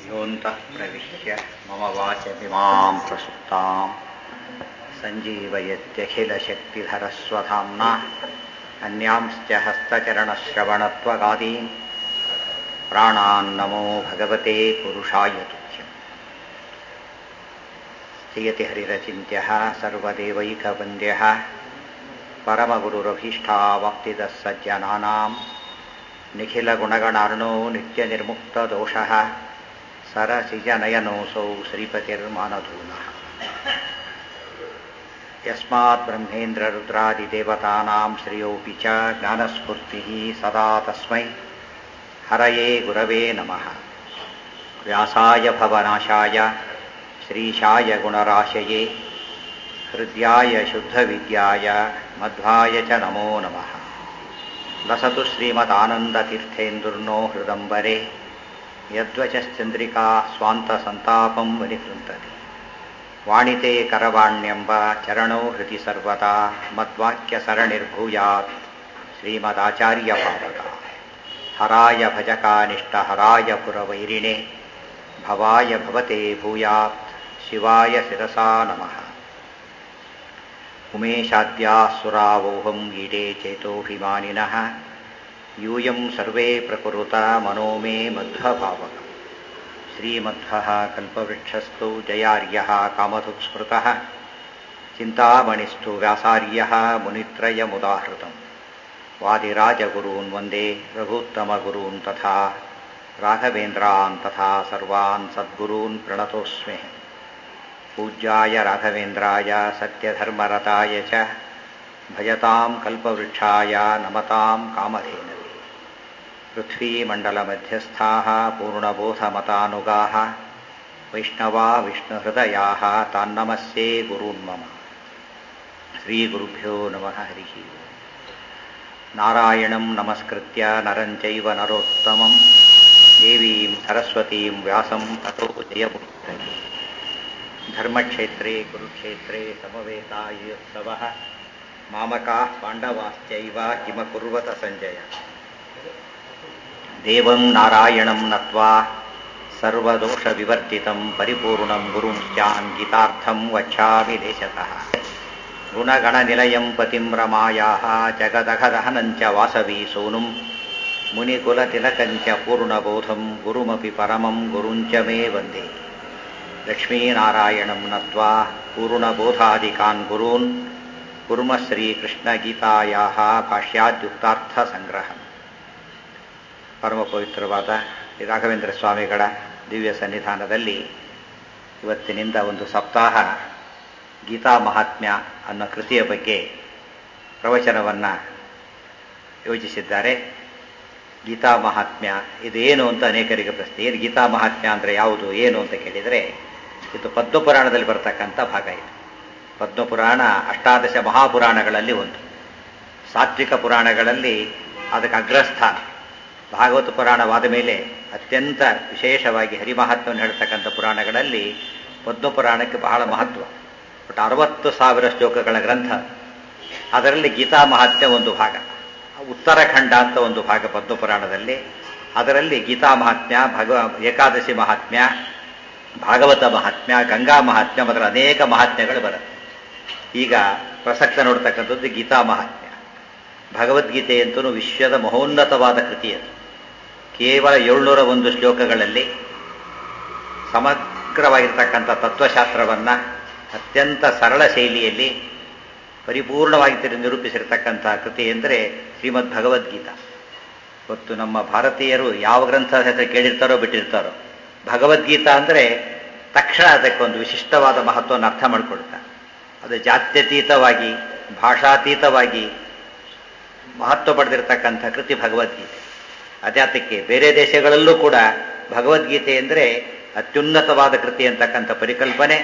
योऽन्तः प्रविश्य मम वाचमिमां प्रसुप्तां सञ्जीवयत्यखिलशक्तिधरस्वधाम्ना अन्यांश्च हस्तचरणश्रवणत्वगादीन् प्राणान्नमो भगवते पुरुषाय तुभ्यम् स्थीयति हरिरचिन्त्यः सर्वदेवैकवन्द्यः परमगुरुरभीष्टावाप्तिदः सज्जनानां निखिलगुणगणार्णो नित्यनिर्मुक्तदोषः सरसिजनयनोऽसौ श्रीपतिर्मानधूनः यस्मात् ब्रह्मेन्द्ररुद्रादिदेवतानां श्रियोऽपि च ज्ञानस्फूर्तिः सदा तस्मै हरये गुरवे नमः व्यासाय भवनाशाय श्रीशाय गुणराशये हृद्याय शुद्धविद्याय मध्वाय च नमो नमः लसतु श्रीमदानन्दतीर्थेन्दुर्नो हृदम्बरे यद्वचश्चन्द्रिका स्वान्तसन्तापं विनिकृन्तति वाणिते करवाण्यम्ब चरणौ हृदि सर्वदा मद्वाक्यसरणिर्भूयात् श्रीमदाचार्यभावका हराय भजकानिष्टहराय पुरवैरिणे भवाय भवते भूयात् शिवाय शिरसा नमः उमेशाद्यासुरावोहम् ईडे चेतोऽभिमानिनः यूयं सर्वे प्रकुरुता मनो मे मध्वभावकम् श्रीमध्वः कल्पवृक्षस्तु जयार्यः कामधुक्स्मृतः चिन्तामणिस्तु व्यासार्यः मुनित्रयमुदाहृतम् वादिराजगुरून् वन्दे रघुत्तमगुरून् तथा राघवेन्द्रान् तथा सर्वान् सद्गुरून् प्रणतोऽस्मि पूज्याय राघवेन्द्राय सत्यधर्मरताय च भजतां कल्पवृक्षाय नमतां कामधेनवे पृथ्वीमण्डलमध्यस्थाः पूर्णबोधमतानुगाः वैष्णवा विष्णुहृदयाः तान्नमस्ये गुरून् मम श्रीगुरुभ्यो नमः हरिः नारायणं नमस्कृत्य नरं चैव नरोत्तमं देवीं सरस्वतीं व्यासं ततो जयमुक्तये धर्मक्षेत्रे कुरुक्षेत्रे समवेतायुत्सवः मामकाः पाण्डवाश्चैव किमकुर्वत सञ्जय देवं नारायणं नत्वा सर्वदोषविवर्जितं परिपूर्णं गुरुंश्चान् गीतार्थं वच्छामि देशतः गुणगणनिलयं पतिं रमायाः जगदघदहनञ्च वासवी सोनुं मुनिकुलतिलकञ्च पूर्णबोधं गुरुमपि परमं गुरुञ्च मे वन्दे लक्ष्मीनारायणं नत्वा पूर्णबोधादिकान् गुरून् कुर्म ಶ್ರೀಕೃಷ್ಣಗೀತಾಯಾಹ ಭಾಷ್ಯಾದ್ಯುಕ್ತಾರ್ಥ ಸಂಗ್ರಹ ಪರಮ ಪವಿತ್ರವಾದ ರಾಘವೇಂದ್ರ ಸ್ವಾಮಿಗಳ ದಿವ್ಯ ಸನ್ನಿಧಾನದಲ್ಲಿ ಇವತ್ತಿನಿಂದ ಒಂದು ಸಪ್ತಾಹ ಗೀತಾ ಮಹಾತ್ಮ್ಯ ಅನ್ನೋ ಕೃತಿಯ ಬಗ್ಗೆ ಪ್ರವಚನವನ್ನು ಯೋಜಿಸಿದ್ದಾರೆ ಗೀತಾ ಮಹಾತ್ಮ್ಯ ಇದೇನು ಅಂತ ಅನೇಕರಿಗೆ ಪ್ರಶ್ನೆ ಏನು ಗೀತಾ ಮಹಾತ್ಮ್ಯ ಅಂದರೆ ಯಾವುದು ಏನು ಅಂತ ಕೇಳಿದರೆ ಇದು ಪದ್ಮಪುರಾಣದಲ್ಲಿ ಬರ್ತಕ್ಕಂಥ ಭಾಗ ಇದು ಪದ್ಮಪುರಾಣ ಅಷ್ಟಾದಶ ಮಹಾಪುರಾಣಗಳಲ್ಲಿ ಒಂದು ಸಾತ್ವಿಕ ಪುರಾಣಗಳಲ್ಲಿ ಅದಕ್ಕೆ ಅಗ್ರಸ್ಥಾನ ಭಾಗವತ ಪುರಾಣವಾದ ಮೇಲೆ ಅತ್ಯಂತ ವಿಶೇಷವಾಗಿ ಹರಿಮಹಾತ್ಮವನ್ನು ಹೇಳ್ತಕ್ಕಂಥ ಪುರಾಣಗಳಲ್ಲಿ ಪದ್ಮಪುರಾಣಕ್ಕೆ ಬಹಳ ಮಹತ್ವ ಬಟ್ ಅರವತ್ತು ಸಾವಿರ ಶ್ಲೋಕಗಳ ಗ್ರಂಥ ಅದರಲ್ಲಿ ಗೀತಾ ಮಹಾತ್ಮ್ಯ ಒಂದು ಭಾಗ ಉತ್ತರಾಖಂಡ ಅಂತ ಒಂದು ಭಾಗ ಪದ್ಮಪುರಾಣದಲ್ಲಿ ಅದರಲ್ಲಿ ಗೀತಾ ಮಹಾತ್ಮ್ಯ ಭಗವ ಏಕಾದಶಿ ಮಹಾತ್ಮ್ಯ ಭಾಗವತ ಮಹಾತ್ಮ್ಯ ಗಂಗಾ ಮಹಾತ್ಮ್ಯ ಮೊದಲ ಅನೇಕ ಮಹಾತ್ಮ್ಯಗಳು ಬರುತ್ತೆ ಈಗ ಪ್ರಸಕ್ತ ನೋಡ್ತಕ್ಕಂಥದ್ದು ಗೀತಾ ಮಹಾತ್ಮ್ಯ ಭಗವದ್ಗೀತೆ ಅಂತೂ ವಿಶ್ವದ ಮಹೋನ್ನತವಾದ ಕೃತಿ ಅದು ಕೇವಲ ಏಳ್ನೂರ ಒಂದು ಶ್ಲೋಕಗಳಲ್ಲಿ ಸಮಗ್ರವಾಗಿರ್ತಕ್ಕಂಥ ತತ್ವಶಾಸ್ತ್ರವನ್ನು ಅತ್ಯಂತ ಸರಳ ಶೈಲಿಯಲ್ಲಿ ಪರಿಪೂರ್ಣವಾಗಿ ನಿರೂಪಿಸಿರ್ತಕ್ಕಂಥ ಕೃತಿ ಎಂದರೆ ಶ್ರೀಮದ್ ಭಗವದ್ಗೀತಾ ಇವತ್ತು ನಮ್ಮ ಭಾರತೀಯರು ಯಾವ ಗ್ರಂಥದ ಹೆಸರು ಕೇಳಿರ್ತಾರೋ ಬಿಟ್ಟಿರ್ತಾರೋ ಭಗವದ್ಗೀತಾ ಅಂದರೆ ತಕ್ಷಣ ಅದಕ್ಕೊಂದು ವಿಶಿಷ್ಟವಾದ ಮಹತ್ವವನ್ನು ಅರ್ಥ ಮಾಡಿಕೊಡ್ತಾರೆ ಅದು ಜಾತ್ಯತೀತವಾಗಿ ಭಾಷಾತೀತವಾಗಿ ಮಹತ್ವ ಪಡೆದಿರತಕ್ಕಂಥ ಕೃತಿ ಭಗವದ್ಗೀತೆ ಅದ್ಯಾತಕ್ಕೆ ಬೇರೆ ದೇಶಗಳಲ್ಲೂ ಕೂಡ ಭಗವದ್ಗೀತೆ ಅಂದರೆ ಅತ್ಯುನ್ನತವಾದ ಕೃತಿ ಅಂತಕ್ಕಂಥ ಪರಿಕಲ್ಪನೆ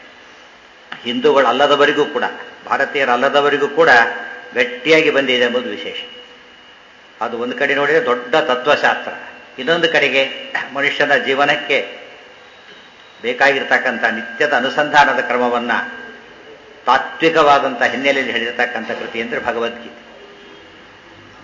ಹಿಂದೂಗಳಲ್ಲದವರಿಗೂ ಕೂಡ ಭಾರತೀಯರಲ್ಲದವರಿಗೂ ಕೂಡ ಗಟ್ಟಿಯಾಗಿ ಬಂದಿದೆ ಎಂಬುದು ವಿಶೇಷ ಅದು ಒಂದು ಕಡೆ ನೋಡಿದರೆ ದೊಡ್ಡ ತತ್ವಶಾಸ್ತ್ರ ಇನ್ನೊಂದು ಕಡೆಗೆ ಮನುಷ್ಯನ ಜೀವನಕ್ಕೆ ಬೇಕಾಗಿರ್ತಕ್ಕಂಥ ನಿತ್ಯದ ಅನುಸಂಧಾನದ ಕ್ರಮವನ್ನು ತಾತ್ವಿಕವಾದಂಥ ಹಿನ್ನೆಲೆಯಲ್ಲಿ ಹೇಳಿರತಕ್ಕಂಥ ಕೃತಿ ಅಂದರೆ ಭಗವದ್ಗೀತೆ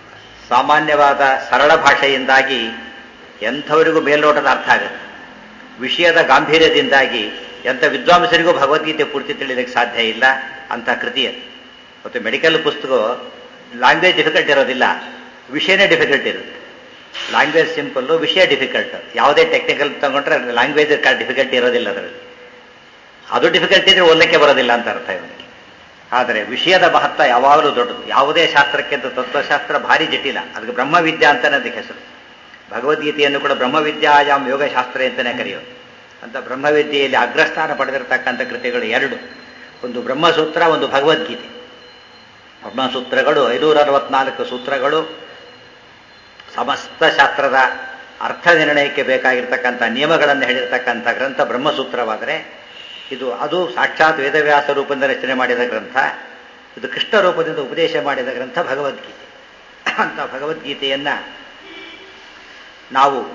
ಸಾಮಾನ್ಯವಾದ ಸರಳ ಭಾಷೆಯಿಂದಾಗಿ ಎಂಥವರಿಗೂ ಮೇಲ್ನೋಟದ ಅರ್ಥ ಆಗುತ್ತೆ ವಿಷಯದ ಗಾಂಭೀರ್ಯದಿಂದಾಗಿ ಎಂಥ ವಿದ್ವಾಂಸರಿಗೂ ಭಗವದ್ಗೀತೆ ಪೂರ್ತಿ ತಿಳಿಲಿಕ್ಕೆ ಸಾಧ್ಯ ಇಲ್ಲ ಅಂತ ಕೃತಿ ಅದು ಮತ್ತು ಮೆಡಿಕಲ್ ಪುಸ್ತಕ ಲ್ಯಾಂಗ್ವೇಜ್ ಡಿಫಿಕಲ್ಟ್ ಇರೋದಿಲ್ಲ ವಿಷಯನೇ ಡಿಫಿಕಲ್ಟ್ ಇರುತ್ತೆ ಲ್ಯಾಂಗ್ವೇಜ್ ಸಿಂಪಲ್ಲು ವಿಷಯ ಡಿಫಿಕಲ್ಟ್ ಯಾವುದೇ ಟೆಕ್ನಿಕಲ್ ತಗೊಂಡ್ರೆ ಲ್ಯಾಂಗ್ವೇಜ್ ಡಿಫಿಕಲ್ಟಿ ಇರೋದಿಲ್ಲ ಅದರಲ್ಲಿ ಅದು ಡಿಫಿಕಲ್ಟಿ ಇದ್ರೆ ಓದಲಿಕ್ಕೆ ಬರೋದಿಲ್ಲ ಅಂತ ಅರ್ಥ ಇವನಿಗೆ ಆದರೆ ವಿಷಯದ ಮಹತ್ವ ಯಾವಾಗಲೂ ದೊಡ್ಡದು ಯಾವುದೇ ಶಾಸ್ತ್ರಕ್ಕಿಂತ ತತ್ವಶಾಸ್ತ್ರ ಭಾರಿ ಜಟಿಲ ಅದಕ್ಕೆ ಬ್ರಹ್ಮವಿದ್ಯಾ ಅಂತಾನೆ ಅದಕ್ಕೆ ಹೆಸರು ಭಗವದ್ಗೀತೆಯನ್ನು ಕೂಡ ಬ್ರಹ್ಮವಿದ್ಯಾಯಾಮ್ ಯೋಗಶಾಸ್ತ್ರ ಅಂತಲೇ ಕರೆಯೋದು ಅಂತ ಬ್ರಹ್ಮವಿದ್ಯೆಯಲ್ಲಿ ಅಗ್ರಸ್ಥಾನ ಪಡೆದಿರತಕ್ಕಂಥ ಕೃತಿಗಳು ಎರಡು ಒಂದು ಬ್ರಹ್ಮಸೂತ್ರ ಒಂದು ಭಗವದ್ಗೀತೆ ಬ್ರಹ್ಮಸೂತ್ರಗಳು ಐನೂರ ಅರವತ್ನಾಲ್ಕು ಸೂತ್ರಗಳು ಸಮಸ್ತ ಶಾಸ್ತ್ರದ ಅರ್ಥ ನಿರ್ಣಯಕ್ಕೆ ಬೇಕಾಗಿರ್ತಕ್ಕಂಥ ನಿಯಮಗಳನ್ನು ಹೇಳಿರ್ತಕ್ಕಂಥ ಗ್ರಂಥ ಬ್ರಹ್ಮಸೂತ್ರವಾದರೆ ಇದು ಅದು ಸಾಕ್ಷಾತ್ ವೇದವ್ಯಾಸ ರೂಪದಿಂದ ರಚನೆ ಮಾಡಿದ ಗ್ರಂಥ ಇದು ಕೃಷ್ಣ ರೂಪದಿಂದ ಉಪದೇಶ ಮಾಡಿದ ಗ್ರಂಥ ಭಗವದ್ಗೀತೆ ಅಂತ ಭಗವದ್ಗೀತೆಯನ್ನ ನಾವು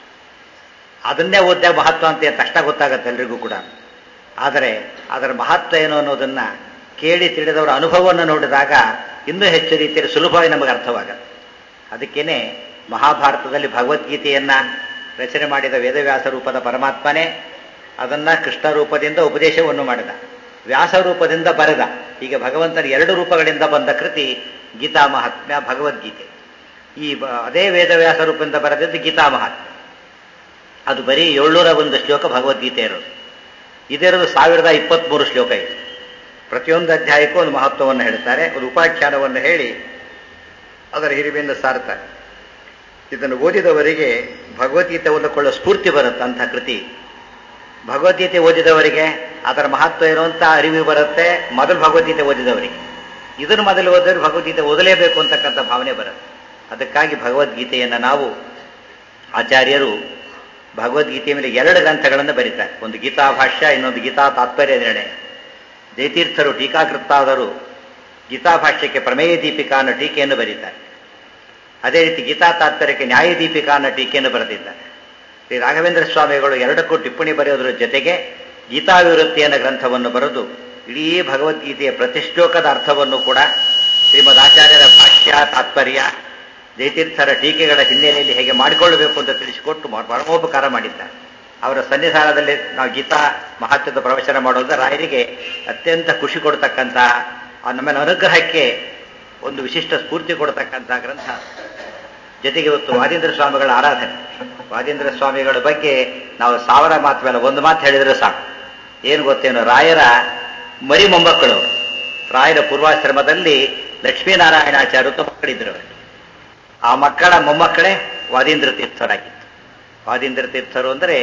ಅದನ್ನೇ ಓದ್ದಾಗ ಮಹತ್ವ ಅಂತ ತಕ್ಷಣ ಗೊತ್ತಾಗತ್ತೆ ಎಲ್ರಿಗೂ ಕೂಡ ಆದರೆ ಅದರ ಮಹತ್ವ ಏನು ಅನ್ನೋದನ್ನ ಕೇಳಿ ತಿಳಿದವರ ಅನುಭವವನ್ನು ನೋಡಿದಾಗ ಇನ್ನೂ ಹೆಚ್ಚು ರೀತಿಯಲ್ಲಿ ಸುಲಭವಾಗಿ ನಮಗೆ ಅರ್ಥವಾಗತ್ತೆ ಅದಕ್ಕೇನೆ ಮಹಾಭಾರತದಲ್ಲಿ ಭಗವದ್ಗೀತೆಯನ್ನ ರಚನೆ ಮಾಡಿದ ವೇದವ್ಯಾಸ ರೂಪದ ಪರಮಾತ್ಮನೇ ಅದನ್ನ ಕೃಷ್ಣ ರೂಪದಿಂದ ಉಪದೇಶವನ್ನು ಮಾಡಿದ ವ್ಯಾಸ ರೂಪದಿಂದ ಬರೆದ ಈಗ ಭಗವಂತನ ಎರಡು ರೂಪಗಳಿಂದ ಬಂದ ಕೃತಿ ಗೀತಾ ಮಹಾತ್ಮ್ಯ ಭಗವದ್ಗೀತೆ ಈ ಅದೇ ವೇದವ್ಯಾಸ ರೂಪದಿಂದ ಬರೆದಿದ್ದು ಗೀತಾ ಮಹಾತ್ಮ್ಯ ಅದು ಬರೀ ಏಳ್ನೂರ ಒಂದು ಶ್ಲೋಕ ಭಗವದ್ಗೀತೆ ಇರೋದು ಇದಿರೋದು ಸಾವಿರದ ಇಪ್ಪತ್ಮೂರು ಶ್ಲೋಕ ಇದೆ ಪ್ರತಿಯೊಂದು ಅಧ್ಯಾಯಕ್ಕೂ ಒಂದು ಮಹತ್ವವನ್ನು ಹೇಳ್ತಾರೆ ಒಂದು ಉಪಾಖ್ಯಾನವನ್ನು ಹೇಳಿ ಅದರ ಹಿರಿಮೆಯಿಂದ ಸಾರ್ತಾರೆ ಇದನ್ನು ಓದಿದವರಿಗೆ ಭಗವದ್ಗೀತೆ ಓದಿಕೊಳ್ಳೋ ಸ್ಫೂರ್ತಿ ಬರುತ್ತೆ ಅಂಥ ಕೃತಿ ಭಗವದ್ಗೀತೆ ಓದಿದವರಿಗೆ ಅದರ ಮಹತ್ವ ಇರುವಂಥ ಅರಿವು ಬರುತ್ತೆ ಮೊದಲು ಭಗವದ್ಗೀತೆ ಓದಿದವರಿಗೆ ಇದನ್ನು ಮೊದಲು ಓದಿದ್ರೆ ಭಗವದ್ಗೀತೆ ಓದಲೇಬೇಕು ಅಂತಕ್ಕಂಥ ಭಾವನೆ ಬರುತ್ತೆ ಅದಕ್ಕಾಗಿ ಭಗವದ್ಗೀತೆಯನ್ನು ನಾವು ಆಚಾರ್ಯರು ಭಗವದ್ಗೀತೆಯ ಮೇಲೆ ಎರಡು ಗ್ರಂಥಗಳನ್ನು ಬರೀತಾರೆ ಒಂದು ಗೀತಾ ಭಾಷ್ಯ ಇನ್ನೊಂದು ಗೀತಾ ತಾತ್ಪರ್ಯ ನಿರ್ಣಯ ಜಯತೀರ್ಥರು ಟೀಕಾಕೃತ್ತಾದರು ಗೀತಾ ಭಾಷ್ಯಕ್ಕೆ ಪ್ರಮೇಯ ದೀಪಿಕಾ ಅನ್ನೋ ಟೀಕೆಯನ್ನು ಬರೀತಾರೆ ಅದೇ ರೀತಿ ಗೀತಾ ತಾತ್ಪರ್ಯಕ್ಕೆ ನ್ಯಾಯ ದೀಪಿಕಾ ಅನ್ನೋ ಟೀಕೆಯನ್ನು ಬರೆದಿದ್ದಾರೆ ಶ್ರೀ ರಾಘವೇಂದ್ರ ಸ್ವಾಮಿಗಳು ಎರಡಕ್ಕೂ ಟಿಪ್ಪಣಿ ಬರೆಯೋದ್ರ ಜೊತೆಗೆ ಗೀತಾವಿವೃತ್ತಿ ಅನ್ನೋ ಗ್ರಂಥವನ್ನು ಬರೆದು ಇಡೀ ಭಗವದ್ಗೀತೆಯ ಪ್ರತಿಶ್ಲೋಕದ ಅರ್ಥವನ್ನು ಕೂಡ ಶ್ರೀಮದ್ ಆಚಾರ್ಯರ ಭಾಷ್ಯ ತಾತ್ಪರ್ಯ ಜಯತೀರ್ಥರ ಟೀಕೆಗಳ ಹಿನ್ನೆಲೆಯಲ್ಲಿ ಹೇಗೆ ಮಾಡಿಕೊಳ್ಳಬೇಕು ಅಂತ ತಿಳಿಸಿಕೊಟ್ಟು ಪರಮೋಪಕಾರ ಮಾಡಿದ್ದಾರೆ ಅವರ ಸನ್ನಿಧಾನದಲ್ಲಿ ನಾವು ಗೀತಾ ಮಹತ್ವದ ಪ್ರವಚನ ಮಾಡೋದ್ರ ರಾಯರಿಗೆ ಅತ್ಯಂತ ಖುಷಿ ಕೊಡ್ತಕ್ಕಂಥ ನಮ್ಮ ಅನುಗ್ರಹಕ್ಕೆ ಒಂದು ವಿಶಿಷ್ಟ ಸ್ಫೂರ್ತಿ ಕೊಡ್ತಕ್ಕಂಥ ಗ್ರಂಥ ಜೊತೆಗೆ ಇವತ್ತು ವಾದೀಂದ್ರ ಸ್ವಾಮಿಗಳ ಆರಾಧನೆ ವಾದೀಂದ್ರ ಸ್ವಾಮಿಗಳ ಬಗ್ಗೆ ನಾವು ಸಾವಿರ ಮಾತು ಮೇಲೆ ಒಂದು ಮಾತು ಹೇಳಿದ್ರೆ ಸಾಕು ಏನು ಗೊತ್ತೇನು ರಾಯರ ಮರಿ ಮೊಮ್ಮಕ್ಕಳು ರಾಯರ ಪೂರ್ವಾಶ್ರಮದಲ್ಲಿ ಲಕ್ಷ್ಮೀನಾರಾಯಣಾಚಾರ್ಯ ಮಕ್ಕಳಿದ್ರು ಅವರಿಗೆ ಆ ಮಕ್ಕಳ ಮೊಮ್ಮಕ್ಕಳೇ ವಾದೀಂದ್ರ ತೀರ್ಥರಾಗಿತ್ತು ವಾದೀಂದ್ರ ತೀರ್ಥರು ಅಂದರೆ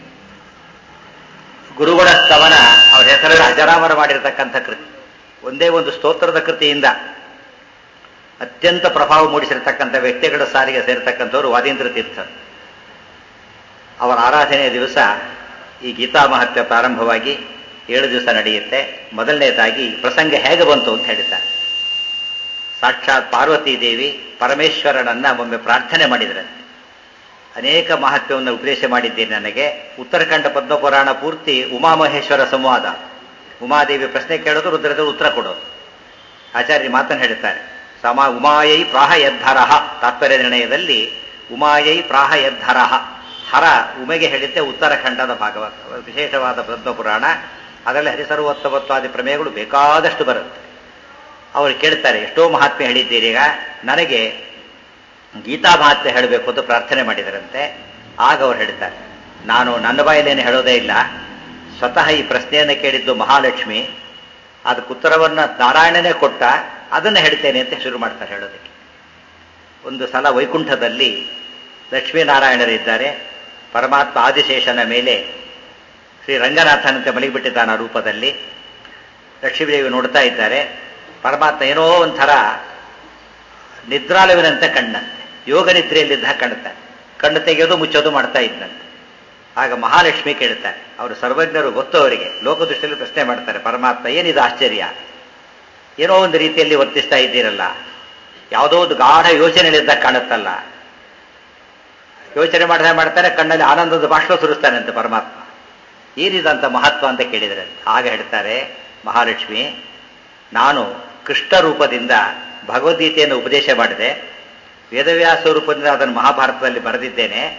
ಗುರುಗಳ ಸ್ತವನ ಅವರ ಹೆಸರಲ್ಲಿ ಅಜರಾಮರ ಮಾಡಿರತಕ್ಕಂಥ ಕೃತಿ ಒಂದೇ ಒಂದು ಸ್ತೋತ್ರದ ಕೃತಿಯಿಂದ ಅತ್ಯಂತ ಪ್ರಭಾವ ಮೂಡಿಸಿರತಕ್ಕಂಥ ವ್ಯಕ್ತಿಗಳ ಸಾರಿಗೆ ಸೇರತಕ್ಕಂಥವ್ರು ವಾದೀಂದ್ರ ತೀರ್ಥರು ಅವರ ಆರಾಧನೆಯ ದಿವಸ ಈ ಗೀತಾ ಮಹತ್ವ ಪ್ರಾರಂಭವಾಗಿ ಏಳು ದಿವಸ ನಡೆಯುತ್ತೆ ಮೊದಲನೇದಾಗಿ ಪ್ರಸಂಗ ಹೇಗೆ ಬಂತು ಅಂತ ಹೇಳಿದ್ದಾರೆ ಸಾಕ್ಷಾತ್ ಪಾರ್ವತೀ ದೇವಿ ಪರಮೇಶ್ವರನನ್ನ ಒಮ್ಮೆ ಪ್ರಾರ್ಥನೆ ಮಾಡಿದರೆ ಅನೇಕ ಮಹತ್ವವನ್ನು ಉಪದೇಶ ಮಾಡಿದ್ದೇನೆ ನನಗೆ ಉತ್ತರಾಖಂಡ ಪದ್ಮಪುರಾಣ ಪೂರ್ತಿ ಉಮಾಮಹೇಶ್ವರ ಸಂವಾದ ಉಮಾದೇವಿ ಪ್ರಶ್ನೆ ಕೇಳೋದು ರುದ್ರದೇವರು ಉತ್ತರ ಕೊಡೋದು ಆಚಾರ್ಯ ಮಾತನ್ನು ಹೇಳುತ್ತಾರೆ ಸಮ ಉಮಾಯೈ ಪ್ರಾಹ ಯದ್ಧರಹ ತಾತ್ಪರ್ಯ ನಿರ್ಣಯದಲ್ಲಿ ಉಮಾಯೈ ಪ್ರಾಹ ಯದ್ಧರಹ ಹರ ಉಮೆಗೆ ಹೇಳಿದ್ದೆ ಉತ್ತರಾಖಂಡದ ಭಾಗವತ ವಿಶೇಷವಾದ ಪದ್ಮಪುರಾಣ ಅದರಲ್ಲಿ ಹರಿಸರ್ವೋತ್ತಮತ್ವಾದಿ ಪ್ರಮೇಯಗಳು ಬೇಕಾದಷ್ಟು ಬರುತ್ತೆ ಅವರು ಕೇಳ್ತಾರೆ ಎಷ್ಟೋ ಮಹಾತ್ಮೆ ಹೇಳಿದ್ದೀರಿ ಈಗ ನನಗೆ ಗೀತಾ ಮಹಾತ್ಮೆ ಹೇಳಬೇಕು ಅಂತ ಪ್ರಾರ್ಥನೆ ಮಾಡಿದರಂತೆ ಆಗ ಅವ್ರು ಹೇಳ್ತಾರೆ ನಾನು ನನ್ನ ಬಾಯಲ್ಲೇನು ಹೇಳೋದೇ ಇಲ್ಲ ಸ್ವತಃ ಈ ಪ್ರಶ್ನೆಯನ್ನು ಕೇಳಿದ್ದು ಮಹಾಲಕ್ಷ್ಮಿ ಅದಕ್ಕೆ ಉತ್ತರವನ್ನು ನಾರಾಯಣನೇ ಕೊಟ್ಟ ಅದನ್ನು ಹೇಳ್ತೇನೆ ಅಂತ ಶುರು ಮಾಡ್ತಾರೆ ಹೇಳೋದಕ್ಕೆ ಒಂದು ಸಲ ವೈಕುಂಠದಲ್ಲಿ ಲಕ್ಷ್ಮೀನಾರಾಯಣರಿದ್ದಾರೆ ಪರಮಾತ್ಮ ಆದಿಶೇಷನ ಮೇಲೆ ಶ್ರೀ ರಂಗನಾಥನಂತೆ ಮಲಗಿಬಿಟ್ಟಿದ್ದಾನ ರೂಪದಲ್ಲಿ ಲಕ್ಷ್ಮೀದೇವಿ ನೋಡ್ತಾ ಇದ್ದಾರೆ ಪರಮಾತ್ಮ ಏನೋ ಒಂಥರ ನಿದ್ರಾಲವಿನಂತೆ ಕಣ್ಣಂತೆ ಯೋಗ ನಿದ್ರೆಯಲ್ಲಿದ್ದ ಕಾಣುತ್ತಾರೆ ಕಣ್ಣು ತೆಗೆಯೋದು ಮುಚ್ಚೋದು ಮಾಡ್ತಾ ಇದ್ದಂತೆ ಆಗ ಮಹಾಲಕ್ಷ್ಮಿ ಕೇಳ್ತಾರೆ ಅವರು ಸರ್ವಜ್ಞರು ಗೊತ್ತು ಅವರಿಗೆ ಲೋಕದೃಷ್ಟಿಯಲ್ಲಿ ಪ್ರಶ್ನೆ ಮಾಡ್ತಾರೆ ಪರಮಾತ್ಮ ಏನಿದು ಆಶ್ಚರ್ಯ ಏನೋ ಒಂದು ರೀತಿಯಲ್ಲಿ ವರ್ತಿಸ್ತಾ ಇದ್ದೀರಲ್ಲ ಯಾವುದೋ ಒಂದು ಗಾಢ ಯೋಚನೆಯಲ್ಲಿದ್ದ ಕಾಣುತ್ತಲ್ಲ ಯೋಚನೆ ಮಾಡ್ತಾ ಮಾಡ್ತಾನೆ ಕಣ್ಣಲ್ಲಿ ಆನಂದದ ಬಾಷ್ಪ ಸುರಿಸ್ತಾನೆ ಅಂತ ಪರಮಾತ್ಮ ಏನಿದಂತ ಮಹತ್ವ ಅಂತ ಕೇಳಿದರೆ ಆಗ ಹೇಳ್ತಾರೆ ಮಹಾಲಕ್ಷ್ಮಿ ನಾನು ಕೃಷ್ಣ ರೂಪದಿಂದ ಭಗವದ್ಗೀತೆಯನ್ನು ಉಪದೇಶ ಮಾಡಿದೆ ವೇದವ್ಯಾಸ ರೂಪದಿಂದ ಅದನ್ನು ಮಹಾಭಾರತದಲ್ಲಿ ಬರೆದಿದ್ದೇನೆ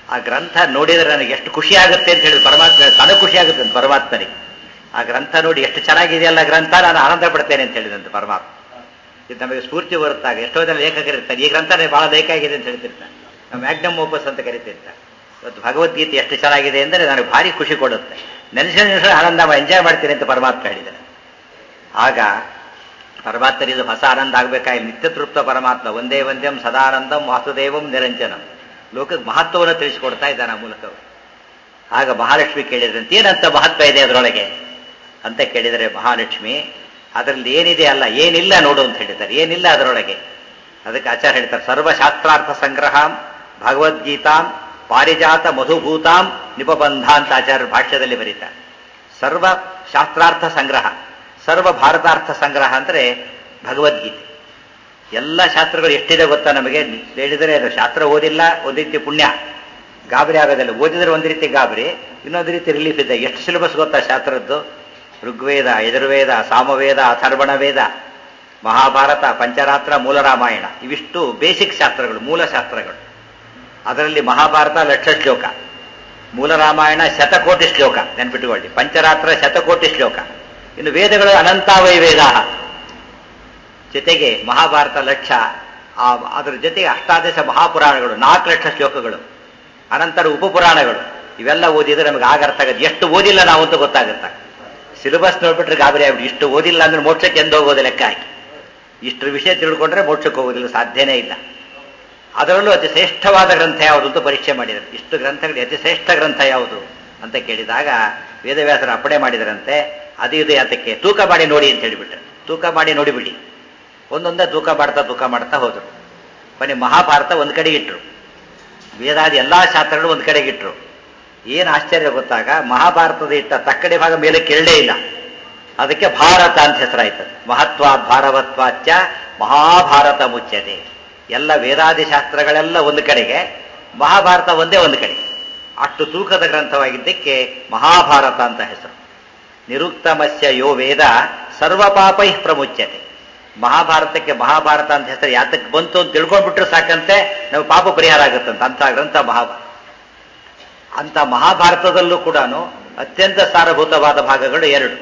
ಆ ಗ್ರಂಥ ನೋಡಿದರೆ ನನಗೆ ಎಷ್ಟು ಖುಷಿ ಆಗುತ್ತೆ ಅಂತ ಹೇಳಿ ಪರಮಾತ್ಮ ತನಗೆ ಖುಷಿ ಆಗುತ್ತೆ ಅಂತ ಪರಮಾತ್ಮನಿಗೆ ಆ ಗ್ರಂಥ ನೋಡಿ ಎಷ್ಟು ಚೆನ್ನಾಗಿದೆಯಲ್ಲ ಗ್ರಂಥ ನಾನು ಆನಂದ ಪಡ್ತೇನೆ ಅಂತ ಹೇಳಿದಂತೆ ಪರಮಾತ್ಮ ಇದು ನಮಗೆ ಸ್ಫೂರ್ತಿ ಬರುತ್ತಾಗ ಎಷ್ಟೋ ಜನ ಲೇಖಕರಿರ್ತಾರೆ ಈ ಗ್ರಂಥನೇ ಬಹಳ ಲೇಖ ಆಗಿದೆ ಅಂತ ಹೇಳ್ತಿರ್ತಾರೆ ನಾವು ಮ್ಯಾಗ್ನಮ್ ಓಪಸ್ ಅಂತ ಕರಿತಿರ್ತಾರೆ ಇವತ್ತು ಭಗವದ್ಗೀತೆ ಎಷ್ಟು ಚೆನ್ನಾಗಿದೆ ಅಂದರೆ ನನಗೆ ಭಾರಿ ಖುಷಿ ಕೊಡುತ್ತೆ ನೆನೆಸ ನೆನೆಸ ಆನಂದ ಎಂಜಾಯ್ ಮಾಡ್ತೀನಿ ಅಂತ ಪರಮಾತ್ಮ ಹೇಳಿದ್ದಾರೆ ಆಗ ಪರಮಾತ್ಮನಿಂದ ಹೊಸ ಆನಂದ ಆಗಬೇಕಾಗಿ ನಿತ್ಯ ತೃಪ್ತ ಪರಮಾತ್ಮ ಒಂದೇ ವಂದ್ಯಂ ಸದಾನಂದಂ ವಾಸುದೇವಂ ನಿರಂಜನಂ ಲೋಕಕ್ಕೆ ಮಹತ್ವವನ್ನು ತಿಳಿಸಿಕೊಡ್ತಾ ಇದ್ದಾನೆ ಆ ಮೂಲಕ ಆಗ ಮಹಾಲಕ್ಷ್ಮಿ ಕೇಳಿದ್ರಂತೆ ಏನಂತ ಮಹತ್ವ ಇದೆ ಅದರೊಳಗೆ ಅಂತ ಕೇಳಿದರೆ ಮಹಾಲಕ್ಷ್ಮಿ ಅದರಲ್ಲಿ ಏನಿದೆ ಅಲ್ಲ ಏನಿಲ್ಲ ನೋಡು ಅಂತ ಹೇಳಿದ್ದಾರೆ ಏನಿಲ್ಲ ಅದರೊಳಗೆ ಅದಕ್ಕೆ ಆಚಾರ್ಯ ಹೇಳ್ತಾರೆ ಸರ್ವಶಾಸ್ತ್ರಾರ್ಥ ಸಂಗ್ರಹ ಭಗವದ್ಗೀತಾಂ ಪಾರಿಜಾತ ಮಧುಭೂತಾಂ ನಿಪಬಂಧ ಅಂತ ಆಚಾರ್ಯ ಭಾಷ್ಯದಲ್ಲಿ ಬರೀತಾರೆ ಸರ್ವ ಶಾಸ್ತ್ರಾರ್ಥ ಸಂಗ್ರಹ ಸರ್ವ ಭಾರತಾರ್ಥ ಸಂಗ್ರಹ ಅಂದರೆ ಭಗವದ್ಗೀತೆ ಎಲ್ಲ ಶಾಸ್ತ್ರಗಳು ಎಷ್ಟಿದೆ ಗೊತ್ತಾ ನಮಗೆ ಹೇಳಿದರೆ ಅದು ಶಾಸ್ತ್ರ ಓದಿಲ್ಲ ಒಂದು ರೀತಿ ಪುಣ್ಯ ಗಾಬರಿ ಆಗೋದಿಲ್ಲ ಓದಿದ್ರೆ ಒಂದು ರೀತಿ ಗಾಬರಿ ಇನ್ನೊಂದು ರೀತಿ ರಿಲೀಫ್ ಇದೆ ಎಷ್ಟು ಸಿಲೆಬಸ್ ಗೊತ್ತಾ ಶಾಸ್ತ್ರದ್ದು ಋಗ್ವೇದ ಯಜುರ್ವೇದ ಸಾಮವೇದ ಅಥರ್ವಣ ವೇದ ಮಹಾಭಾರತ ಪಂಚರಾತ್ರ ಮೂಲ ರಾಮಾಯಣ ಇವಿಷ್ಟು ಬೇಸಿಕ್ ಶಾಸ್ತ್ರಗಳು ಮೂಲ ಶಾಸ್ತ್ರಗಳು ಅದರಲ್ಲಿ ಮಹಾಭಾರತ ಲಕ್ಷ ಶ್ಲೋಕ ಮೂಲ ರಾಮಾಯಣ ಶತಕೋಟಿ ಶ್ಲೋಕ ನೆನ್ಪಿಟ್ಟುಕೊಳ್ಳಿ ಪಂಚರಾತ್ರ ಶತಕೋಟಿ ಶ್ಲೋಕ ಇನ್ನು ವೇದಗಳು ಅನಂತಾವೈ ವೇದ ಜೊತೆಗೆ ಮಹಾಭಾರತ ಲಕ್ಷ ಅದರ ಜೊತೆಗೆ ಅಷ್ಟಾದಶ ಮಹಾಪುರಾಣಗಳು ನಾಲ್ಕು ಲಕ್ಷ ಶ್ಲೋಕಗಳು ಅನಂತರ ಉಪಪುರಾಣಗಳು ಇವೆಲ್ಲ ಓದಿದ್ರೆ ನಮಗೆ ಆಗ ಅರ್ಥ ಆಗುತ್ತೆ ಎಷ್ಟು ಓದಿಲ್ಲ ನಾವು ಅಂತ ಗೊತ್ತಾಗುತ್ತೆ ಸಿಲೆಬಸ್ ನೋಡ್ಬಿಟ್ರೆ ಗಾಬರಿ ಆಗ್ಬಿಟ್ಟು ಇಷ್ಟು ಓದಿಲ್ಲ ಅಂದ್ರೆ ಮೋಕ್ಷಕ್ಕೆ ಎಂದು ಹೋಗೋದು ಲೆಕ್ಕ ಹಾಕಿ ಇಷ್ಟು ವಿಷಯ ತಿಳ್ಕೊಂಡ್ರೆ ಮೋಕ್ಷಕ್ಕೆ ಹೋಗೋದಿಲ್ಲ ಸಾಧ್ಯನೇ ಇಲ್ಲ ಅದರಲ್ಲೂ ಅತಿ ಶ್ರೇಷ್ಠವಾದ ಗ್ರಂಥ ಯಾವುದು ಅಂತ ಪರೀಕ್ಷೆ ಮಾಡಿದರು ಇಷ್ಟು ಗ್ರಂಥಗಳು ಅತಿ ಶ್ರೇಷ್ಠ ಗ್ರಂಥ ಯಾವುದು ಅಂತ ಕೇಳಿದಾಗ ವೇದವ್ಯಾಸರ ಅಪ್ಪಣೆ ಮಾಡಿದರಂತೆ ಅದು ಇದು ಯಾತಕ್ಕೆ ತೂಕ ಮಾಡಿ ನೋಡಿ ಅಂತ ಹೇಳಿಬಿಟ್ರೆ ತೂಕ ಮಾಡಿ ನೋಡಿಬಿಡಿ ಒಂದೊಂದೇ ತೂಕ ಮಾಡ್ತಾ ತೂಕ ಮಾಡ್ತಾ ಹೋದರು ಬನ್ನಿ ಮಹಾಭಾರತ ಒಂದು ಕಡೆಗೆ ಇಟ್ರು ವೇದಾದಿ ಎಲ್ಲಾ ಶಾಸ್ತ್ರಗಳು ಒಂದು ಕಡೆಗೆ ಇಟ್ರು ಏನು ಆಶ್ಚರ್ಯ ಗೊತ್ತಾಗ ಮಹಾಭಾರತದ ಇಟ್ಟ ತಕ್ಕಡೆ ಭಾಗ ಮೇಲೆ ಕೇಳಲೇ ಇಲ್ಲ ಅದಕ್ಕೆ ಭಾರತ ಅಂತ ಹೆಸರಾಯ್ತು ಮಹತ್ವ ಭಾರವತ್ವಾಚ ಮಹಾಭಾರತ ಮುಚ್ಚದೆ ಎಲ್ಲ ವೇದಾದಿ ಶಾಸ್ತ್ರಗಳೆಲ್ಲ ಒಂದು ಕಡೆಗೆ ಮಹಾಭಾರತ ಒಂದೇ ಒಂದು ಕಡೆ ಅಷ್ಟು ತೂಕದ ಗ್ರಂಥವಾಗಿದ್ದಕ್ಕೆ ಮಹಾಭಾರತ ಅಂತ ಹೆಸರು ನಿರುಕ್ತಮಸ್ಯ ಯೋ ವೇದ ಸರ್ವ ಪಾಪೈ ಪ್ರಮುಚ್ಯತೆ ಮಹಾಭಾರತಕ್ಕೆ ಮಹಾಭಾರತ ಅಂತ ಹೆಸರು ಯಾತಕ್ಕೆ ಬಂತು ಅಂತ ತಿಳ್ಕೊಂಡ್ಬಿಟ್ರೆ ಸಾಕಂತೆ ನಾವು ಪಾಪ ಪರಿಹಾರ ಆಗುತ್ತಂತ ಅಂತ ಗ್ರಂಥ ಮಹಾಭಾರತ ಅಂತ ಮಹಾಭಾರತದಲ್ಲೂ ಕೂಡ ಅತ್ಯಂತ ಸಾರಭೂತವಾದ ಭಾಗಗಳು ಎರಡು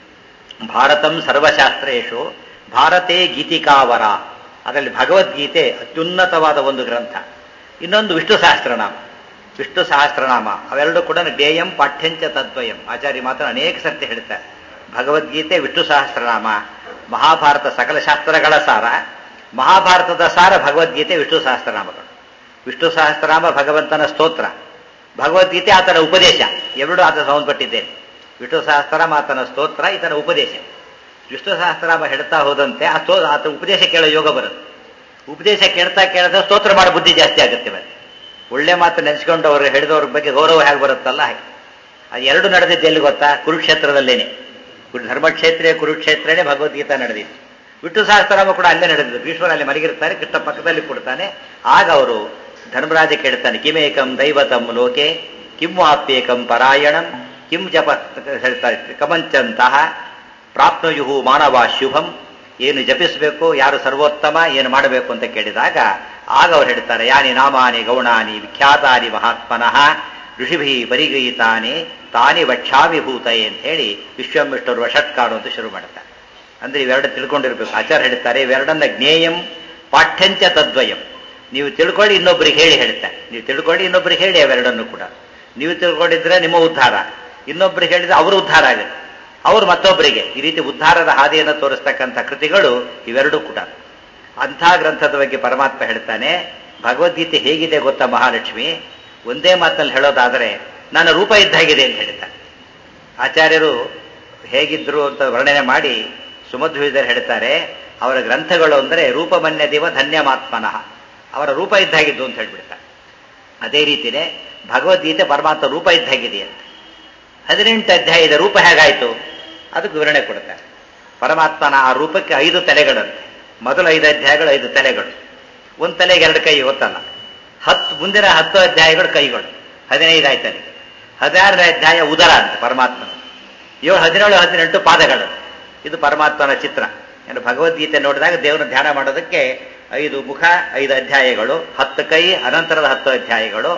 ಭಾರತಂ ಸರ್ವಶಾಸ್ತ್ರೇಶು ಭಾರತೇ ಗೀತಿಕಾವರ ಅದರಲ್ಲಿ ಭಗವದ್ಗೀತೆ ಅತ್ಯುನ್ನತವಾದ ಒಂದು ಗ್ರಂಥ ಇನ್ನೊಂದು ವಿಷ್ಣು ಸಹಸ್ರನಾಮ ವಿಷ್ಣು ಸಹಸ್ರನಾಮ ಅವೆರಡು ಕೂಡ ಧ್ಯೇಯಂ ಪಾಠ್ಯಂಚ ತದ್ವಯಂ ಆಚಾರ್ಯ ಮಾತ್ರ ಅನೇಕ ಸರ್ತಿ ಹೇಳ್ತಾರೆ ಭಗವದ್ಗೀತೆ ವಿಷ್ಣು ಸಹಸ್ರನಾಮ ಮಹಾಭಾರತ ಸಕಲ ಶಾಸ್ತ್ರಗಳ ಸಾರ ಮಹಾಭಾರತದ ಸಾರ ಭಗವದ್ಗೀತೆ ವಿಷ್ಣು ಸಹಸ್ರನಾಮಗಳು ವಿಷ್ಣು ಸಹಸ್ರನಾಮ ಭಗವಂತನ ಸ್ತೋತ್ರ ಭಗವದ್ಗೀತೆ ಆತನ ಉಪದೇಶ ಎರಡು ಆತ ಸಂಬಂಧಪಟ್ಟಿದ್ದೇನೆ ವಿಷ್ಣು ಸಹಸ್ರನಾಮ ಆತನ ಸ್ತೋತ್ರ ಈತನ ಉಪದೇಶ ವಿಷ್ಣು ಸಹಸ್ರನಾಮ ಹೇಳ್ತಾ ಹೋದಂತೆ ಆ ಸ್ತೋ ಆತ ಉಪದೇಶ ಕೇಳೋ ಯೋಗ ಬರುತ್ತೆ ಉಪದೇಶ ಕೇಳ್ತಾ ಕೇಳ್ತಾ ಸ್ತೋತ್ರ ಮಾಡೋ ಬುದ್ಧಿ ಜಾಸ್ತಿ ಆಗುತ್ತೆ ಮತ್ತೆ ಒಳ್ಳೆ ಮಾತು ನೆನೆಸ್ಕೊಂಡು ಅವರು ಹೇಳಿದವ್ರ ಬಗ್ಗೆ ಗೌರವ ಹೇಗೆ ಬರುತ್ತಲ್ಲ ಹಾಗೆ ಅದು ಎರಡು ನಡೆದಿದ್ದು ಎಲ್ಲಿ ಗೊತ್ತಾ ಕುರುಕ್ಷೇತ್ರದಲ್ಲೇನೆ ಧರ್ಮಕ್ಷೇತ್ರ ಕುರುಕ್ಷೇತ್ರನೇ ಭಗವದ್ಗೀತಾ ನಡೆದಿತ್ತು ವಿಷ್ಣು ಸಹಸ್ರನಾಮ ಕೂಡ ಅಲ್ಲೇ ನಡೆದಿದ್ದು ಭೀಷ್ಮರ ಅಲ್ಲಿ ಮಲಗಿರ್ತಾರೆ ಕೃಷ್ಣ ಪಕ್ಕದಲ್ಲಿ ಕೊಡ್ತಾನೆ ಆಗ ಅವರು ಧರ್ಮರಾಜ ಕೇಳ್ತಾನೆ ಕಿಮೇಕಂ ದೈವತಂ ಲೋಕೆ ಕಿಂ ಆಪ್ಯೇಕಂ ಪರಾಯಣಂ ಕಿಂ ಜಪ ಹೇಳ್ತಾರೆ ಕಮಂಚಂತಹ ಪ್ರಾಪ್ನುಯುಹು ಮಾನವ ಶುಭಂ ಏನು ಜಪಿಸಬೇಕು ಯಾರು ಸರ್ವೋತ್ತಮ ಏನು ಮಾಡಬೇಕು ಅಂತ ಕೇಳಿದಾಗ ಆಗ ಅವ್ರು ಹೇಳ್ತಾರೆ ಯಾನಿ ನಾಮಾನಿ ಗೌಣಾನಿ ವಿಖ್ಯಾತಾನಿ ಮಹಾತ್ಮನಃ ಋಷಿಭಿ ಪರಿಗೃಹಿತಾನಿ ತಾನಿ ವಕ್ಷಾವಿಭೂತಯೇ ಅಂತ ಹೇಳಿ ವಿಶ್ವಮಿಷ್ಟರು ವಷಟ್ಕಾಡು ಅಂತ ಶುರು ಮಾಡ್ತಾರೆ ಅಂದ್ರೆ ಇವೆರಡು ತಿಳ್ಕೊಂಡಿರ್ಬೇಕು ಆಚಾರ್ಯ ಹೇಳ್ತಾರೆ ಇವೆರಡನ್ನ ಜ್ಞೇಯಂ ಪಾಠ್ಯಂಚ ತದ್ವಯಂ ನೀವು ತಿಳ್ಕೊಳ್ಳಿ ಇನ್ನೊಬ್ಬರಿಗೆ ಹೇಳಿ ಹೇಳ್ತಾರೆ ನೀವು ತಿಳ್ಕೊಳ್ಳಿ ಇನ್ನೊಬ್ಬರಿಗೆ ಹೇಳಿ ಅವೆರಡನ್ನು ಕೂಡ ನೀವು ತಿಳ್ಕೊಂಡಿದ್ರೆ ನಿಮ್ಮ ಉದ್ಧಾರ ಇನ್ನೊಬ್ಬರಿಗೆ ಹೇಳಿದ್ರೆ ಅವರು ಉದ್ಧಾರ ಆಗುತ್ತೆ ಅವರು ಮತ್ತೊಬ್ಬರಿಗೆ ಈ ರೀತಿ ಉದ್ಧಾರದ ಹಾದಿಯನ್ನು ತೋರಿಸ್ತಕ್ಕಂಥ ಕೃತಿಗಳು ಇವೆರಡೂ ಕೂಡ ಅಂಥ ಗ್ರಂಥದ ಬಗ್ಗೆ ಪರಮಾತ್ಮ ಹೇಳ್ತಾನೆ ಭಗವದ್ಗೀತೆ ಹೇಗಿದೆ ಗೊತ್ತಾ ಮಹಾಲಕ್ಷ್ಮಿ ಒಂದೇ ಮಾತಿನಲ್ಲಿ ಹೇಳೋದಾದರೆ ನನ್ನ ರೂಪ ಇದ್ದಾಗಿದೆ ಅಂತ ಹೇಳ್ತಾರೆ ಆಚಾರ್ಯರು ಹೇಗಿದ್ರು ಅಂತ ವರ್ಣನೆ ಮಾಡಿ ಸುಮಧ್ವಿದರು ಹೇಳ್ತಾರೆ ಅವರ ಗ್ರಂಥಗಳು ಅಂದರೆ ರೂಪಮನ್ಯದೇವ ಧನ್ಯಮಾತ್ಮನಃ ಅವರ ರೂಪ ಇದ್ದಾಗಿದ್ದು ಅಂತ ಹೇಳ್ಬಿಡ್ತಾರೆ ಅದೇ ರೀತಿಯೇ ಭಗವದ್ಗೀತೆ ಪರಮಾತ್ಮ ರೂಪ ಇದ್ದಾಗಿದೆ ಅಂತ ಹದಿನೆಂಟು ಅಧ್ಯಾಯದ ರೂಪ ಹೇಗಾಯಿತು ಅದಕ್ಕೆ ವಿವರಣೆ ಕೊಡ್ತಾರೆ ಪರಮಾತ್ಮನ ಆ ರೂಪಕ್ಕೆ ಐದು ತಲೆಗಳಂತೆ ಮೊದಲು ಐದು ಅಧ್ಯಾಯಗಳು ಐದು ತಲೆಗಳು ಒಂದು ತಲೆಗೆ ಎರಡು ಕೈ ಗೊತ್ತಲ್ಲ ಹತ್ತು ಮುಂದಿನ ಹತ್ತು ಅಧ್ಯಾಯಗಳು ಕೈಗಳು ಹದಿನೈದು ಆಯ್ತಾನೆ ಹದಿನಾರನೇ ಅಧ್ಯಾಯ ಉದರ ಅಂತ ಪರಮಾತ್ಮನ ಏಳು ಹದಿನೇಳು ಹದಿನೆಂಟು ಪಾದಗಳು ಇದು ಪರಮಾತ್ಮನ ಚಿತ್ರ ಏನು ಭಗವದ್ಗೀತೆ ನೋಡಿದಾಗ ದೇವರ ಧ್ಯಾನ ಮಾಡೋದಕ್ಕೆ ಐದು ಮುಖ ಐದು ಅಧ್ಯಾಯಗಳು ಹತ್ತು ಕೈ ಅನಂತರದ ಹತ್ತು ಅಧ್ಯಾಯಗಳು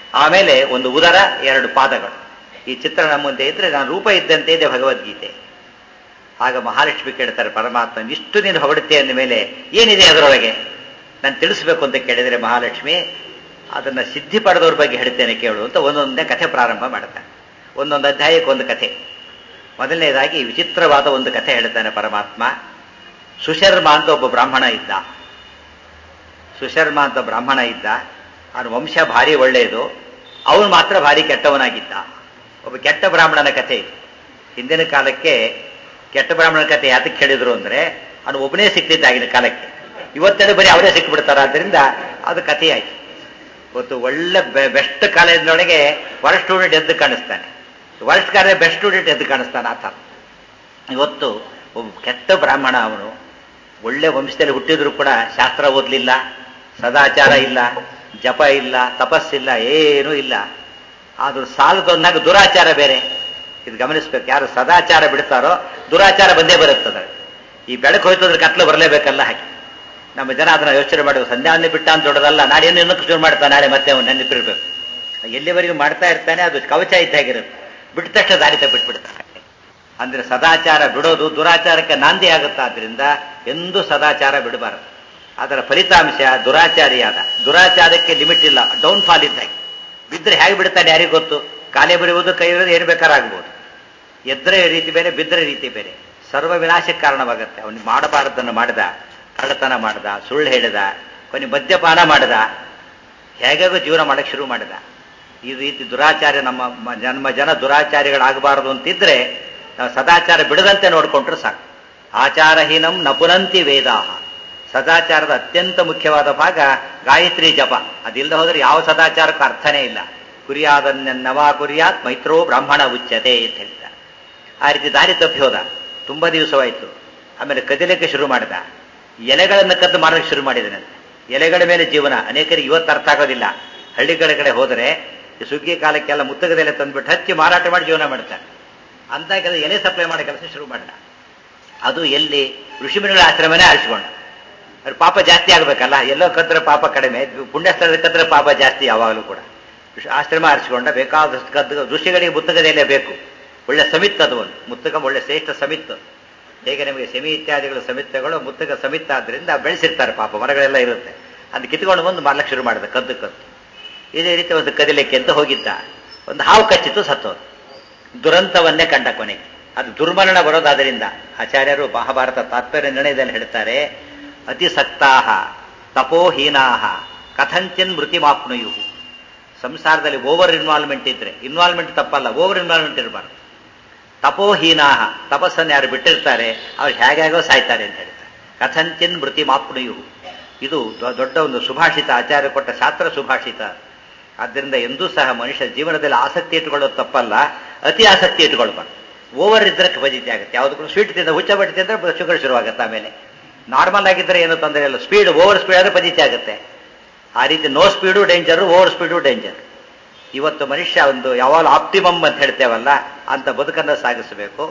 ಆಮೇಲೆ ಒಂದು ಉದರ ಎರಡು ಪಾದಗಳು ಈ ಚಿತ್ರ ನಮ್ಮ ಮುಂದೆ ಇದ್ರೆ ನಾನು ರೂಪ ಇದ್ದಂತೆ ಇದೆ ಭಗವದ್ಗೀತೆ ಆಗ ಮಹಾಲಕ್ಷ್ಮಿ ಕೇಳ್ತಾರೆ ಪರಮಾತ್ಮ ಇಷ್ಟು ನೀನು ಹೊಗಡುತ್ತೆ ಅಂದ ಮೇಲೆ ಏನಿದೆ ಅದರೊಳಗೆ ನಾನು ತಿಳಿಸ್ಬೇಕು ಅಂತ ಕೇಳಿದರೆ ಮಹಾಲಕ್ಷ್ಮಿ ಅದನ್ನು ಸಿದ್ಧಿ ಪಡೆದವ್ರ ಬಗ್ಗೆ ಹೇಳ್ತೇನೆ ಕೇಳು ಅಂತ ಒಂದೊಂದೇ ಕಥೆ ಪ್ರಾರಂಭ ಮಾಡ್ತಾನೆ ಒಂದೊಂದು ಅಧ್ಯಾಯಕ್ಕೆ ಒಂದು ಕಥೆ ಮೊದಲನೇದಾಗಿ ವಿಚಿತ್ರವಾದ ಒಂದು ಕಥೆ ಹೇಳ್ತಾನೆ ಪರಮಾತ್ಮ ಸುಶರ್ಮ ಅಂತ ಒಬ್ಬ ಬ್ರಾಹ್ಮಣ ಇದ್ದ ಸುಶರ್ಮ ಅಂತ ಬ್ರಾಹ್ಮಣ ಇದ್ದ ಅವನ ವಂಶ ಭಾರಿ ಒಳ್ಳೆಯದು ಅವನು ಮಾತ್ರ ಭಾರಿ ಕೆಟ್ಟವನಾಗಿದ್ದ ಒಬ್ಬ ಕೆಟ್ಟ ಬ್ರಾಹ್ಮಣನ ಕಥೆ ಇದು ಹಿಂದಿನ ಕಾಲಕ್ಕೆ ಕೆಟ್ಟ ಬ್ರಾಹ್ಮಣನ ಕಥೆ ಯಾತಕ್ಕೆ ಹೇಳಿದ್ರು ಅಂದ್ರೆ ಅವನು ಒಬ್ಬನೇ ಸಿಕ್ತಿದ್ದ ಆಗಿನ ಕಾಲಕ್ಕೆ ಇವತ್ತೆಲ್ಲ ಬರೀ ಅವರೇ ಸಿಕ್ಬಿಡ್ತಾರ ಆದ್ದರಿಂದ ಅದು ಕಥೆಯಾಯ್ತು ಇವತ್ತು ಒಳ್ಳೆ ಬೆಸ್ಟ್ ಕಾಲೇಜಿನೊಳಗೆ ವರ್ಸ್ಟ್ ಸ್ಟೂಡೆಂಟ್ ಎದ್ದು ಕಾಣಿಸ್ತಾನೆ ವರ್ಸ್ಟ್ ಕಾಲೇಜ್ ಬೆಸ್ಟ್ ಸ್ಟೂಡೆಂಟ್ ಎದ್ದು ಕಾಣಿಸ್ತಾನೆ ಆತ ಇವತ್ತು ಒಬ್ಬ ಕೆಟ್ಟ ಬ್ರಾಹ್ಮಣ ಅವನು ಒಳ್ಳೆ ವಂಶದಲ್ಲಿ ಹುಟ್ಟಿದ್ರು ಕೂಡ ಶಾಸ್ತ್ರ ಓದಲಿಲ್ಲ ಸದಾಚಾರ ಇಲ್ಲ ಜಪ ಇಲ್ಲ ತಪಸ್ಸಿಲ್ಲ ಏನೂ ಇಲ್ಲ ಆದ್ರೂ ಸಾಲದೊಂದಾಗ ದುರಾಚಾರ ಬೇರೆ ಇದು ಗಮನಿಸ್ಬೇಕು ಯಾರು ಸದಾಚಾರ ಬಿಡ್ತಾರೋ ದುರಾಚಾರ ಬಂದೇ ಬರುತ್ತದೆ ಈ ಬೆಳಕು ಹೋಯ್ತಂದ್ರೆ ಕತ್ಲು ಬರಲೇಬೇಕಲ್ಲ ಹಾಗೆ ನಮ್ಮ ಜನ ಅದನ್ನ ಯೋಚನೆ ಮಾಡುವ ಸಂಧ್ಯಾವನ್ನೇ ಬಿಟ್ಟ ಅಂತ ದೊಡ್ಡದಲ್ಲ ನಾಳೆ ಏನು ಇನ್ನೊಂದು ಶುರು ಮಾಡ್ತಾನೆ ನಾಳೆ ಮತ್ತೆ ಅವನು ನೆನಪಿರ್ಬೇಕು ಎಲ್ಲಿವರೆಗೂ ಮಾಡ್ತಾ ಇರ್ತಾನೆ ಅದು ಕವಚ ಇದ್ದಾಗಿರುತ್ತೆ ಬಿಟ್ಟ ತಕ್ಷಣ ದಾರಿ ತಪ್ಪಿಟ್ಬಿಡ್ತಾನೆ ಅಂದ್ರೆ ಸದಾಚಾರ ಬಿಡೋದು ದುರಾಚಾರಕ್ಕೆ ನಾಂದಿ ಆಗುತ್ತೆ ಆದ್ರಿಂದ ಎಂದೂ ಸದಾಚಾರ ಬಿಡಬಾರದು ಅದರ ಫಲಿತಾಂಶ ದುರಾಚಾರಿಯಾದ ದುರಾಚಾರಕ್ಕೆ ಲಿಮಿಟ್ ಇಲ್ಲ ಡೌನ್ ಫಾಲ್ ಇದ್ದಾಗೆ ಬಿದ್ದರೆ ಹೇಗೆ ಬಿಡ್ತಾನೆ ಯಾರಿಗೂ ಗೊತ್ತು ಕಾಲೇ ಬರೆಯುವುದು ಕೈ ಇರೋದು ಏನು ಬೇಕಾರಾಗ್ಬೋದು ಎದ್ರೆ ರೀತಿ ಬೇರೆ ಬಿದ್ದರೆ ರೀತಿ ಬೇರೆ ಸರ್ವ ವಿನಾಶಕ್ಕೆ ಕಾರಣವಾಗುತ್ತೆ ಅವನಿಗೆ ಮಾಡಬಾರದನ್ನು ಮಾಡಿದ ಕಳ್ಳತನ ಮಾಡಿದ ಸುಳ್ಳು ಹೇಳಿದ ಕೊನೆ ಮದ್ಯಪಾನ ಮಾಡಿದ ಹೇಗಾಗೋ ಜೀವನ ಮಾಡಕ್ಕೆ ಶುರು ಮಾಡಿದ ಈ ರೀತಿ ದುರಾಚಾರ್ಯ ನಮ್ಮ ನಮ್ಮ ಜನ ದುರಾಚಾರಿಗಳಾಗಬಾರದು ಅಂತಿದ್ರೆ ನಾವು ಸದಾಚಾರ ಬಿಡದಂತೆ ನೋಡ್ಕೊಂಡ್ರೆ ಸಾಕು ಆಚಾರಹೀನಂ ನಪುನಂತಿ ವೇದಾಹ ಸದಾಚಾರದ ಅತ್ಯಂತ ಮುಖ್ಯವಾದ ಭಾಗ ಗಾಯತ್ರಿ ಜಪ ಅದಿಲ್ಲದೆ ಹೋದ್ರೆ ಯಾವ ಸದಾಚಾರಕ್ಕೂ ಅರ್ಥನೇ ಇಲ್ಲ ಕುರಿಯಾದನ್ನೆನ್ನವಾ ಕುರಿಯಾತ್ ಮೈತ್ರೋ ಬ್ರಾಹ್ಮಣ ಉಚ್ಯತೆ ಅಂತ ಹೇಳ್ತಾರೆ ಆ ರೀತಿ ದಾರಿ ತಪ್ಪಿ ಹೋದ ತುಂಬಾ ದಿವಸವಾಯಿತು ಆಮೇಲೆ ಕದಿಲಿಕ್ಕೆ ಶುರು ಮಾಡಿದ ಎಲೆಗಳನ್ನು ಕದ್ದು ಮಾಡೋಕ್ಕೆ ಶುರು ಮಾಡಿದನಂತೆ ಎಲೆಗಳ ಮೇಲೆ ಜೀವನ ಅನೇಕರಿಗೆ ಇವತ್ತು ಅರ್ಥ ಆಗೋದಿಲ್ಲ ಹಳ್ಳಿಗಳ ಕಡೆ ಹೋದರೆ ಈ ಸುಗ್ಗಿ ಕಾಲಕ್ಕೆಲ್ಲ ಮುತ್ತಗದೆಲೆ ತಂದ್ಬಿಟ್ಟು ಹಚ್ಚಿ ಮಾರಾಟ ಮಾಡಿ ಜೀವನ ಮಾಡ್ತಾರೆ ಅಂತ ಕೆಲಸ ಎಲೆ ಸಪ್ಲೈ ಮಾಡೋ ಕೆಲಸ ಶುರು ಮಾಡಿದ ಅದು ಎಲ್ಲಿ ಋಷಿಮುನಿಗಳ ಆಶ್ರಮನೇ ಆರಿಸಿಕೊಂಡ ಅವ್ರ ಪಾಪ ಜಾಸ್ತಿ ಆಗಬೇಕಲ್ಲ ಎಲ್ಲೋ ಕದ್ರೆ ಪಾಪ ಕಡಿಮೆ ಪುಣ್ಯಸ್ಥಳದ ಕದ್ರೆ ಪಾಪ ಜಾಸ್ತಿ ಯಾವಾಗಲೂ ಕೂಡ ಆಶ್ರಮ ಆರಿಸಿಕೊಂಡ ಬೇಕಾದಷ್ಟು ಕದ್ದು ಋಷಿಗಳಿಗೆ ಮುತ್ತಗದೆಲೆ ಬೇಕು ಒಳ್ಳೆ ಸಮಿತ್ ಅದು ಒಂದು ಮುತ್ತಗ ಒಳ್ಳೆ ಶ್ರೇಷ್ಠ ಸಮಿತ್ ಹೇಗೆ ನಿಮಗೆ ಸೆಮಿ ಇತ್ಯಾದಿಗಳು ಸಮಿತ್ತಗಳು ಮುತ್ತಗ ಸಮಿತ್ ಆದ್ರಿಂದ ಬೆಳೆಸಿರ್ತಾರೆ ಪಾಪ ಮರಗಳೆಲ್ಲ ಇರುತ್ತೆ ಅದು ಕಿತ್ಕೊಂಡು ಬಂದು ಮಾರ್ಲಕ್ಕೆ ಶುರು ಮಾಡಿದ ಕದ್ದು ಕದ್ದು ಇದೇ ರೀತಿ ಒಂದು ಕದಿಲಿಕ್ಕೆ ಅಂತ ಹೋಗಿದ್ದ ಒಂದು ಹಾವು ಕಚ್ಚಿತು ಸತ್ತೋದು ದುರಂತವನ್ನೇ ಕಂಡ ಕೊನೆಗೆ ಅದು ದುರ್ಮರಣ ಬರೋದಾದ್ದರಿಂದ ಆಚಾರ್ಯರು ಮಹಾಭಾರತ ತಾತ್ಪರ್ಯ ನಿರ್ಣಯದಲ್ಲಿ ಹೇಳ್ತಾರೆ ಅತಿಸಕ್ತಾಹ ತಪೋಹೀನಾಹ ಕಥಂಚಿನ್ ಮೃತಿಮಾಪ್ನುಯು ಸಂಸಾರದಲ್ಲಿ ಓವರ್ ಇನ್ವಾಲ್ವ್ಮೆಂಟ್ ಇದ್ರೆ ಇನ್ವಾಲ್ವ್ಮೆಂಟ್ ತಪ್ಪಲ್ಲ ಓವರ್ ಇನ್ವಾಲ್ವ್ಮೆಂಟ್ ಇರಬಾರ್ದು ತಪೋಹೀನಾಹ ತಪಸ್ಸನ್ನು ಯಾರು ಬಿಟ್ಟಿರ್ತಾರೆ ಅವ್ರು ಹೇಗಾಗೋ ಸಾಯ್ತಾರೆ ಅಂತ ಹೇಳ್ತಾರೆ ಕಥಂಚಿನ್ ಮೃತಿ ಮಾಪ್ನುಯು ಇದು ದೊಡ್ಡ ಒಂದು ಸುಭಾಷಿತ ಆಚಾರ್ಯ ಕೊಟ್ಟ ಶಾಸ್ತ್ರ ಸುಭಾಷಿತ ಆದ್ದರಿಂದ ಎಂದೂ ಸಹ ಮನುಷ್ಯ ಜೀವನದಲ್ಲಿ ಆಸಕ್ತಿ ಇಟ್ಟುಕೊಳ್ಳೋದು ತಪ್ಪಲ್ಲ ಅತಿ ಆಸಕ್ತಿ ಇಟ್ಕೊಳ್ಬಾರ್ದು ಓವರ್ ಇದ್ರೆ ಫಜಿತಿ ಆಗುತ್ತೆ ಯಾವುದಕ್ಕೂ ಸ್ವೀಟ್ ತಿಂದ ಹುಚ್ಚ ಬಟ್ಟೆ ತಿಂದ್ರೆ ಶುಗರ್ ಶುರುವಾಗುತ್ತೆ ಆಮೇಲೆ ನಾರ್ಮಲ್ ಆಗಿದ್ರೆ ಏನು ತೊಂದರೆ ಇಲ್ಲ ಸ್ಪೀಡ್ ಓವರ್ ಸ್ಪೀಡ್ ಆದರೆ ಫಜಿತಿ ಆಗುತ್ತೆ ಆ ರೀತಿ no speed danger over speed danger ಇವತ್ತು ಮನುಷ್ಯ ಒಂದು ಯಾವಾಗ ಆಪ್ಟಿಮಮ್ ಅಂತ ಹೇಳ್ತೇವಲ್ಲ ಅಂತ ಬದುಕನ್ನು ಸಾಗಿಸಬೇಕು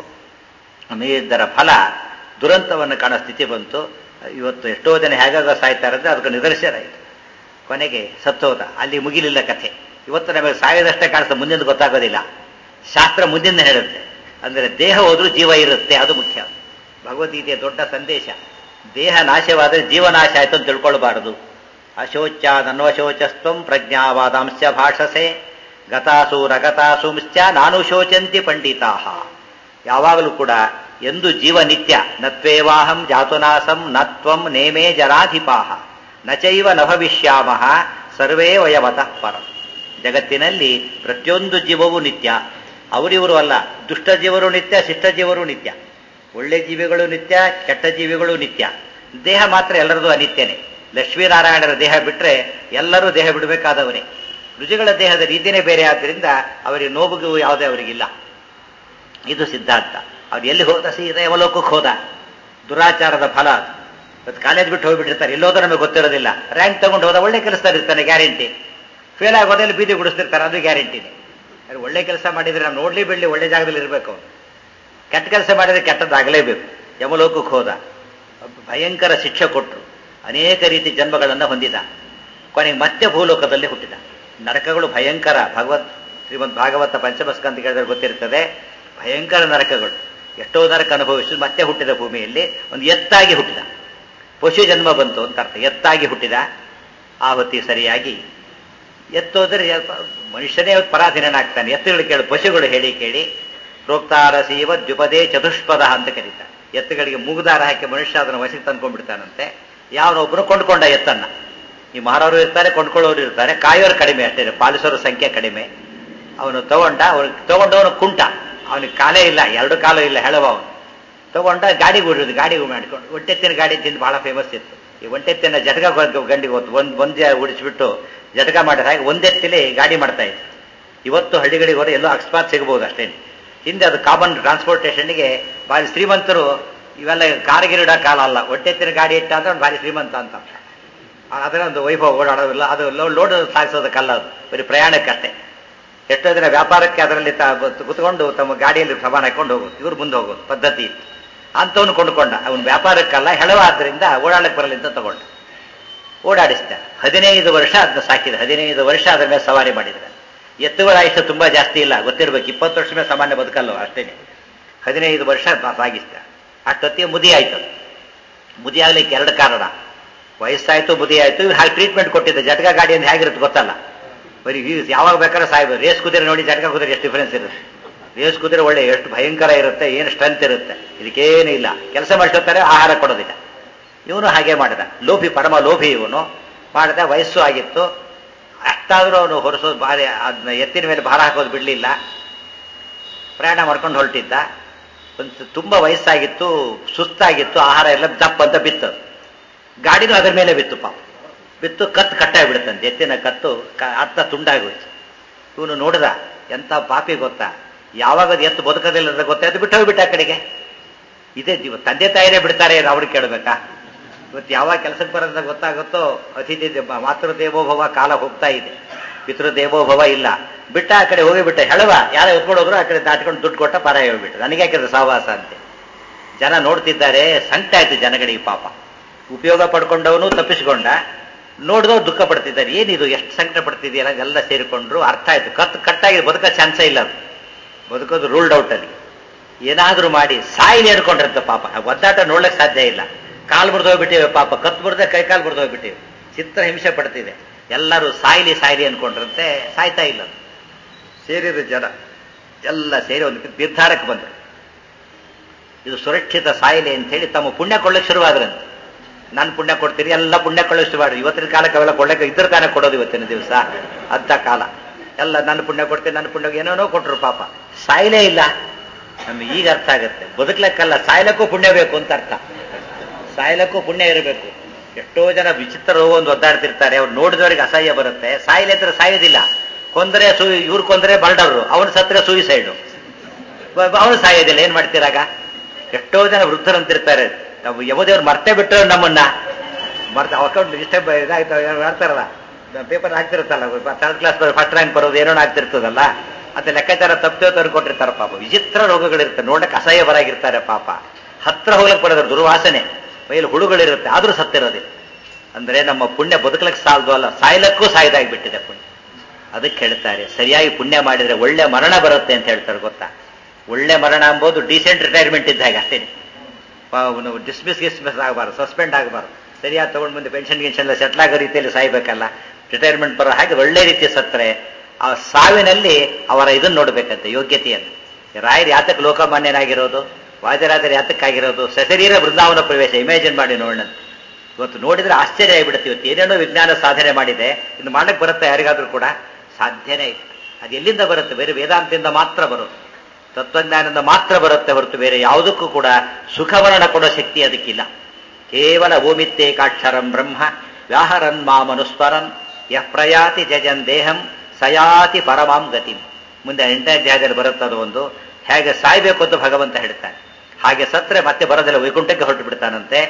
ಇದರ ಫಲ ದುರಂತವನ್ನು ಕಾಣೋ ಸ್ಥಿತಿ ಬಂತು ಇವತ್ತು ಎಷ್ಟೋ ಜನ ಹೇಗಾಗ ಸಾಯ್ತಾರೆ ಅಂದ್ರೆ ಅದಕ್ಕೆ ನಿದರ್ಶನ ಆಯಿತು ಕೊನೆಗೆ ಸತ್ತೋದ ಅಲ್ಲಿ ಮುಗಿಲಿಲ್ಲ ಕಥೆ ಇವತ್ತು ನಮಗೆ ಸಾಯದಷ್ಟೇ ಕಾಣಿಸ್ತದೆ ಮುಂದಿನ ಗೊತ್ತಾಗೋದಿಲ್ಲ ಶಾಸ್ತ್ರ ಮುಂದಿನ ಹೇಳುತ್ತೆ ಅಂದರೆ ದೇಹ ಹೋದ್ರೂ ಜೀವ ಇರುತ್ತೆ ಅದು ಮುಖ್ಯ ಭಗವದ್ಗೀತೆಯ ದೊಡ್ಡ ಸಂದೇಶ ದೇಹ ನಾಶವಾದರೆ ಜೀವನಾಶ ಆಯ್ತು ಅಂತ ತಿಳ್ಕೊಳ್ಬಾರದು ಅಶೋಚ ನನ್ವಶೋಚಸ್ತ್ವಂ ಪ್ರಜ್ಞಾವಾದಾಂಶ ಭಾಷಸೆ ಗತಾಸು ರಗತಾಸುಂಶ್ಚ ನಾನು ಶೋಚಂತಿ ಪಂಡಿತಾಹ ಯಾವಾಗಲೂ ಕೂಡ ಎಂದು ಜೀವ ನಿತ್ಯ ನತ್ವೇವಾಹಂ ಜಾತುನಾಸಂ ನತ್ವಂ ನೇಮೇ ಜನಾಧಿಪಾಹ ನಚೈವ ನ ಭವಿಷ್ಯಾಮಃ ಸರ್ವೇ ವಯವತಃ ಪರಂ ಜಗತ್ತಿನಲ್ಲಿ ಪ್ರತಿಯೊಂದು ಜೀವವೂ ನಿತ್ಯ ಅವರಿವರು ಅಲ್ಲ ದುಷ್ಟ ಜೀವರು ನಿತ್ಯ ಶಿಷ್ಟ ಜೀವರು ನಿತ್ಯ ಒಳ್ಳೆ ಜೀವಿಗಳು ನಿತ್ಯ ಕೆಟ್ಟ ಜೀವಿಗಳು ನಿತ್ಯ ದೇಹ ಮಾತ್ರ ಎಲ್ಲರದು ಅನಿತ್ಯನೇ ಲಕ್ಷ್ಮೀನಾರಾಯಣರ ದೇಹ ಬಿಟ್ಟರೆ ಎಲ್ಲರೂ ದೇಹ ಬಿಡಬೇಕಾದವರೇ ರುಚಿಗಳ ದೇಹದ ರೀತಿಯೇ ಬೇರೆ ಆದ್ದರಿಂದ ಅವರಿಗೆ ನೋವುಗೂ ಯಾವುದೇ ಅವರಿಗಿಲ್ಲ ಇದು ಸಿದ್ಧಾಂತ ಅವ್ರು ಎಲ್ಲಿ ಹೋದ ಸೀದಾ ಯವಲೋಕಕ್ಕೆ ಹೋದ ದುರಾಚಾರದ ಫಲ ಅದು ಇವತ್ತು ಕಾಲೇಜ್ ಬಿಟ್ಟು ಹೋಗ್ಬಿಟ್ಟಿರ್ತಾರೆ ಎಲ್ಲೋದೋ ನಮಗೆ ಗೊತ್ತಿರೋದಿಲ್ಲ ರ್ಯಾಂಕ್ ತಗೊಂಡು ಹೋದ ಒಳ್ಳೆ ಕೆಲಸದಲ್ಲಿ ಇರ್ತಾನೆ ಗ್ಯಾರಂಟಿ ಫೇಲ್ ಆಗೋದಲ್ಲಿ ಬೀದಿ ಗುಡಿಸ್ತಿರ್ತಾರೆ ಅದು ಗ್ಯಾರಂಟಿನೇ ಒಳ್ಳೆ ಕೆಲಸ ಮಾಡಿದ್ರೆ ನಾವು ನೋಡ್ಲಿ ಬಿಡ್ಲಿ ಒಳ್ಳೆ ಜಾಗದಲ್ಲಿ ಇರಬೇಕು ಕೆಟ್ಟ ಕೆಲಸ ಮಾಡಿದ್ರೆ ಕೆಟ್ಟದ್ದಾಗಲೇಬೇಕು ಯಮಲೋಕಕ್ಕೆ ಹೋದ ಭಯಂಕರ ಶಿಕ್ಷೆ ಕೊಟ್ಟರು ಅನೇಕ ರೀತಿ ಜನ್ಮಗಳನ್ನು ಹೊಂದಿದ ಕೊನೆಗೆ ಮತ್ತೆ ಭೂಲೋಕದಲ್ಲಿ ಹುಟ್ಟಿದ ನರಕಗಳು ಭಯಂಕರ ಭಗವತ್ ಶ್ರೀಮದ್ ಭಾಗವತ ಪಂಚಮಸ್ಕಂತ ಕೇಳಿದ್ರೆ ಗೊತ್ತಿರ್ತದೆ ಭಯಂಕರ ನರಕಗಳು ಎಷ್ಟೋ ನರಕ ಅನುಭವಿಸಿ ಮತ್ತೆ ಹುಟ್ಟಿದ ಭೂಮಿಯಲ್ಲಿ ಒಂದು ಎತ್ತಾಗಿ ಹುಟ್ಟಿದ ಪಶು ಜನ್ಮ ಬಂತು ಅಂತ ಅರ್ಥ ಎತ್ತಾಗಿ ಹುಟ್ಟಿದ ಆ ಹೊತ್ತಿಗೆ ಸರಿಯಾಗಿ ಎತ್ತೋದ್ರೆ ಮನುಷ್ಯನೇ ಪರಾಧೀನನಾಗ್ತಾನೆ ಎತ್ತುಗಳು ಕೇಳು ಪಶುಗಳು ಹೇಳಿ ಕೇಳಿ ಪ್ರೋಕ್ತಾರಸೀವ ದ್ಯುಪದೇ ಚತುಷ್ಪದ ಅಂತ ಕರೀತಾರೆ ಎತ್ತುಗಳಿಗೆ ಮೂಗುದಾರ ಹಾಕಿ ಮನುಷ್ಯ ಅದನ್ನು ವಶಕ್ಕೆ ತಂದ್ಕೊಂಡ್ಬಿಡ್ತಾನಂತೆ ಯಾವನೊಬ್ಬನು ಕೊಂಡ್ಕೊಂಡ ಎತ್ತನ್ನ ಈ ಮಾರೋರು ಇರ್ತಾರೆ ಕೊಂಡ್ಕೊಳ್ಳೋರು ಇರ್ತಾರೆ ಕಾಯೋರು ಕಡಿಮೆ ಅಷ್ಟೇ ಪಾಲಿಸೋರ ಸಂಖ್ಯೆ ಕಡಿಮೆ ಅವನು ತಗೊಂಡ ಅವ್ನು ತಗೊಂಡವನು ಕುಂಟ ಅವನಿಗೆ ಕಾಲೇ ಇಲ್ಲ ಎರಡು ಕಾಲು ಇಲ್ಲ ಹೇಳುವ ಅವನು ತಗೊಂಡ ಗಾಡಿ ಓಡಿರೋದು ಗಾಡಿ ಮಾಡಿಕೊಂಡು ಒಂಟೆತ್ತಿನ ಗಾಡಿ ತಿಂದು ಬಹಳ ಫೇಮಸ್ ಇತ್ತು ಈ ಒಂಟೆತ್ತಿನ ಜಟಕ ಗಂಡಿಗೆ ಹೋತು ಒಂದು ಒಂದೇ ಉಡಿಸ್ಬಿಟ್ಟು ಜಟಕ ಮಾಡಿದ ಹಾಗೆ ಒಂದೆತ್ತಿಲಿ ಗಾಡಿ ಮಾಡ್ತಾ ಇತ್ತು ಇವತ್ತು ಹಳ್ಳಿಗಳಿಗೆ ಹೋದ್ರೆ ಎಲ್ಲೋ ಅಕಸ್ಮಾತ್ ಸಿಗಬಹುದು ಅಷ್ಟೇ ಹಿಂದೆ ಅದು ಕಾಮನ್ ಟ್ರಾನ್ಸ್ಪೋರ್ಟೇಷನ್ಗೆ ಭಾರಿ ಶ್ರೀಮಂತರು ಇವೆಲ್ಲ ಕಾರಿಗಿರಿಡ ಕಾಲ ಅಲ್ಲ ಒಟ್ಟೆತ್ತಿನ ಗಾಡಿ ಇಟ್ಟ ಅಂದ್ರೆ ಅವ್ನು ಭಾರಿ ಶ್ರೀಮಂತ ಅಂತ ಅದರ ಒಂದು ವೈಭವ ಓಡಾಡೋದಿಲ್ಲ ಅದು ಲೋಡ್ ಸಾಗಿಸೋದಕ್ಕಲ್ಲ ಅದು ಬರೀ ಪ್ರಯಾಣಕ್ಕಷ್ಟೇ ಎಷ್ಟೋ ದಿನ ವ್ಯಾಪಾರಕ್ಕೆ ಅದರಲ್ಲಿ ಕುತ್ಕೊಂಡು ತಮ್ಮ ಗಾಡಿಯಲ್ಲಿ ಸಮಾನ ಹಾಕೊಂಡು ಹೋಗೋದು ಇವ್ರು ಮುಂದೆ ಹೋಗೋದು ಪದ್ಧತಿ ಇತ್ತು ಅಂಥವನು ಕೊಂಡುಕೊಂಡ ಅವನು ವ್ಯಾಪಾರಕ್ಕಲ್ಲ ಹೆಳವಾದ್ರಿಂದ ಓಡಾಡಕ್ಕೆ ಬರಲಿ ಅಂತ ತಗೊಂಡ ಓಡಾಡಿಸ್ದ ಹದಿನೈದು ವರ್ಷ ಅದನ್ನ ಸಾಕಿದ ಹದಿನೈದು ವರ್ಷ ಅದರ ಮೇಲೆ ಸವಾರಿ ಮಾಡಿದ್ರೆ ಎತ್ತುಗಳ ಆಯುಷ್ಯ ತುಂಬಾ ಜಾಸ್ತಿ ಇಲ್ಲ ಗೊತ್ತಿರ್ಬೇಕು ಇಪ್ಪತ್ತು ವರ್ಷ ಮೇಲೆ ಸಾಮಾನ್ಯ ಬದುಕಲ್ಲ ಅಷ್ಟೇನೆ ಹದಿನೈದು ವರ್ಷ ಸಾಗಿಸ್ದ ಅಷ್ಟೊತ್ತಿಗೆ ಮುದಿ ಆಯ್ತು ಮುದಿ ಆಗ್ಲಿಕ್ಕೆ ಎರಡು ಕಾರಣ ವಯಸ್ಸಾಯ್ತು ಮುದಿ ಆಯ್ತು ಇವ್ರು ಹಾಗೆ ಟ್ರೀಟ್ಮೆಂಟ್ ಕೊಟ್ಟಿದ್ದೆ ಜಟಕ ಗಾಡಿ ಅಂತ ಹೇಗಿರುತ್ತೆ ಗೊತ್ತಲ್ಲ ಬರೀ ಯಾವಾಗ ಬೇಕಾದ್ರೆ ಸಾಯ್ಬೋದು ರೇಸ್ ಕುದುರೆ ನೋಡಿ ಜಟಕ ಕುದುರೆ ಎಷ್ಟು ಡಿಫರೆನ್ಸ್ ಇರುತ್ತೆ ರೇಸ್ ಕುದುರೆ ಒಳ್ಳೆ ಎಷ್ಟು ಭಯಂಕರ ಇರುತ್ತೆ ಏನು ಸ್ಟ್ರೆಂತ್ ಇರುತ್ತೆ ಇದಕ್ಕೇನು ಇಲ್ಲ ಕೆಲಸ ಮಾಡಿಸ್ತಾರೆ ಆಹಾರ ಕೊಡೋದಿಲ್ಲ ಇವನು ಹಾಗೆ ಮಾಡಿದ ಲೋಭಿ ಪರಮ ಲೋಭಿ ಇವನು ಮಾಡಿದ ವಯಸ್ಸು ಆಗಿತ್ತು ಅಷ್ಟಾದರೂ ಅವನು ಹೊರಸೋದು ಭಾರಿ ಅದನ್ನ ಎತ್ತಿನ ಮೇಲೆ ಭಾರ ಹಾಕೋದು ಬಿಡಲಿಲ್ಲ ಪ್ರಯಾಣ ಮಾಡ್ಕೊಂಡು ಹೊರಟಿದ್ದ ಒಂದು ತುಂಬ ವಯಸ್ಸಾಗಿತ್ತು ಸುಸ್ತಾಗಿತ್ತು ಆಹಾರ ಎಲ್ಲ ದಪ್ಪ ಅಂತ ಬಿತ್ತು ಗಾಡಿನೂ ಅದರ ಮೇಲೆ ಬಿತ್ತು ಪಾಪ ಬಿತ್ತು ಕತ್ತು ಕಟ್ಟಾಗಿ ಬಿಡುತ್ತಂತೆ ಎತ್ತಿನ ಕತ್ತು ಅತ್ತ ತುಂಡಾಗೋಯ್ತು ಇವನು ನೋಡ್ದ ಎಂಥ ಪಾಪಿ ಗೊತ್ತಾ ಯಾವಾಗ ಅದು ಎತ್ತು ಬದುಕೋದಿಲ್ಲ ಅಂತ ಗೊತ್ತಾಯ್ತು ಬಿಟ್ಟು ಹೋಗ್ಬಿಟ್ಟ ಆ ಕಡೆಗೆ ಇದೇ ಜೀವ ತಂದೆ ತಾಯಿನೇ ಬಿಡ್ತಾರೆ ಅವ್ರಿಗೆ ಕೇಳಬೇಕಾ ಇವತ್ತು ಯಾವಾಗ ಕೆಲಸಕ್ಕೆ ಬರೋದ ಗೊತ್ತಾಗುತ್ತೋ ಅತಿಥಿ ಮಾತೃ ದೇವೋಭವ ಕಾಲ ಹೋಗ್ತಾ ಇದೆ ಪಿತೃ ದೇವೋಭವ ಇಲ್ಲ ಬಿಟ್ಟ ಆ ಕಡೆ ಹೋಗಿಬಿಟ್ಟ ಹೆಳವ ಯಾರೋ ಎತ್ಕೊಂಡು ಹೋದ್ರು ಆ ಕಡೆ ದಾಟ್ಕೊಂಡು ದುಡ್ಡು ಕೊಟ್ಟ ಪಾರ ಹೋಗ್ಬಿಟ್ಟು ನನಗೆ ಯಾಕಿದ್ರೆ ಸಹವಾಸ ಅಂತೆ ಜನ ನೋಡ್ತಿದ್ದಾರೆ ಸಂಕಟ ಆಯ್ತು ಜನಗಳಿಗೆ ಪಾಪ ಉಪಯೋಗ ಪಡ್ಕೊಂಡವನು ತಪ್ಪಿಸ್ಕೊಂಡ ನೋಡಿದವ್ರು ದುಃಖ ಪಡ್ತಿದ್ದಾರೆ ಏನಿದು ಎಷ್ಟು ಸಂಕಟ ಪಡ್ತಿದೆಯಲ್ಲ ಎಲ್ಲ ಸೇರಿಕೊಂಡ್ರು ಅರ್ಥ ಆಯ್ತು ಕತ್ತು ಕಟ್ಟಾಗಿ ಬದುಕೋ ಚಾನ್ಸೇ ಇಲ್ಲ ಅದು ಬದುಕೋದು ರೂಲ್ಡ್ ಔಟ್ ಅಲ್ಲಿ ಏನಾದ್ರೂ ಮಾಡಿ ಸಾಯಿಲಿ ಹಿಡ್ಕೊಂಡಿರುತ್ತೆ ಪಾಪ ಒದ್ದಾಟ ನೋಡ್ಲಿಕ್ಕೆ ಸಾಧ್ಯ ಇಲ್ಲ ಕಾಲು ಮುರಿದು ಹೋಗ್ಬಿಟ್ಟಿವೆ ಪಾಪ ಕತ್ತು ಮುರಿದೆ ಕೈ ಕಾಲು ಮುರಿದು ಹೋಗ್ಬಿಟ್ಟಿವೆ ಚಿತ್ರ ಹಿಂಸೆ ಪಡ್ತಿದೆ ಎಲ್ಲರೂ ಸಾಯ್ಲಿ ಸಾಯ್ಲಿ ಅನ್ಕೊಂಡಿರುತ್ತೆ ಸಾಯ್ತಾ ಇಲ್ಲ ಸೇರಿದ ಜನ ಎಲ್ಲ ಸೇರಿ ಒಂದು ನಿರ್ಧಾರಕ್ಕೆ ಬಂದರು ಇದು ಸುರಕ್ಷಿತ ಸಾಯಿಲಿ ಅಂತ ಹೇಳಿ ತಮ್ಮ ಪುಣ್ಯ ಕೊಳ್ಳಕ್ಕೆ ಶುರುವಾದ್ರಂತೆ ನಾನು ಪುಣ್ಯ ಕೊಡ್ತೀನಿ ಎಲ್ಲ ಪುಣ್ಯ ಕೊಳ್ಳಕ್ಕೆ ಶುರುವಾಡ್ರಿ ಇವತ್ತಿನ ಕಾಲಕ್ಕೆ ಅವೆಲ್ಲ ಕೊಳ್ಳಕ್ಕೆ ಇದ್ರ ತಾನೇ ಕೊಡೋದು ಇವತ್ತಿನ ದಿವಸ ಅಂತ ಕಾಲ ಎಲ್ಲ ನನ್ನ ಪುಣ್ಯ ಕೊಡ್ತೀನಿ ನನ್ನ ಪುಣ್ಯ ಏನೇನೋ ಕೊಟ್ಟರು ಪಾಪ ಸಾಯ್ಲೇ ಇಲ್ಲ ನಮ್ಗೆ ಈಗ ಅರ್ಥ ಆಗುತ್ತೆ ಬದುಕ್ಲಕ್ಕಲ್ಲ ಸಾಯ್ಲಕ್ಕೂ ಪುಣ್ಯ ಬೇಕು ಅಂತ ಅರ್ಥ ಸಾಯ್ಲಕ್ಕೂ ಪುಣ್ಯ ಇರಬೇಕು ಎಷ್ಟೋ ಜನ ವಿಚಿತ್ರ ರೋಗ ಒಂದು ಒದ್ದಾಡ್ತಿರ್ತಾರೆ ಅವ್ರು ನೋಡಿದವರಿಗೆ ಅಸಹ್ಯ ಬರುತ್ತೆ ಸಾಯಿಲೆ ಹತ್ರ ಸಾಯೋದಿಲ್ಲ ಕೊಂದರೆ ಸೂ ಇವ್ರು ಕೊಂದರೆ ಬಲ್ಡವ್ರು ಅವನು ಸತ್ರ ಸೂಯಿಸೈಡು ಅವನು ಸಾಯೋದಿಲ್ಲ ಏನ್ ಮಾಡ್ತೀರಾಗ ಎಷ್ಟೋ ಜನ ವೃದ್ಧರಂತಿರ್ತಾರೆ ನಾವು ಯಮದೇವ್ರು ಮರ್ತೇ ಬಿಟ್ಟರು ನಮ್ಮನ್ನ ಮರ್ತ ಅಕೌಂಟ್ ಇಷ್ಟೇ ಇದಾಯ್ತು ಮಾಡ್ತಾರಲ್ಲ ಪೇಪರ್ ಹಾಕ್ತಿರುತ್ತಲ್ಲ ಥರ್ಡ್ ಕ್ಲಾಸ್ ಫಸ್ಟ್ ರ್ಯಾಂಕ್ ಬರೋದು ಏನೋ ಆಗ್ತಿರ್ತದಲ್ಲ ಅಂತ ಲೆಕ್ಕಾಚಾರ ತಪ್ಪೇ ತಂದು ಕೊಟ್ಟಿರ್ತಾರೆ ಪಾಪ ವಿಚಿತ್ರ ರೋಗಗಳಿರುತ್ತೆ ನೋಡಕ್ಕೆ ಅಸಹ್ಯ ಬರಾಗಿರ್ತಾರೆ ಪಾಪ ಹತ್ರ ಹೋಗ್ಲಕ್ಕೆ ಬರೋದ್ರ ದುರ್ವಾಸನೆ ಮೈಯಲ್ಲಿ ಹುಳುಗಳಿರುತ್ತೆ ಆದ್ರೂ ಸತ್ತಿರೋದಿಲ್ಲ ಅಂದ್ರೆ ನಮ್ಮ ಪುಣ್ಯ ಬದುಕಲಕ್ಕೆ ಸಾಲದು ಅಲ್ಲ ಸಾಯ್ಲಕ್ಕೂ ಸಾಯ್ದಾಗ್ಬಿಟ್ಟಿದೆ ಪುಣ್ಯ ಅದಕ್ಕೆ ಹೇಳ್ತಾರೆ ಸರಿಯಾಗಿ ಪುಣ್ಯ ಮಾಡಿದ್ರೆ ಒಳ್ಳೆ ಮರಣ ಬರುತ್ತೆ ಅಂತ ಹೇಳ್ತಾರೆ ಗೊತ್ತಾ ಒಳ್ಳೆ ಮರಣ ಅಂಬೋದು ಡೀಸೆಂಟ್ ರಿಟೈರ್ಮೆಂಟ್ ಇದ್ದಾಗ ಅಷ್ಟೇ ಡಿಸ್ಮಿಸ್ ಗಿಸ್ಮಿಸ್ ಆಗಬಾರ್ದು ಸಸ್ಪೆಂಡ್ ಆಗಬಾರ್ದು ಸರಿಯಾಗಿ ತಗೊಂಡು ಮುಂದೆ ಪೆನ್ಷನ್ ಗಿನ್ಷನ್ ಎಲ್ಲ ಸೆಟ್ಲ್ ಆಗೋ ರೀತಿಯಲ್ಲಿ ಸಾಯ್ಬೇಕಲ್ಲ ರಿಟೈರ್ಮೆಂಟ್ ಬರೋ ಹಾಗೆ ಒಳ್ಳೆ ರೀತಿ ಸತ್ತರೆ ಆ ಸಾವಿನಲ್ಲಿ ಅವರ ಇದನ್ನು ನೋಡ್ಬೇಕಂತೆ ಯೋಗ್ಯತೆಯನ್ನು ರಾಯರು ಯಾತಕ್ಕೆ ಲೋಕಮಾನ್ಯನಾಗಿರೋದು ವಾಜರಾಜರ ಯಾತಕ್ಕಾಗಿರೋದು ಸಶರೀರ ಬೃಂದಾವನ ಪ್ರವೇಶ ಇಮ್ಯಾಜಿನ್ ಮಾಡಿ ನೋಡೋಣ ಇವತ್ತು ನೋಡಿದ್ರೆ ಆಶ್ಚರ್ಯ ಆಗಿಬಿಡುತ್ತೆ ಇವತ್ತು ಏನೇನೋ ವಿಜ್ಞಾನ ಸಾಧನೆ ಮಾಡಿದೆ ಇನ್ನು ಮಾಡಕ್ಕೆ ಬರುತ್ತೆ ಯಾರಿಗಾದ್ರೂ ಕೂಡ ಸಾಧ್ಯನೇ ಇಲ್ಲ ಅದು ಎಲ್ಲಿಂದ ಬರುತ್ತೆ ಬೇರೆ ವೇದಾಂತದಿಂದ ಮಾತ್ರ ಬರುತ್ತೆ ತತ್ವಜ್ಞಾನದಿಂದ ಮಾತ್ರ ಬರುತ್ತೆ ಹೊರತು ಬೇರೆ ಯಾವುದಕ್ಕೂ ಕೂಡ ಸುಖವರ್ಣ ಕೊಡೋ ಶಕ್ತಿ ಅದಕ್ಕಿಲ್ಲ ಕೇವಲ ಓಮಿತ್ತೇಕಾಕ್ಷರಂ ಬ್ರಹ್ಮ ವ್ಯಾಹರನ್ ಮಾಮನುಸ್ಮರನ್ ಯಃ ಪ್ರಯಾತಿ ಜಜನ್ ದೇಹಂ ಸಯಾತಿ ಪರಮಾಂ ಗತಿ ಮುಂದೆ ಎಂಟನೇ ಅಧ್ಯಾಯದಲ್ಲಿ ಬರುತ್ತದು ಒಂದು ಹೇಗೆ ಸಾಯ್ಬೇಕು ಅಂತ ಭಗವಂತ ಹೇಳ್ತಾನೆ ಹಾಗೆ ಸತ್ರೆ ಮತ್ತೆ ಬರೋದಿಲ್ಲ ವೈಕುಂಠಕ್ಕೆ ಹೊರಟು ಬಿಡ್ತಾನಂತೆ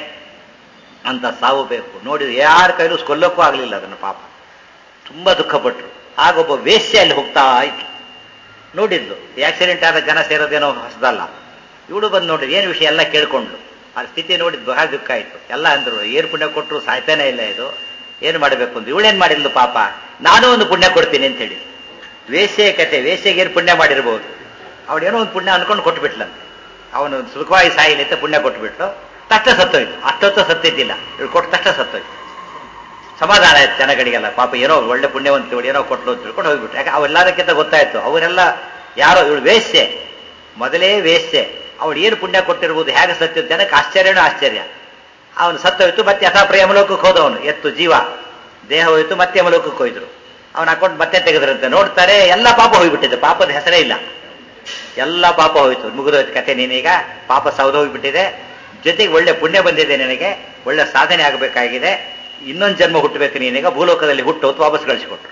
ಅಂತ ಸಾವು ಬೇಕು ನೋಡಿ ಯಾರ ಕೈಲೂ ಕೊಲ್ಲಕ್ಕೂ ಆಗಲಿಲ್ಲ ಅದನ್ನು ಪಾಪ ತುಂಬಾ ದುಃಖಪಟ್ಟರು ಆಗೊಬ್ಬ ವೇಶ್ಯ ಅಲ್ಲಿ ಹೋಗ್ತಾ ಇತ್ತು ನೋಡಿದ್ಲು ಆಕ್ಸಿಡೆಂಟ್ ಆದ ಜನ ಸೇರೋದೇನೋ ಹೊಸದಲ್ಲ ಇವಳು ಬಂದು ನೋಡಿದ್ರು ಏನು ವಿಷಯ ಎಲ್ಲ ಕೇಳ್ಕೊಂಡ್ಲು ಆ ಸ್ಥಿತಿ ನೋಡಿದ್ ಬಹಳ ದುಃಖ ಆಯ್ತು ಎಲ್ಲ ಅಂದ್ರು ಏರ್ ಪುಣ್ಯ ಕೊಟ್ಟರು ಸಾಯ್ತಾನೆ ಇಲ್ಲ ಇದು ಏನು ಮಾಡಬೇಕು ಅಂತ ಇವಳೇನ್ ಮಾಡಿದ್ಲು ಪಾಪ ನಾನು ಒಂದು ಪುಣ್ಯ ಕೊಡ್ತೀನಿ ಅಂತ ಹೇಳಿ ವೇಶ್ಯೆ ಕತೆ ವೇಶ್ಯೆಗೆ ಏನು ಪುಣ್ಯ ಮಾಡಿರ್ಬೋದು ಅವಳು ಏನೋ ಒಂದು ಪುಣ್ಯ ಅನ್ಕೊಂಡು ಕೊಟ್ಬಿಟ್ಲಂತೆ ಅವನು ಸುಖವಾಗಿ ಸಾಯಿಲಿ ಅಂತ ಪುಣ್ಯ ಕೊಟ್ಬಿಟ್ಲು ತಕ್ಷಣ ಸತ್ತೋಯ್ತು ಅಷ್ಟೊತ್ತು ಸತ್ತಿದ್ದಿಲ್ಲ ಇವಳು ಕೊಟ್ಟು ತಕ್ಷಣ ಸತ್ತೋಯ್ತು ಸಮಾಧಾನ ಆಯ್ತು ಜನಗಳಿಗೆಲ್ಲ ಪಾಪ ಏನೋ ಒಳ್ಳೆ ಪುಣ್ಯವಂತ ಏನೋ ಕೊಟ್ಲು ಅಂತ ತಿಳ್ಕೊಂಡು ಹೋಗ್ಬಿಟ್ರು ಯಾಕೆ ಅವೆಲ್ಲದಕ್ಕಿಂತ ಗೊತ್ತಾಯ್ತು ಅವರೆಲ್ಲ ಯಾರೋ ಇವಳು ವೇಶ್ಯೆ ಮೊದಲೇ ವೇಶ್ಯೆ ಅವಳು ಏನು ಪುಣ್ಯ ಕೊಟ್ಟಿರ್ಬೋದು ಹೇಗೆ ಸತ್ಯ ಜನಕ್ಕೆ ಆಶ್ಚರ್ಯನೂ ಆಶ್ಚರ್ಯ ಅವನು ಸತ್ತೋಯ್ತು ಮತ್ತೆ ಯಥಾ ಪ್ರೇಮಲೋಕಕ್ಕೆ ಹೋದವನು ಎತ್ತು ಜೀವ ದೇಹ ಹೋಯ್ತು ಮತ್ತೆ ಯಮಲೋಕಕ್ಕೆ ಹೋಯ್ತು ಅವನ ಅಕೌಂಟ್ ಮತ್ತೆ ತೆಗೆದ್ರಂತೆ ನೋಡ್ತಾರೆ ಎಲ್ಲ ಪಾಪ ಹೋಗ್ಬಿಟ್ಟಿದೆ ಪಾಪದ ಹೆಸರೇ ಇಲ್ಲ ಎಲ್ಲ ಪಾಪ ಹೋಯ್ತು ಮುಗಿದೋಯ್ತು ಕತೆ ನೀನೀಗ ಪಾಪ ಸೌದೋಗ್ಬಿಟ್ಟಿದೆ ಜೊತೆಗೆ ಒಳ್ಳೆ ಪುಣ್ಯ ಬಂದಿದೆ ನಿನಗೆ ಒಳ್ಳೆ ಸಾಧನೆ ಆಗಬೇಕಾಗಿದೆ ಇನ್ನೊಂದು ಜನ್ಮ ಹುಟ್ಟಬೇಕು ನೀನೀಗ ಭೂಲೋಕದಲ್ಲಿ ಹುಟ್ಟು ಅಂತ ವಾಪಸ್ ಕಳಿಸಿಕೊಟ್ರು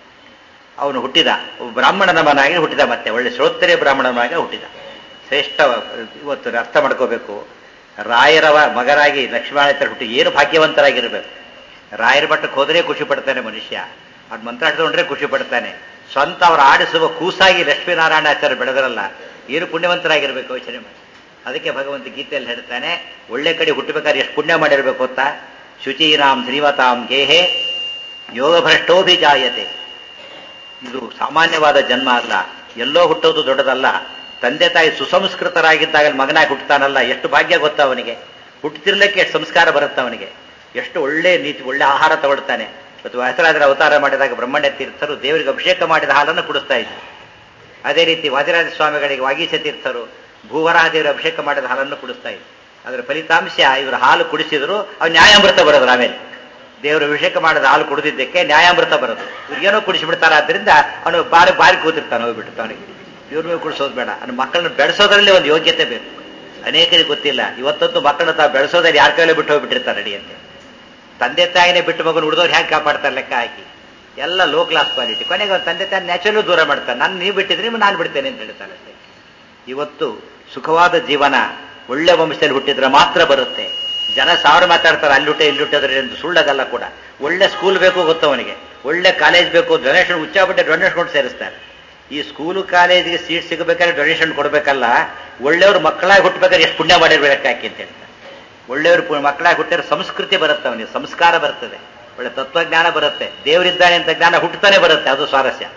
ಅವನು ಹುಟ್ಟಿದ ಒಬ್ಬ ಬ್ರಾಹ್ಮಣನ ಮನಾಗಿ ಹುಟ್ಟಿದ ಮತ್ತೆ ಒಳ್ಳೆ ಶ್ರೋತ್ತರೆ ಬ್ರಾಹ್ಮಣನಾಗಿ ಹುಟ್ಟಿದ ಶ್ರೇಷ್ಠ ಇವತ್ತು ಅರ್ಥ ಮಾಡ್ಕೋಬೇಕು ರಾಯರ ಮಗರಾಗಿ ಲಕ್ಷ್ಮಣ ಹುಟ್ಟಿ ಏನು ಭಾಗ್ಯವಂತರಾಗಿರ್ಬೇಕು ರಾಯರ ಮಟ್ಟಕ್ಕೆ ಹೋದರೆ ಖುಷಿ ಪಡ್ತಾನೆ ಮನುಷ್ಯ ಅದು ಮಂತ್ರ ಹಿಡಿದುಕೊಂಡ್ರೆ ಖುಷಿ ಪಡ್ತಾನೆ ಸ್ವಂತ ಅವರು ಆಡಿಸುವ ಕೂಸಾಗಿ ಲಕ್ಷ್ಮೀನಾರಾಯಣಾಚಾರ್ಯ ಬೆಳೆದರಲ್ಲ ಏನು ಪುಣ್ಯವಂತರಾಗಿರ್ಬೇಕು ಯೋಚನೆ ಮಾಡಿ ಅದಕ್ಕೆ ಭಗವಂತ ಗೀತೆಯಲ್ಲಿ ಹೇಳ್ತಾನೆ ಒಳ್ಳೆ ಕಡೆ ಹುಟ್ಟಬೇಕಾದ್ರೆ ಎಷ್ಟು ಪುಣ್ಯ ಮಾಡಿರ್ಬೇಕು ಅಂತ ಶುಚೀನಾಂ ಶ್ರೀಮತಾಂ ಗೇಹೆ ಯೋಗಭ್ರಷ್ಟೋಭಿಜಾಯತೆ ಇದು ಸಾಮಾನ್ಯವಾದ ಜನ್ಮ ಅಲ್ಲ ಎಲ್ಲೋ ಹುಟ್ಟೋದು ದೊಡ್ಡದಲ್ಲ ತಂದೆ ತಾಯಿ ಸುಸಂಸ್ಕೃತರಾಗಿದ್ದಾಗ ಮಗನಾಗಿ ಹುಟ್ಟುತ್ತಾನಲ್ಲ ಎಷ್ಟು ಭಾಗ್ಯ ಗೊತ್ತಾ ಅವನಿಗೆ ಹುಟ್ಟುತ್ತಿರ್ಲಿಕ್ಕೆ ಎಷ್ಟು ಸಂಸ್ಕಾರ ಬರುತ್ತೆ ಅವನಿಗೆ ಎಷ್ಟು ಒಳ್ಳೆ ನೀತಿ ಒಳ್ಳೆ ಆಹಾರ ತಗೊಳ್ತಾನೆ ಇವತ್ತು ವ್ಯಾಸರಾಜರ ಅವತಾರ ಮಾಡಿದಾಗ ಬ್ರಹ್ಮಣ್ಯ ತೀರ್ಥರು ದೇವರಿಗೆ ಅಭಿಷೇಕ ಮಾಡಿದ ಹಾಲನ್ನು ಕುಡಿಸ್ತಾ ಇದ್ರು ಅದೇ ರೀತಿ ವಾದಿರಾಜ ಸ್ವಾಮಿಗಳಿಗೆ ವಾಗೀಶ ತೀರ್ಥರು ಭೂವರಾಹ ದೇವರ ಅಭಿಷೇಕ ಮಾಡಿದ ಹಾಲನ್ನು ಕುಡಿಸ್ತಾ ಇದ್ರು ಅದರ ಫಲಿತಾಂಶ ಇವರು ಹಾಲು ಕುಡಿಸಿದ್ರು ಅವ್ರು ನ್ಯಾಯಾಮೃತ ಬರೋದು ಆಮೇಲೆ ದೇವರ ಅಭಿಷೇಕ ಮಾಡಿದ ಹಾಲು ಕುಡಿದಿದ್ದಕ್ಕೆ ನ್ಯಾಯಾಮೃತ ಬರೋದು ಇವ್ರಿಗೇನೋ ಕುಡಿಸಿಬಿಡ್ತಾರ ಆದ್ರಿಂದ ಅವನು ಬಾರಿ ಬಾರಿ ಕೂತಿರ್ತಾನೆ ಹೋಗ್ಬಿಟ್ಟು ಅವನಿಗೆ ಇವ್ರ ಕುಡಿಸೋದು ಬೇಡ ಅವ್ನ ಮಕ್ಕಳನ್ನ ಬೆಳೆಸೋದ್ರಲ್ಲಿ ಒಂದು ಯೋಗ್ಯತೆ ಬೇಕು ಅನೇಕರಿಗೆ ಗೊತ್ತಿಲ್ಲ ಇವತ್ತಂತೂ ಮಕ್ಕಳನ್ನ ತಾವು ಬೆಳೆಸೋದ್ರಲ್ಲಿ ಯಾರ ಕೈಲೇ ಬಿಟ್ಟು ಹೋಗ್ಬಿಟ್ಟಿರ್ತಾರೆ ಅಡಿಯಂತೆ ತಂದೆ ತಾಯಿನೇ ಬಿಟ್ಟು ಮಗನ ಉಳಿದವ್ರು ಹೇಗೆ ಕಾಪಾಡ್ತಾರೆ ಲೆಕ್ಕ ಹಾಕಿ ಎಲ್ಲ ಲೋ ಕ್ಲಾಸ್ ಕ್ವಾಲಿಟಿ ಕೊನೆಗೆ ಅವ್ನ ತಂದೆ ತಾಯಿ ನ್ಯಾಚುರಲ್ ದೂರ ಮಾಡ್ತಾನೆ ನಾನು ನೀವು ಬಿಟ್ಟಿದ್ರೆ ನಾನು ಬಿಡ್ತೇನೆ ಅಂತ ಹೇಳ್ತಾನೆ ಅಷ್ಟೇ ಇವತ್ತು ಸುಖವಾದ ಜೀವನ ಒಳ್ಳೆ ವಂಶದಲ್ಲಿ ಹುಟ್ಟಿದ್ರೆ ಮಾತ್ರ ಬರುತ್ತೆ ಜನ ಸಾವಿರ ಮಾತಾಡ್ತಾರೆ ಅಲ್ಲಿ ಹುಟ್ಟೆ ಇಲ್ಲಿ ಹುಟ್ಟಿದ್ರೆ ಎಂದು ಸುಳ್ಳಗಲ್ಲ ಕೂಡ ಒಳ್ಳೆ ಸ್ಕೂಲ್ ಬೇಕು ಗೊತ್ತವನಿಗೆ ಒಳ್ಳೆ ಕಾಲೇಜ್ ಬೇಕು ಡೊನೇಷನ್ ಉಚ್ಚಾಪಟ್ಟೆ ಡೊನೇಷನ್ ಕೊಟ್ಟು ಸೇರಿಸ್ತಾರೆ ಈ ಸ್ಕೂಲು ಕಾಲೇಜಿಗೆ ಸೀಟ್ ಸಿಗಬೇಕಾದ್ರೆ ಡೊನೇಷನ್ ಕೊಡಬೇಕಲ್ಲ ಒಳ್ಳೆಯವ್ರು ಮಕ್ಕಳಾಗಿ ಹುಟ್ಟಬೇಕಾದ್ರೆ ಎಷ್ಟು ಪುಣ್ಯ ಮಾಡಿರ್ಬೇಕು ಯಾಕೆ ಅಂತ ಹೇಳ್ತಾರೆ ಒಳ್ಳೆಯವರು ಮಕ್ಕಳಾಗಿ ಹುಟ್ಟಿದ್ರೆ ಸಂಸ್ಕೃತಿ ಬರುತ್ತೆ ಅವನಿಗೆ ಸಂಸ್ಕಾರ ಬರ್ತದೆ ಒಳ್ಳೆ ತತ್ವಜ್ಞಾನ ಬರುತ್ತೆ ದೇವರಿದ್ದಾನೆ ಅಂತ ಜ್ಞಾನ ಹುಟ್ಟುತ್ತಾನೆ ಬರುತ್ತೆ ಅದು ಸ್ವಾರಸ್ಯ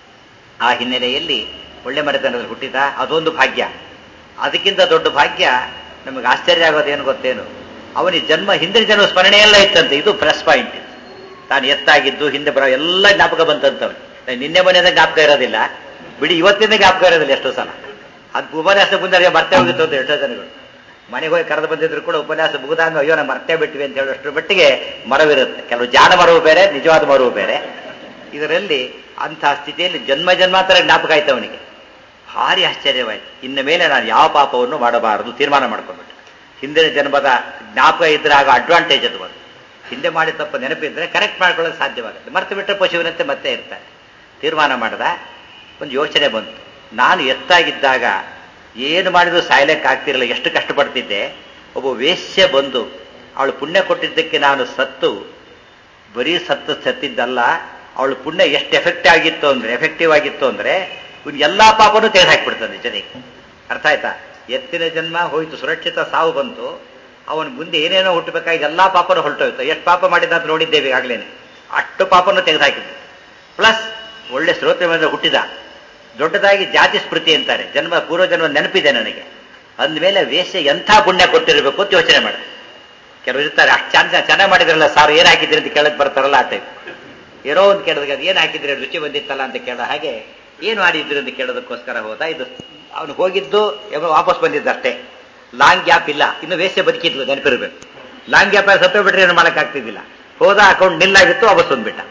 ಆ ಹಿನ್ನೆಲೆಯಲ್ಲಿ ಒಳ್ಳೆ ಮನೆತನದಲ್ಲಿ ಹುಟ್ಟಿದ ಅದೊಂದು ಭಾಗ್ಯ ಅದಕ್ಕಿಂತ ದೊಡ್ಡ ಭಾಗ್ಯ ನಮಗೆ ಆಶ್ಚರ್ಯ ಆಗೋದೇನು ಗೊತ್ತೇನು ಅವನಿಗೆ ಜನ್ಮ ಹಿಂದಿನ ಜನ್ಮ ಸ್ಮರಣೆ ಎಲ್ಲ ಇತ್ತಂತೆ ಇದು ಪ್ಲಸ್ ಪಾಯಿಂಟ್ ತಾನು ಎತ್ತಾಗಿದ್ದು ಹಿಂದೆ ಬರೋ ಎಲ್ಲ ಜ್ಞಾಪಕ ಬಂತಂತವನು ನಿನ್ನೆ ಮನೆಯಿಂದ ಜ್ಞಾಪಕ ಇರೋದಿಲ್ಲ ಬಿಡಿ ಇವತ್ತಿಂದ ಜ್ಞಾಪಕ ಇರೋದಿಲ್ಲ ಎಷ್ಟೋ ಸಲ ಅದು ಉಪನ್ಯಾಸ ಮುಂದೆ ಮರ್ತೇ ಹೋಗಿತ್ತು ಅಂತ ಎಷ್ಟೋ ಜನಗಳು ಮನೆಗೆ ಹೋಗಿ ಕರೆದು ಬಂದಿದ್ರು ಕೂಡ ಉಪನ್ಯಾಸ ಮುಗಿದಾಗ ಅಯ್ಯೋ ನಾವು ಮರ್ತೇ ಬಿಟ್ವಿ ಅಂತ ಹೇಳೋಷ್ಟ್ರ ಮಟ್ಟಿಗೆ ಮರವಿರುತ್ತೆ ಕೆಲವು ಜಾಣ ಮರವು ಬೇರೆ ನಿಜವಾದ ಮರವು ಬೇರೆ ಇದರಲ್ಲಿ ಅಂತಹ ಸ್ಥಿತಿಯಲ್ಲಿ ಜನ್ಮ ಜನ್ಮಾಂತರ ಜ್ಞಾಪಕ ಆಯ್ತು ಅವನಿಗೆ ಭಾರಿ ಆಶ್ಚರ್ಯವಾಯ್ತು ಇನ್ನು ಮೇಲೆ ನಾನು ಯಾವ ಪಾಪವನ್ನು ಮಾಡಬಾರದು ತೀರ್ಮಾನ ಮಾಡ್ಕೊಂಡ್ಬಿಟ್ಟೆ ಹಿಂದಿನ ಜನ್ಮದ ಜ್ಞಾಪಕ ಇದ್ರೆ ಆಗ ಅಡ್ವಾಂಟೇಜ್ ಅದು ಬಂದು ಹಿಂದೆ ಮಾಡಿದ ತಪ್ಪು ನೆನಪಿದ್ರೆ ಕರೆಕ್ಟ್ ಮಾಡ್ಕೊಳ್ಳೋಕೆ ಸಾಧ್ಯವಾಗುತ್ತೆ ಮರ್ತು ಬಿಟ್ಟರೆ ಪಶುವಿನಂತೆ ಮತ್ತೆ ಇರ್ತಾರೆ ತೀರ್ಮಾನ ಮಾಡಿದ ಒಂದು ಯೋಚನೆ ಬಂತು ನಾನು ಎತ್ತಾಗಿದ್ದಾಗ ಏನು ಮಾಡಿದ್ರು ಸಾಯ್ಲಿಕ್ಕೆ ಆಗ್ತಿರಲಿಲ್ಲ ಎಷ್ಟು ಕಷ್ಟಪಡ್ತಿದ್ದೆ ಒಬ್ಬ ವೇಶ್ಯ ಬಂದು ಅವಳು ಪುಣ್ಯ ಕೊಟ್ಟಿದ್ದಕ್ಕೆ ನಾನು ಸತ್ತು ಬರೀ ಸತ್ತು ಸತ್ತಿದ್ದಲ್ಲ ಅವಳು ಪುಣ್ಯ ಎಷ್ಟು ಎಫೆಕ್ಟ್ ಆಗಿತ್ತು ಅಂದ್ರೆ ಎಫೆಕ್ಟಿವ್ ಆಗಿತ್ತು ಅಂದ್ರೆ ಇವ್ನು ಎಲ್ಲಾ ಪಾಪನೂ ತೆಗೆದು ಹಾಕ್ಬಿಡ್ತಾನೆ ಜೊತೆಗೆ ಅರ್ಥ ಆಯ್ತಾ ಎತ್ತಿನ ಜನ್ಮ ಹೋಯ್ತು ಸುರಕ್ಷಿತ ಸಾವು ಬಂತು ಅವನು ಮುಂದೆ ಏನೇನೋ ಹುಟ್ಟಬೇಕಾಗಿ ಎಲ್ಲಾ ಪಾಪನೂ ಹೊರಟೋಯ್ತು ಎಷ್ಟು ಪಾಪ ಮಾಡಿದ ಅಂತ ನೋಡಿದ್ದೇವೆ ಈಗಾಗಲೇ ಅಷ್ಟು ಪಾಪನೂ ತೆಗೆದು ಹಾಕಿದ್ದು ಪ್ಲಸ್ ಒಳ್ಳೆ ಶ್ರೋತ್ರ ಹುಟ್ಟಿದ ದೊಡ್ಡದಾಗಿ ಜಾತಿ ಸ್ಮೃತಿ ಅಂತಾರೆ ಜನ್ಮ ಪೂರ್ವ ಜನ್ಮ ನೆನಪಿದೆ ನನಗೆ ಅಂದಮೇಲೆ ವೇಷ ಎಂಥ ಪುಣ್ಯ ಕೊಟ್ಟಿರಬೇಕು ಅಂತ ಯೋಚನೆ ಮಾಡಿದೆ ಕೆಲವರು ಇರ್ತಾರೆ ಅಷ್ಟು ಚೆನ್ನ ಚೆನ್ನಾಗಿ ಮಾಡಿದ್ರಲ್ಲ ಸಾರು ಏನು ಹಾಕಿದ್ರಿ ಅಂತ ಕೇಳಕ್ ಬರ್ತಾರಲ್ಲ ಆ ಟೈಪ್ ಏನೋ ಒಂದು ಕೇಳಿದಾಗ ಅದು ಏನು ಹಾಕಿದ್ರಿ ರುಚಿ ಬಂದಿತ್ತಲ್ಲ ಅಂತ ಕೇಳೋ ಹಾಗೆ ಏನು ಮಾಡಿದ್ರಿ ಅಂತ ಕೇಳೋದಕ್ಕೋಸ್ಕರ ಹೋದ ಇದು ಅವನು ಹೋಗಿದ್ದು ಯಾವಾಗ ವಾಪಸ್ ಬಂದಿದ್ದ ಅಷ್ಟೇ ಲಾಂಗ್ ಗ್ಯಾಪ್ ಇಲ್ಲ ಇನ್ನು ವೇಷ ಬದುಕಿದ್ಲು ನೆನಪಿರ್ಬೇಕು ಲಾಂಗ್ ಗ್ಯಾಪ್ ಸತ್ತು ಬಿಟ್ರೆ ಏನು ಮಾಡೋಕ್ಕಾಗ್ತಿದ್ದಿಲ್ಲ ಹೋದ ಅಕೌಂಟ್ ನಿಲ್ಲಾಗಿತ್ತು ವಾಪಸ್ ಬಂದ್ಬಿಟ್ಟ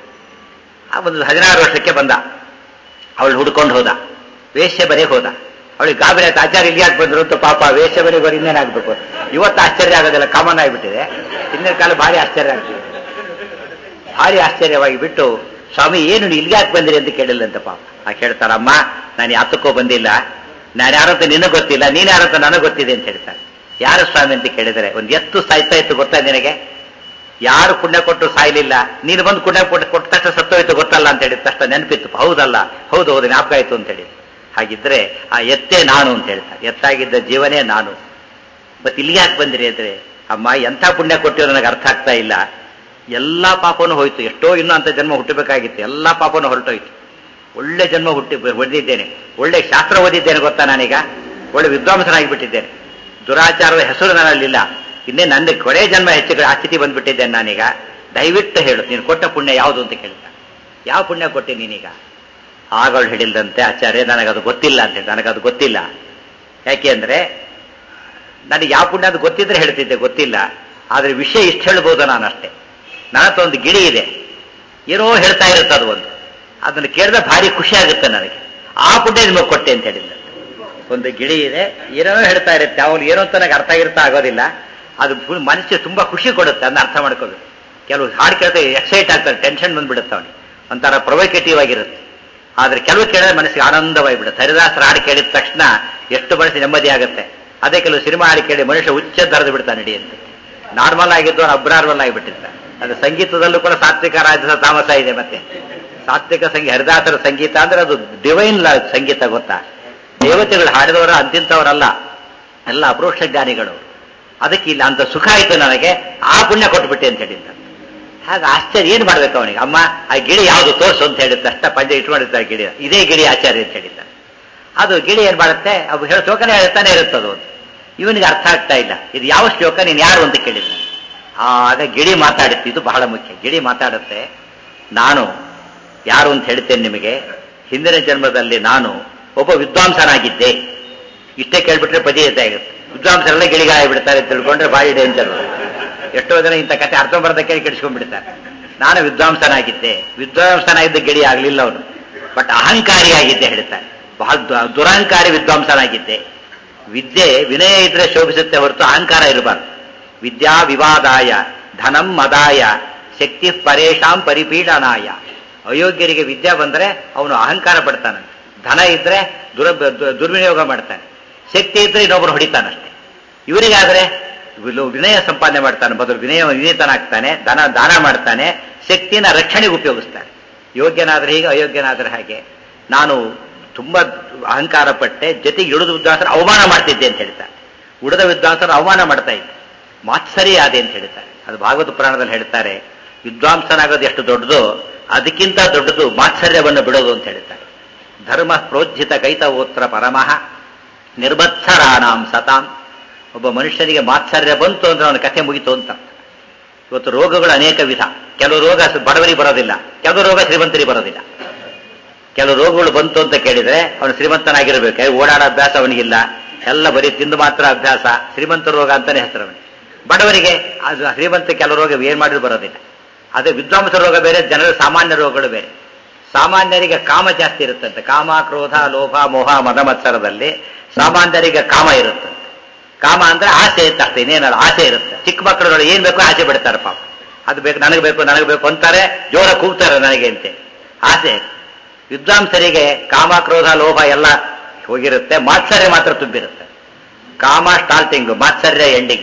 ಆ ಒಂದು ಹದಿನಾರು ವರ್ಷಕ್ಕೆ ಬಂದ ಅವಳು ಹುಡ್ಕೊಂಡು ಹೋದ ವೇಶ್ಯ ಬರೆ ಹೋದ ಅವಳಿಗೆ ಗಾಬರಿ ಆಯ್ತು ಆಚಾರ್ಯ ಇಲ್ಲಿ ಯಾಕೆ ಬಂದ್ರು ಅಂತ ಪಾಪ ವೇಶ್ಯ ಬರೆ ಬರೀ ಇನ್ನೇನಾಗಬೇಕು ಇವತ್ತು ಆಶ್ಚರ್ಯ ಆಗೋದಿಲ್ಲ ಕಾಮನ್ ಆಗಿಬಿಟ್ಟಿದೆ ಹಿಂದಿನ ಕಾಲ ಭಾರಿ ಆಶ್ಚರ್ಯ ಆಗ್ತಿದೆ ಭಾರಿ ಆಶ್ಚರ್ಯವಾಗಿ ಬಿಟ್ಟು ಸ್ವಾಮಿ ಏನು ನೀವು ಇಲ್ಲಿಗೆ ಯಾಕೆ ಬಂದಿರಿ ಅಂತ ಕೇಳಿಲ್ಲ ಅಂತ ಪಾಪ ಆ ಕೇಳ್ತಾರಮ್ಮ ನಾನು ಯಾತಕ್ಕೋ ಬಂದಿಲ್ಲ ನಾನು ಯಾರಂತ ನಿನಗೆ ಗೊತ್ತಿಲ್ಲ ನೀನು ಯಾರಂತ ನನಗೆ ಗೊತ್ತಿದೆ ಅಂತ ಹೇಳ್ತಾರೆ ಯಾರು ಸ್ವಾಮಿ ಅಂತ ಕೇಳಿದರೆ ಒಂದು ಎತ್ತು ಸಾಯ್ತಾ ಇತ್ತು ಗೊತ್ತಾ ನಿನಗೆ ಯಾರು ಪುಣ್ಯ ಕೊಟ್ಟು ಸಾಯ್ಲಿಲ್ಲ ನೀನು ಬಂದು ಪುಣ್ಯ ಕೊಟ್ಟು ಕೊಟ್ಟ ತಕ್ಷಣ ಸತ್ತೋಯ್ತು ಗೊತ್ತಲ್ಲ ಅಂತ ಹೇಳಿದ ತಕ್ಷಣ ನೆನಪಿತ್ತು ಹೌದಲ್ಲ ಹೌದು ಹೌದು ಜ್ಞಾಪಕ ಆಯ್ತು ಅಂತ ಹೇಳಿ ಹಾಗಿದ್ರೆ ಆ ಎತ್ತೇ ನಾನು ಅಂತ ಹೇಳ್ತಾರೆ ಎತ್ತಾಗಿದ್ದ ಜೀವನೇ ನಾನು ಮತ್ತೆ ಇಲ್ಲಿಗೆ ಯಾಕೆ ಬಂದಿರಿ ಅಂದ್ರೆ ಅಮ್ಮ ಎಂಥ ಪುಣ್ಯ ಕೊಟ್ಟಿರೋ ನನಗೆ ಅರ್ಥ ಆಗ್ತಾ ಇಲ್ಲ ಎಲ್ಲ ಪಾಪನೂ ಹೋಯ್ತು ಎಷ್ಟೋ ಇನ್ನೂ ಅಂತ ಜನ್ಮ ಹುಟ್ಟಬೇಕಾಗಿತ್ತು ಎಲ್ಲ ಪಾಪನೂ ಹೊರಟೋಯ್ತು ಒಳ್ಳೆ ಜನ್ಮ ಹುಟ್ಟಿ ಹೊಡೆದಿದ್ದೇನೆ ಒಳ್ಳೆ ಶಾಸ್ತ್ರ ಓದಿದ್ದೇನೆ ಗೊತ್ತಾ ನಾನೀಗ ಒಳ್ಳೆ ವಿದ್ವಾಂಸನಾಗಿ ಬಿಟ್ಟಿದ್ದೇನೆ ದುರಾಚಾರದ ಹೆಸರು ನನ್ನಲ್ಲಿಲ್ಲ ಇನ್ನೇ ನನ್ನ ಕೊನೆ ಜನ್ಮ ಹೆಚ್ಚು ಆ ಸ್ಥಿತಿ ಬಂದ್ಬಿಟ್ಟಿದ್ದೇನೆ ನಾನೀಗ ದಯವಿಟ್ಟು ಹೇಳು ನೀನು ಕೊಟ್ಟ ಪುಣ್ಯ ಯಾವುದು ಅಂತ ಕೇಳಿದ ಯಾವ ಪುಣ್ಯ ಕೊಟ್ಟೆ ನೀನೀಗ ಆಗಳು ಹೇಳಿಲ್ದಂತೆ ಆಚಾರ್ಯ ನನಗದು ಗೊತ್ತಿಲ್ಲ ಅಂತ ಹೇಳಿ ನನಗದು ಗೊತ್ತಿಲ್ಲ ಯಾಕೆ ಅಂದ್ರೆ ನನಗೆ ಯಾವ ಪುಣ್ಯ ಅದು ಗೊತ್ತಿದ್ರೆ ಹೇಳ್ತಿದ್ದೆ ಗೊತ್ತಿಲ್ಲ ಆದ್ರೆ ವಿಷಯ ಇಷ್ಟು ಹೇಳ್ಬೋದು ನಾನು ಅಷ್ಟೇ ನನ್ನ ಹತ್ರ ಒಂದು ಗಿಳಿ ಇದೆ ಏನೋ ಹೇಳ್ತಾ ಇರುತ್ತೆ ಅದು ಒಂದು ಅದನ್ನು ಕೇಳಿದ್ರೆ ಭಾರಿ ಖುಷಿ ಆಗುತ್ತೆ ನನಗೆ ಆ ಪುಣ್ಯ ನಿಮಗೆ ಕೊಟ್ಟೆ ಅಂತ ಹೇಳಿಲ್ಲ ಒಂದು ಗಿಳಿ ಇದೆ ಏನೇನೋ ಹೇಳ್ತಾ ಇರುತ್ತೆ ಅವನು ಏನೋ ಅಂತ ನನಗೆ ಅರ್ಥ ಆಗಿರ್ತಾ ಆಗೋದಿಲ್ಲ ಅದು ಫುಲ್ ಮನಸ್ಸಿಗೆ ತುಂಬಾ ಖುಷಿ ಕೊಡುತ್ತೆ ಅದನ್ನ ಅರ್ಥ ಮಾಡ್ಕೋಬೇಕು ಕೆಲವು ಹಾಡು ಕೇಳ್ತಾ ಎಕ್ಸೈಟ್ ಆಗ್ತಾರೆ ಟೆನ್ಷನ್ ಬಂದ್ಬಿಡುತ್ತೆ ಅವನಿಗೆ ಒಂಥರ ಪ್ರೊವೊಕೇಟಿವ್ ಆಗಿರುತ್ತೆ ಆದ್ರೆ ಕೆಲವು ಕೇಳಿದ್ರೆ ಮನಸ್ಸಿಗೆ ಆನಂದವಾಗಿಬಿಡುತ್ತೆ ಹರಿದಾಸರ ಹಾಡು ಕೇಳಿದ ತಕ್ಷಣ ಎಷ್ಟು ಮನಸ್ಸಿಗೆ ನೆಮ್ಮದಿ ಆಗುತ್ತೆ ಅದೇ ಕೆಲವು ಸಿನಿಮಾ ಹಾಡು ಕೇಳಿ ಮನುಷ್ಯ ಉಚ್ಚ ದರೆದು ಬಿಡ್ತಾನೆ ನಡಿ ಅಂತ ನಾರ್ಮಲ್ ಆಗಿದ್ದು ಅಬ್ನಾರ್ಮಲ್ ಆಗಿಬಿಟ್ಟಿರ್ತಾನೆ ಅದು ಸಂಗೀತದಲ್ಲೂ ಕೂಡ ಸಾತ್ವಿಕ ರಾಜಸ ತಾಮಸ ಇದೆ ಮತ್ತೆ ಸಾತ್ವಿಕ ಸಂಗೀತ ಹರಿದಾಸರ ಸಂಗೀತ ಅಂದ್ರೆ ಅದು ಡಿವೈನ್ ಸಂಗೀತ ಗೊತ್ತಾ ದೇವತೆಗಳು ಹಾಡಿದವರು ಅಂತಿಂತವರಲ್ಲ ಎಲ್ಲ ಅಪರೋಕ್ಷ ಜ್ಞಾನಿಗಳು ಅದಕ್ಕೆ ಇಲ್ಲ ಅಂತ ಸುಖ ಆಯ್ತು ನನಗೆ ಆ ಪುಣ್ಯ ಕೊಟ್ಬಿಟ್ಟೆ ಅಂತ ಹೇಳಿದ್ದ ಹಾಗೆ ಆಶ್ಚರ್ಯ ಏನ್ ಮಾಡ್ಬೇಕು ಅವನಿಗೆ ಅಮ್ಮ ಆ ಗಿಳಿ ಯಾವುದು ತೋರ್ಸು ಅಂತ ಹೇಳಿದ ತಕ್ಷಣ ಪಂಚ ಇಟ್ಕೊಂಡಿರ್ತಾರೆ ಗಿಳಿ ಇದೇ ಗಿಳಿ ಆಚಾರ್ಯ ಅಂತ ಹೇಳಿದ್ದ ಅದು ಗಿಳಿ ಏನ್ ಮಾಡುತ್ತೆ ಅವು ಹೇಳೋ ಶ್ಲೋಕನೇ ಹೇಳ್ತಾನೆ ಇರುತ್ತದು ಇವನಿಗೆ ಅರ್ಥ ಆಗ್ತಾ ಇಲ್ಲ ಇದು ಯಾವ ಶ್ಲೋಕ ನೀನು ಯಾರು ಅಂತ ಕೇಳಿದ ಆಗ ಗಿಳಿ ಮಾತಾಡುತ್ತೆ ಇದು ಬಹಳ ಮುಖ್ಯ ಗಿಳಿ ಮಾತಾಡುತ್ತೆ ನಾನು ಯಾರು ಅಂತ ಹೇಳ್ತೇನೆ ನಿಮಗೆ ಹಿಂದಿನ ಜನ್ಮದಲ್ಲಿ ನಾನು ಒಬ್ಬ ವಿದ್ವಾಂಸನಾಗಿದ್ದೆ ಇಷ್ಟೇ ಕೇಳ್ಬಿಟ್ರೆ ಪದಿ ಆಗುತ್ತೆ ವಿದ್ವಾಂಸರೆಲ್ಲ ಗಿಳಿಗಾಯ ಬಿಡ್ತಾರೆ ತಿಳ್ಕೊಂಡ್ರೆ ಬಾಯಿ ಡೇಂಜರ್ ಎಷ್ಟೋ ಜನ ಇಂಥ ಕತೆ ಅರ್ಧಂಬರ್ಧ ಕೇಳಿ ಕೆಡಿಸ್ಕೊಂಡ್ಬಿಡ್ತಾರೆ ನಾನು ವಿದ್ವಾಂಸನಾಗಿದ್ದೆ ವಿದ್ವಾಂಸನಾಗಿದ್ದ ಗಿಳಿ ಆಗಲಿಲ್ಲ ಅವನು ಬಟ್ ಅಹಂಕಾರಿಯಾಗಿದ್ದೆ ಹೇಳ್ತಾರೆ ಬಹಳ ದು- ದುರಹಂಕಾರಿ ವಿದ್ವಾಂಸನಾಗಿದ್ದೆ ವಿದ್ಯೆ ವಿನಯ ಇದ್ರೆ ಶೋಭಿಸುತ್ತೆ ಹೊರತು ಅಹಂಕಾರ ಇರಬಾರ್ದು ವಿದ್ಯಾ ವಿವಾದಾಯ ಧನಂ ಮದಾಯ ಶಕ್ತಿ ಪರೇಶಾಂ ಪರಿಪೀಡನಾಯ ಅಯೋಗ್ಯರಿಗೆ ವಿದ್ಯಾ ಬಂದ್ರೆ ಅವನು ಅಹಂಕಾರ ಪಡ್ತಾನೆ ಧನ ಇದ್ರೆ ದುರ ದು- ದುರ್ವಿನಿಯೋಗ ಮಾಡ್ತಾನೆ ಶಕ್ತಿ ಇದ್ರೆ ಇನ್ನೊಬ್ಬರು ಹೊಡಿತಾನಷ್ಟೇ ಇವರಿಗಾದ್ರೆ ವಿಲು- ವಿನಯ ಸಂಪಾದನೆ ಮಾಡ್ತಾನೆ ಬದಲು ವಿನಯ ವಿನೀತನಾಗ್ತಾನೆ ಧನ ದಾನ ಮಾಡ್ತಾನೆ ಶಕ್ತಿನ ರಕ್ಷಣೆಗೆ ಉಪಯೋಗಿಸ್ತಾನೆ ಯೋಗ್ಯನಾದ್ರೆ ಹೀಗೆ ಅಯೋಗ್ಯನಾದ್ರೆ ಹಾಗೆ ನಾನು ತುಂಬಾ ಅಹಂಕಾರ ಪಟ್ಟೆ ಜೊತೆಗೆ ಇಳಿದ ವಿದ್ವಾಂಸರ ಅವಮಾನ ಮಾಡ್ತಿದ್ದೆ ಅಂತ ಹೇಳ್ತಾರೆ ಉಳಿದ ವಿದ್ವಾಂಸರ ಅವಮಾನ ಮಾಡ್ತಾ ಇದ್ದೆ ಮಾತ್ಸರಿ ಆದೆ ಅಂತ ಹೇಳ್ತಾರೆ ಅದು ಭಾಗವತ ಪುರಾಣದಲ್ಲಿ ಹೇಳ್ತಾರೆ ವಿದ್ವಾಂಸನಾಗೋದು ಎಷ್ಟು ದೊಡ್ಡದು ಅದಕ್ಕಿಂತ ದೊಡ್ಡದು ಮಾತ್ಸರ್ಯವನ್ನು ಬಿಡೋದು ಅಂತ ಹೇಳ್ತಾರೆ ಧರ್ಮ ಪ್ರೋಜ್ಜಿತ ಕೈತವೋತ್ರ ಪರಮಃ ನಿರ್ಮತ್ಸರಾಣಾಂ ಸತಾಂ ಒಬ್ಬ ಮನುಷ್ಯನಿಗೆ ಮಾತ್ಸರ್ಯ ಬಂತು ಅಂದ್ರೆ ಅವನ ಕಥೆ ಮುಗಿತು ಅಂತ ಇವತ್ತು ರೋಗಗಳು ಅನೇಕ ವಿಧ ಕೆಲವು ರೋಗ ಬಡವರಿಗೆ ಬರೋದಿಲ್ಲ ಕೆಲವು ರೋಗ ಶ್ರೀಮಂತರಿಗೆ ಬರೋದಿಲ್ಲ ಕೆಲವು ರೋಗಗಳು ಬಂತು ಅಂತ ಕೇಳಿದ್ರೆ ಅವನು ಶ್ರೀಮಂತನಾಗಿರ್ಬೇಕು ಓಡಾಡೋ ಅಭ್ಯಾಸ ಅವನಿಗಿಲ್ಲ ಎಲ್ಲ ಬರೀ ತಿಂದು ಮಾತ್ರ ಅಭ್ಯಾಸ ಶ್ರೀಮಂತ ರೋಗ ಅಂತಾನೆ ಹೆಸರು ಅವನಿಗೆ ಬಡವರಿಗೆ ಅದು ಶ್ರೀಮಂತ ಕೆಲವು ರೋಗ ಏನ್ ಮಾಡಿದ್ರು ಬರೋದಿಲ್ಲ ಅದೇ ವಿದ್ವಾಂಸ ರೋಗ ಬೇರೆ ಜನರ ಸಾಮಾನ್ಯ ರೋಗಗಳು ಬೇರೆ ಸಾಮಾನ್ಯರಿಗೆ ಕಾಮ ಜಾಸ್ತಿ ಇರುತ್ತಂತೆ ಕಾಮ ಕ್ರೋಧ ಲೋಭ ಮೋಹ ಮದ ಮತ್ಸರದಲ್ಲಿ ಸಾಮಾನ್ಯರಿಗೆ ಕಾಮ ಇರುತ್ತೆ ಕಾಮ ಅಂದ್ರೆ ಆಸೆ ಇರುತ್ತೆ ಅಷ್ಟೇ ಇನ್ನೇನಲ್ಲ ಆಸೆ ಇರುತ್ತೆ ಚಿಕ್ಕ ಮಕ್ಕಳುಗಳು ಏನ್ ಬೇಕೋ ಆಸೆ ಬಿಡ್ತಾರೆ ಪಾಪ ಅದು ಬೇಕು ನನಗೆ ಬೇಕು ನನಗೆ ಬೇಕು ಅಂತಾರೆ ಜೋರ ಕೂಗ್ತಾರೆ ನನಗೆ ಅಂತೆ ಆಸೆ ವಿದ್ವಾಂಸರಿಗೆ ಕಾಮ ಕ್ರೋಧ ಲೋಭ ಎಲ್ಲ ಹೋಗಿರುತ್ತೆ ಮಾತ್ಸರ್ಯ ಮಾತ್ರ ತುಂಬಿರುತ್ತೆ ಕಾಮ ಸ್ಟಾರ್ಟಿಂಗ್ ಮಾತ್ಸರ್ಯ ಎಂಡಿಂಗ್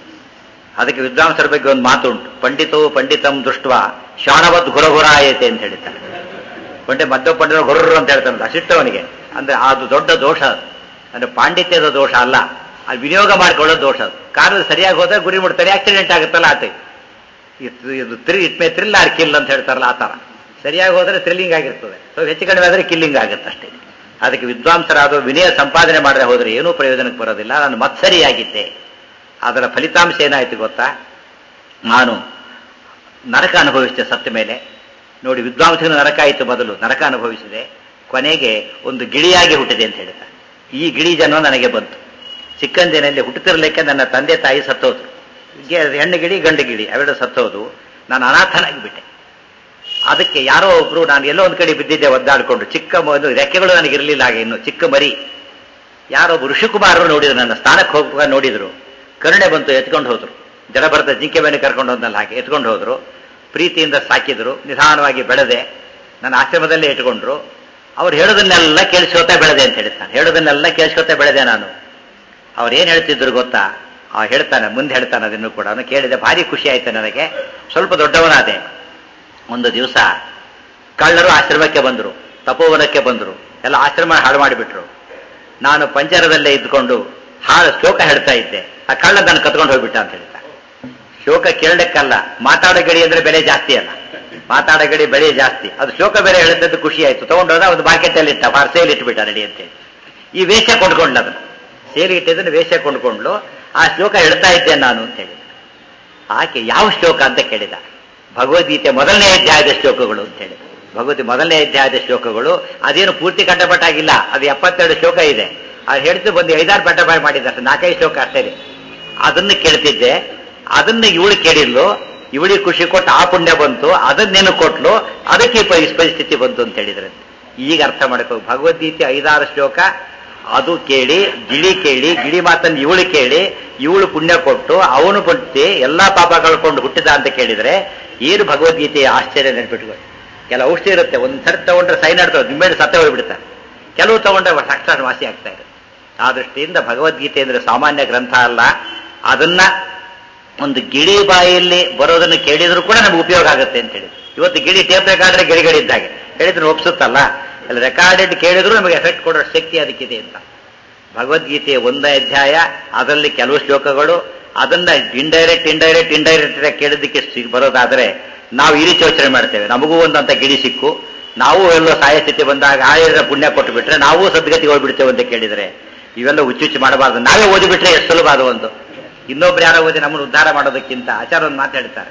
ಅದಕ್ಕೆ ವಿದ್ವಾಂಸರ ಬಗ್ಗೆ ಒಂದು ಮಾತು ಉಂಟು ಪಂಡಿತೋ ಪಂಡಿತಂ ದೃಷ್ಟ ಶಾಣವತ್ ಗುರಗುರ ಆಯತೆ ಅಂತ ಹೇಳ್ತಾರೆ ಪಂಡೆ ಮಧ್ಯ ಪಂಡಿತ ಗುರ್ರ ಅಂತ ಹೇಳ್ತಾನೆ ಅಸಿಟ್ಟವನಿಗೆ ಅಂದ್ರೆ ಅದು ದೊಡ್ಡ ದೋಷ ಅದು ಅಂದ್ರೆ ಪಾಂಡಿತ್ಯದ ದೋಷ ಅಲ್ಲ ಅದು ವಿನಿಯೋಗ ಮಾಡ್ಕೊಳ್ಳೋ ದೋಷ ಅದು ಕಾರಲ್ಲಿ ಸರಿಯಾಗಿ ಹೋದ್ರೆ ಗುರಿ ಮುಡ್ತಾರೆ ಆಕ್ಸಿಡೆಂಟ್ ಆಗುತ್ತಲ್ಲ ಆತ ಇದು ಇದು ತ್ರಿ it may thrill or kill ಅಂತ ಹೇಳ್ತಾರಲ್ಲ ಆ ಥರ ಸರಿಯಾಗಿ ಹೋದ್ರೆ ಥ್ರಿಲ್ಲಿಂಗ್ ಆಗಿರ್ತದೆ ಸೊ ಹೆಚ್ಚು ಕಡಿಮೆ ಆದರೆ ಕಿಲ್ಲಿಂಗ್ ಆಗುತ್ತೆ ಅಷ್ಟೇ ಅದಕ್ಕೆ ವಿದ್ವಾಂಸರಾದ ವಿನಯ ಸಂಪಾದನೆ ಮಾಡದೆ ಹೋದ್ರೆ ಏನೂ ಪ್ರಯೋಜನಕ್ಕೆ ಬರೋದಿಲ್ಲ ನಾನು ಮತ್ಸರಿಯಾಗಿದ್ದೆ ಅದರ ಫಲಿತಾಂಶ ಏನಾಯ್ತು ಗೊತ್ತಾ ನಾನು ನರಕ ಅನುಭವಿಸಿದೆ ಸತ್ತ ಮೇಲೆ ನೋಡಿ ವಿದ್ವಾಂಸನ ನರಕ ಆಯಿತು ಮೊದಲು ನರಕ ಅನುಭವಿಸಿದೆ ಕೊನೆಗೆ ಒಂದು ಗಿಳಿಯಾಗಿ ಹುಟ್ಟಿದೆ ಅಂತ ಹೇಳ್ತಾರೆ ಈ ಗಿಳಿ ಜನ್ಮ ನನಗೆ ಬಂತು ಚಿಕ್ಕಂದಿನಲ್ಲಿ ಹುಟ್ಟುತ್ತಿರಲಿಕ್ಕೆ ನನ್ನ ತಂದೆ ತಾಯಿ ಸತ್ತೋದ್ರು ಗೆ- ಹೆಣ್ಣು ಗಿಳಿ ಗಂಡು ಗಿಳಿ ಅವೆರಡು ಸತ್ತೋದು ನಾನು ಅನಾಥನಾಗಿ ಬಿಟ್ಟೆ ಅದಕ್ಕೆ ಯಾರೋ ಒಬ್ರು ನಾನು ಎಲ್ಲೋ ಒಂದು ಕಡೆ ಬಿದ್ದಿದ್ದೆ ಒದ್ದಾಡಿಕೊಂಡು ಚಿಕ್ಕ ಒಂದು ರೆಕ್ಕೆಗಳು ನನಗಿರಲಿಲ್ಲ ಹಾಗೆ ಇನ್ನು ಚಿಕ್ಕ ಮರಿ ಯಾರೊಬ್ಬ ಋಷಿಕುಮಾರರು ನೋಡಿದ್ರು ನನ್ನ ಸ್ಥಾನಕ್ಕೆ ಹೋಗುವಾಗ ನೋಡಿದ್ರು ಕರುಣೆ ಬಂತು ಎತ್ಕೊಂಡು ಹೋದ್ರು ಜಡ ಬರದ ಜಿಂಕೆ ಮೇಲೆ ಕರ್ಕೊಂಡು ಹೋದ್ನಲ್ಲ ಹಾಗೆ ಎತ್ಕೊಂಡು ಹೋದ್ರು ಪ್ರೀತಿಯಿಂದ ಸಾಕಿದ್ರು ನಿಧಾನವಾಗಿ ಬೆಳೆದೆ ನನ್ನ ಆಶ್ರಮದಲ್ಲೇ ಇಟ್ಕೊಂಡ್ರು ಅವ್ರು ಹೇಳೋದನ್ನೆಲ್ಲ ಕೇಳಿಸ್ಕೊತಾ ಬೆಳೆದೆ ಅಂತ ಹೇಳ್ತಾನೆ ಹೇಳೋದನ್ನೆಲ್ಲ ಕೇಳಿಸ್ಕೊತಾ ಬೆಳೆದೆ ನಾನು ಅವ್ರು ಏನ್ ಹೇಳ್ತಿದ್ರು ಗೊತ್ತಾ ಆ ಹೇಳ್ತಾನೆ ಮುಂದೆ ಹೇಳ್ತಾನೆ ಅದನ್ನು ಕೂಡ ಅವನು ಕೇಳಿದೆ ಭಾರಿ ಖುಷಿ ಆಯ್ತು ನನಗೆ ಸ್ವಲ್ಪ ದೊಡ್ಡವನಾದೆ ಒಂದು ದಿವಸ ಕಳ್ಳರು ಆಶ್ರಮಕ್ಕೆ ಬಂದರು ತಪೋವನಕ್ಕೆ ಬಂದರು ಎಲ್ಲ ಆಶ್ರಮ ಹಾಳು ಮಾಡಿಬಿಟ್ರು ನಾನು ಪಂಜರದಲ್ಲೇ ಇದ್ಕೊಂಡು ಹಾಳು ಶ್ಲೋಕ ಹೇಳ್ತಾ ಇದ್ದೆ ಆ ಕಳ್ಳ ನಾನು ಕತ್ಕೊಂಡು ಹೋಗ್ಬಿಟ್ಟ ಅಂತ ಹೇಳ್ತಾ ಶ್ಲೋಕ ಕೇಳಲಿಕ್ಕಲ್ಲ ಮಾತಾಡೋ ಗಡಿ ಅಂದ್ರೆ ಬೆಲೆ ಜಾಸ್ತಿ ಅಲ್ಲ ಮಾತಾಡೋ ಗಡಿ ಬೆಲೆ ಜಾಸ್ತಿ ಅದು ಶ್ಲೋಕ ಬೇರೆ ಹೇಳಿದ್ದದ್ದು ಖುಷಿ ಆಯ್ತು ತಗೊಂಡೋದ ಒಂದು ಬಾಕೆಟ್ ಅಲ್ಲಿ ಇಟ್ಟ ಫಾರ್ ಸೇಲ್ ಇಟ್ಬಿಟ್ಟ ರೆಡಿ ಅಂತೇಳಿ ಈ ವೇಷ ಕೊಂಡ್ಕೊಂಡ್ಲ ಅದನ್ನು ಸೇಲ್ ಇಟ್ಟಿದ್ದನ್ನು ವೇಷ ಕೊಂಡ್ಕೊಂಡ್ಲು ಆ ಶ್ಲೋಕ ಹೇಳ್ತಾ ಇದ್ದೆ ನಾನು ಅಂತ ಹೇಳಿ ಆಕೆ ಯಾವ ಶ್ಲೋಕ ಅಂತ ಕೇಳಿದ ಭಗವದ್ಗೀತೆ ಮೊದಲನೇ ಅಧ್ಯಾಯದ ಶ್ಲೋಕಗಳು ಅಂತ ಹೇಳಿ ಭಗವತಿ ಮೊದಲನೇ ಅಧ್ಯಾಯದ ಶ್ಲೋಕಗಳು ಅದೇನು ಪೂರ್ತಿ ಕಂಠಪಟ್ಟಾಗಿಲ್ಲ ಅದು ಎಪ್ಪತ್ತೆರಡು ಶ್ಲೋಕ ಇದೆ ಅದು ಹೇಳ್ತು ಬಂದು ಐದಾರು ಪಟ್ಟಪಾಯ ಮಾಡಿದ್ದಾರೆ ನಾಲ್ಕೈದು ಶ್ಲೋಕ ಅಷ್ಟೇ ಇದೆ ಅದನ್ನು ಕೇಳ್ತಿದ್ದೆ ಅದನ್ನ ಇವಳು ಕೇಳಿದ್ಲು ಇವಳಿಗೆ ಖುಷಿ ಕೊಟ್ಟು ಆ ಪುಣ್ಯ ಬಂತು ಅದನ್ನೇನು ಕೊಟ್ಲು ಅದಕ್ಕೆ ಈ ಪರಿ- ಪರಿಸ್ಥಿತಿ ಬಂತು ಅಂತ ಹೇಳಿದ್ರೆ ಈಗ ಅರ್ಥ ಮಾಡ್ಕೋ ಭಗವದ್ಗೀತೆ ಐದಾರು ಶ್ಲೋಕ ಅದು ಕೇಳಿ ಗಿಳಿ ಕೇಳಿ ಗಿಳಿ ಮಾತನ್ನು ಇವಳು ಕೇಳಿ ಇವಳು ಪುಣ್ಯ ಕೊಟ್ಟು ಅವನು ಕೊಟ್ಟು ಎಲ್ಲಾ ಪಾಪ ಕಳ್ಕೊಂಡು ಹುಟ್ಟಿದ ಅಂತ ಕೇಳಿದ್ರೆ ಏನು ಭಗವದ್ಗೀತೆಯ ಆಶ್ಚರ್ಯ ನೆನ್ಪಿಟ್ಕೊಳ್ಳಿ ಕೆಲವು ಔಷಧಿ ಇರುತ್ತೆ ಒಂದ್ ಸರಿ ತಗೊಂಡ್ರೆ ಸೈನ್ ಆಡ್ತಾವೆ ನಿಮ್ಮೇಲೆ ಸತ್ತೇ ಹೋಗ್ಬಿಡ್ತಾರೆ ಕೆಲವು ತಗೊಂಡ್ರೆ ಸಾಕ್ಷಾತ್ ವಾಸಿ ಆಗ್ತಾ ಇರುತ್ತೆ ಆ ದೃಷ್ಟಿಯಿಂದ ಭಗವದ್ಗೀತೆ ಅಂದ್ರೆ ಸಾಮಾನ್ಯ ಗ್ರಂಥ ಅಲ್ಲ ಅದನ್ನ ಒಂದು ಗಿಳಿ ಬಾಯಲ್ಲಿ ಬರೋದನ್ನು ಕೇಳಿದ್ರು ಕೂಡ ನಮ್ಗೆ ಉಪಯೋಗ ಆಗುತ್ತೆ ಅಂತ ಹೇಳಿ ಇವತ್ತು ಗಿಳಿ ಟೇಪ್ ರೆಕಾರ್ಡ್ರೆ ಗಿಳಿಗಳಿದ್ದಾಗೆ ಹೇಳಿದ್ರೆ ಒಪ್ಸುತ್ತಲ್ಲ ಅಲ್ಲಿ ರೆಕಾರ್ಡೆಡ್ ಕೇಳಿದ್ರು ನಮಗೆ ಎಫೆಕ್ಟ್ ಕೊಡೋ ಶಕ್ತಿ ಅದಕ್ಕಿದೆ ಅಂತ ಭಗವದ್ಗೀತೆಯ ಒಂದೇ ಅಧ್ಯಾಯ ಅದರಲ್ಲಿ ಕೆಲವು ಶ್ಲೋಕಗಳು ಅದನ್ನ ಇಂಡೈರೆಕ್ಟ್ ಇಂಡೈರೆಕ್ಟ್ ಇಂಡೈರೆಕ್ಟ್ ಕೇಳಿದ್ದಕ್ಕೆ ಸಿ- ಬರೋದಾದ್ರೆ ನಾವು ಈ ರೀತಿ ಯೋಚನೆ ಮಾಡ್ತೇವೆ ನಮಗೂ ಒಂದಂತ ಗಿಳಿ ಸಿಕ್ಕು ನಾವು ಎಲ್ಲೋ ಸಾಯ ಸ್ಥಿತಿ ಬಂದಾಗ ಆಯುರ್ವೇದ ಪುಣ್ಯ ಕೊಟ್ಟು ಬಿಟ್ರೆ ನಾವು ಸದ್ಗತಿಗೆ ಹೋಗ್ಬಿಡ್ತೇವೆ ಅಂತ ಕೇಳಿದ್ರೆ ಇವೆಲ್ಲ ಹುಚ್ಚುಚ್ಚು ಮಾಡಬಾರ್ದು ನಾವೇ ಓದಿಬಿಟ್ರೆ ಎಷ್ಟು ಸುಲಭ ಅದು ಒಂದು ಇನ್ನೊಬ್ರು ಯಾರೋ ಓದಿ ನಮ್ಮನ್ನು ಉದ್ಧಾರ ಮಾಡೋದಕ್ಕಿಂತ ಆಚಾರ ಒಂದು ಮಾತಾಡ್ತಾರೆ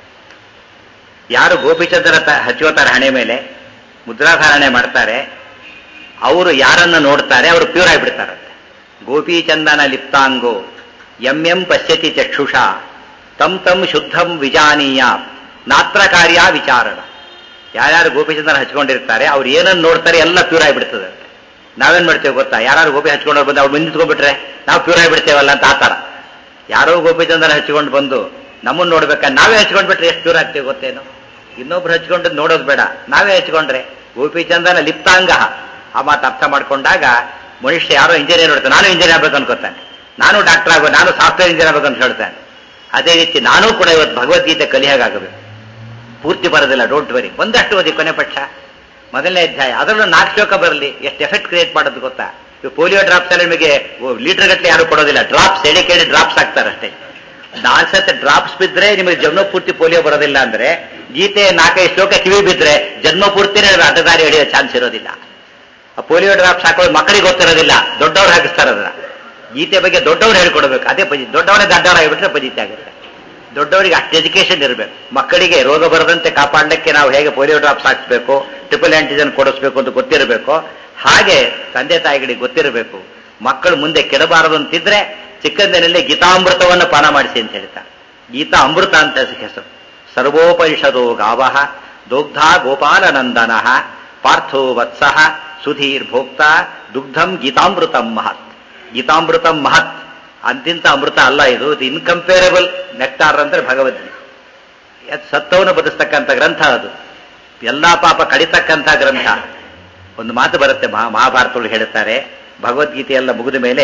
ಯಾರು ಗೋಪಿಚಂದ್ರ ತ- ಹಚ್ಕೋತಾರೆ ಹಣೆ ಮೇಲೆ ಮುದ್ರಾಧಾರಣೆ ಮಾಡ್ತಾರೆ ಅವರು ಯಾರನ್ನು ನೋಡ್ತಾರೆ ಅವರು ಪ್ಯೂರ್ ಆಗಿಬಿಡ್ತಾರಂತೆ ಗೋಪೀಚಂದನ ಲಿಪ್ತಾಂಗೋ ಎಂ ಎಂ ಪಶ್ಯತಿ ಚಕ್ಷುಷ ತಂ ತಂ ಶುದ್ಧಂ ವಿಜಾನೀಯ ನಾತ್ರ ಕಾರ್ಯ ವಿಚಾರಣ ಯಾರ್ಯಾರು ಗೋಪಿಚಂದನ ಹಚ್ಕೊಂಡಿರ್ತಾರೆ ಅವ್ರು ಏನನ್ನು ನೋಡ್ತಾರೆ ಎಲ್ಲ ಪ್ಯೂರ್ ಆಗಿಬಿಡ್ತದೆ ನಾವೇನ್ ಮಾಡ್ತೇವೆ ಗೊತ್ತಾ ಯಾರು ಗೋಪಿ ಹಚ್ಕೊಂಡು ಬಂದು ಅವ್ರು ನಿಂತ್ಕೊಂಡ್ಬಿಟ್ರೆ ನಾವು ಪ್ಯೂರ್ ಆಗಿಬಿಡ್ತೇವಲ್ಲ ಅಂತ ಆತರ ಯಾರೋ ಗೋಪಿಚಂದನ ಹಚ್ಕೊಂಡು ಬಂದು ನಮ್ಮನ್ನ ನೋಡ್ಬೇಕಾ ನಾವೇ ಹಚ್ಕೊಂಡ್ಬಿಟ್ರೆ ಎಷ್ಟು ಪ್ಯೂರ್ ಆಗ್ತೇವೆ ಗೊತ್ತೇನು ಇನ್ನೊಬ್ರು ಹಚ್ಕೊಂಡು ನೋಡೋದು ಬೇಡ ನಾವೇ ಹಚ್ಕೊಂಡ್ರೆ ಗೋಪಿಚಂದನ ಲಿಪ್ತಾಂಗ ಆ ಮಾತು ಅರ್ಥ ಮಾಡ್ಕೊಂಡಾಗ ಮನುಷ್ಯ ಯಾರೋ ಇಂಜಿನಿಯರ್ ನೋಡ್ತಾನೆ ನಾನು ಇಂಜಿನಿಯರ್ ಆಗ್ಬೇಕು ಅನ್ಕೋತಾನೆ ನಾನು ಡಾಕ್ಟರ್ ಆಗಬೇಕು ನಾನು ಸಾಫ್ಟ್ವೇರ್ ಇಂಜಿನಿಯರ್ ಆಗಬೇಕು ಅಂತ ಹೇಳ್ತಾನೆ ಅದೇ ರೀತಿ ನಾನು ಕೂಡ ಇವತ್ತು ಭಗವದ್ಗೀತೆ ಕಲಿಯಾಗಬೇಕು ಪೂರ್ತಿ ಬರೋದಿಲ್ಲ ಡೋಂಟ್ ವರಿ ಒಂದಷ್ಟು ಓದಿ ಕೊನೆ ಪಕ್ಷ ಮೊದಲನೇ ಅಧ್ಯಾಯ ಅದರಲ್ಲೂ ನಾಲ್ಕು ಶ್ಲೋಕ ಬರಲಿ ಎಷ್ಟು ಎಫೆಕ್ಟ್ ಕ್ರಿಯೇಟ್ ಮಾಡೋದು ಗೊತ್ತಾ ಇವು ಪೋಲಿಯೋ ಡ್ರಾಪ್ಸ್ ಎಲ್ಲ ನಿಮಗೆ ಲೀಟರ್ ಗಟ್ಟಲೆ ಯಾರು ಕೊಡೋದಿಲ್ಲ ಡ್ರಾಪ್ಸ್ ಎಡೆ ಕೇಳಿ ಡ್ರಾಪ್ಸ್ ಹಾಕ್ತಾರೆ ಅಷ್ಟೇ ನಾಲ್ಕು ಸತ ಡ್ರಾಪ್ಸ್ ಬಿದ್ರೆ ನಿಮಗೆ ಜನ್ಮ ಪೂರ್ತಿ ಪೋಲಿಯೋ ಬರೋದಿಲ್ಲ ಅಂದ್ರೆ ಗೀತೆ ನಾಲ್ಕೈದು ಶ್ಲೋಕ ಕಿವಿ ಬಿದ್ರೆ ಜನ್ಮ ಪೂರ್ತಿನೇ ಅಡ್ಡದಾರಿ ಹಿಡಿಯೋ ಚಾನ್ಸ್ ಇರೋದಿಲ್ಲ ಆ ಪೋಲಿಯೋ ಡ್ರಾಪ್ಸ್ ಹಾಕೋದು ಮಕ್ಕಳಿಗೆ ಗೊತ್ತಿರೋದಿಲ್ಲ ದೊಡ್ಡವ್ರು ಹಾಕಿಸ್ತಾರೆ ಅದನ್ನ ಗೀತೆ ಬಗ್ಗೆ ದೊಡ್ಡವ್ರು ಹೇಳ್ಕೊಡ್ಬೇಕು ಅದೇ ಪಜಿ ದೊಡ್ಡವರೇ ದಡ್ಡವರಾಗಿಬಿಟ್ರೆ ಪಜಿತಿ ಆಗುತ್ತೆ ದೊಡ್ಡವರಿಗೆ ಅಷ್ಟು ಎಜುಕೇಶನ್ ಇರಬೇಕು ಮಕ್ಕಳಿಗೆ ರೋಗ ಬರದಂತೆ ಕಾಪಾಡಲಿಕ್ಕೆ ನಾವು ಹೇಗೆ ಪೋಲಿಯೋ ಡ್ರಾಪ್ಸ್ ಹಾಕ್ಸ್ಬೇಕು ಟ್ರಿಪಲ್ ಆಂಟಿಜನ್ ಕೊಡಿಸ್ಬೇಕು ಅಂತ ಗೊತ್ತಿರಬೇಕು ಹಾಗೆ ತಂದೆ ತಾಯಿಗಳಿಗೆ ಗೊತ್ತಿರಬೇಕು ಮಕ್ಕಳು ಮುಂದೆ ಕೆಡಬಾರದು ಅಂತಿದ್ರೆ ಚಿಕ್ಕಂದಿನಲ್ಲಿ ಗೀತಾಮೃತವನ್ನು ಪಾನ ಮಾಡಿಸಿ ಅಂತ ಹೇಳ್ತಾರೆ ಗೀತಾ ಅಮೃತ ಅಂತ ಹೆಸರು ಸರ್ವೋಪನಿಷದೋ ಗಾವ ದೋಗ್ಧ ಗೋಪಾಲನಂದನ ಪಾರ್ಥೋ ವತ್ಸಃ ಸುಧೀರ್ ಭೋಕ್ತ ದುಗ್ಧಂ ಗೀತಾಮೃತಂ ಮಹತ್ ಗೀತಾಮೃತಂ ಮಹತ್ ಅಂತಿಂತ ಅಮೃತ ಅಲ್ಲ ಇದು ಇದು ಇನ್ಕಂಪೇರಬಲ್ ನೆಕ್ಟಾರ್ ಅಂದ್ರೆ ಭಗವದ್ಗೀತೆ ಅದು ಸತ್ತವನು ಬದುಸ್ತಕ್ಕಂಥ ಗ್ರಂಥ ಅದು ಎಲ್ಲಾ ಪಾಪ ಕಡಿತಕ್ಕಂಥ ಗ್ರಂಥ ಒಂದು ಮಾತು ಬರುತ್ತೆ ಮಹಾ ಮಹಾಭಾರತಗಳು ಹೇಳುತ್ತಾರೆ ಭಗವದ್ಗೀತೆ ಎಲ್ಲ ಮುಗಿದ ಮೇಲೆ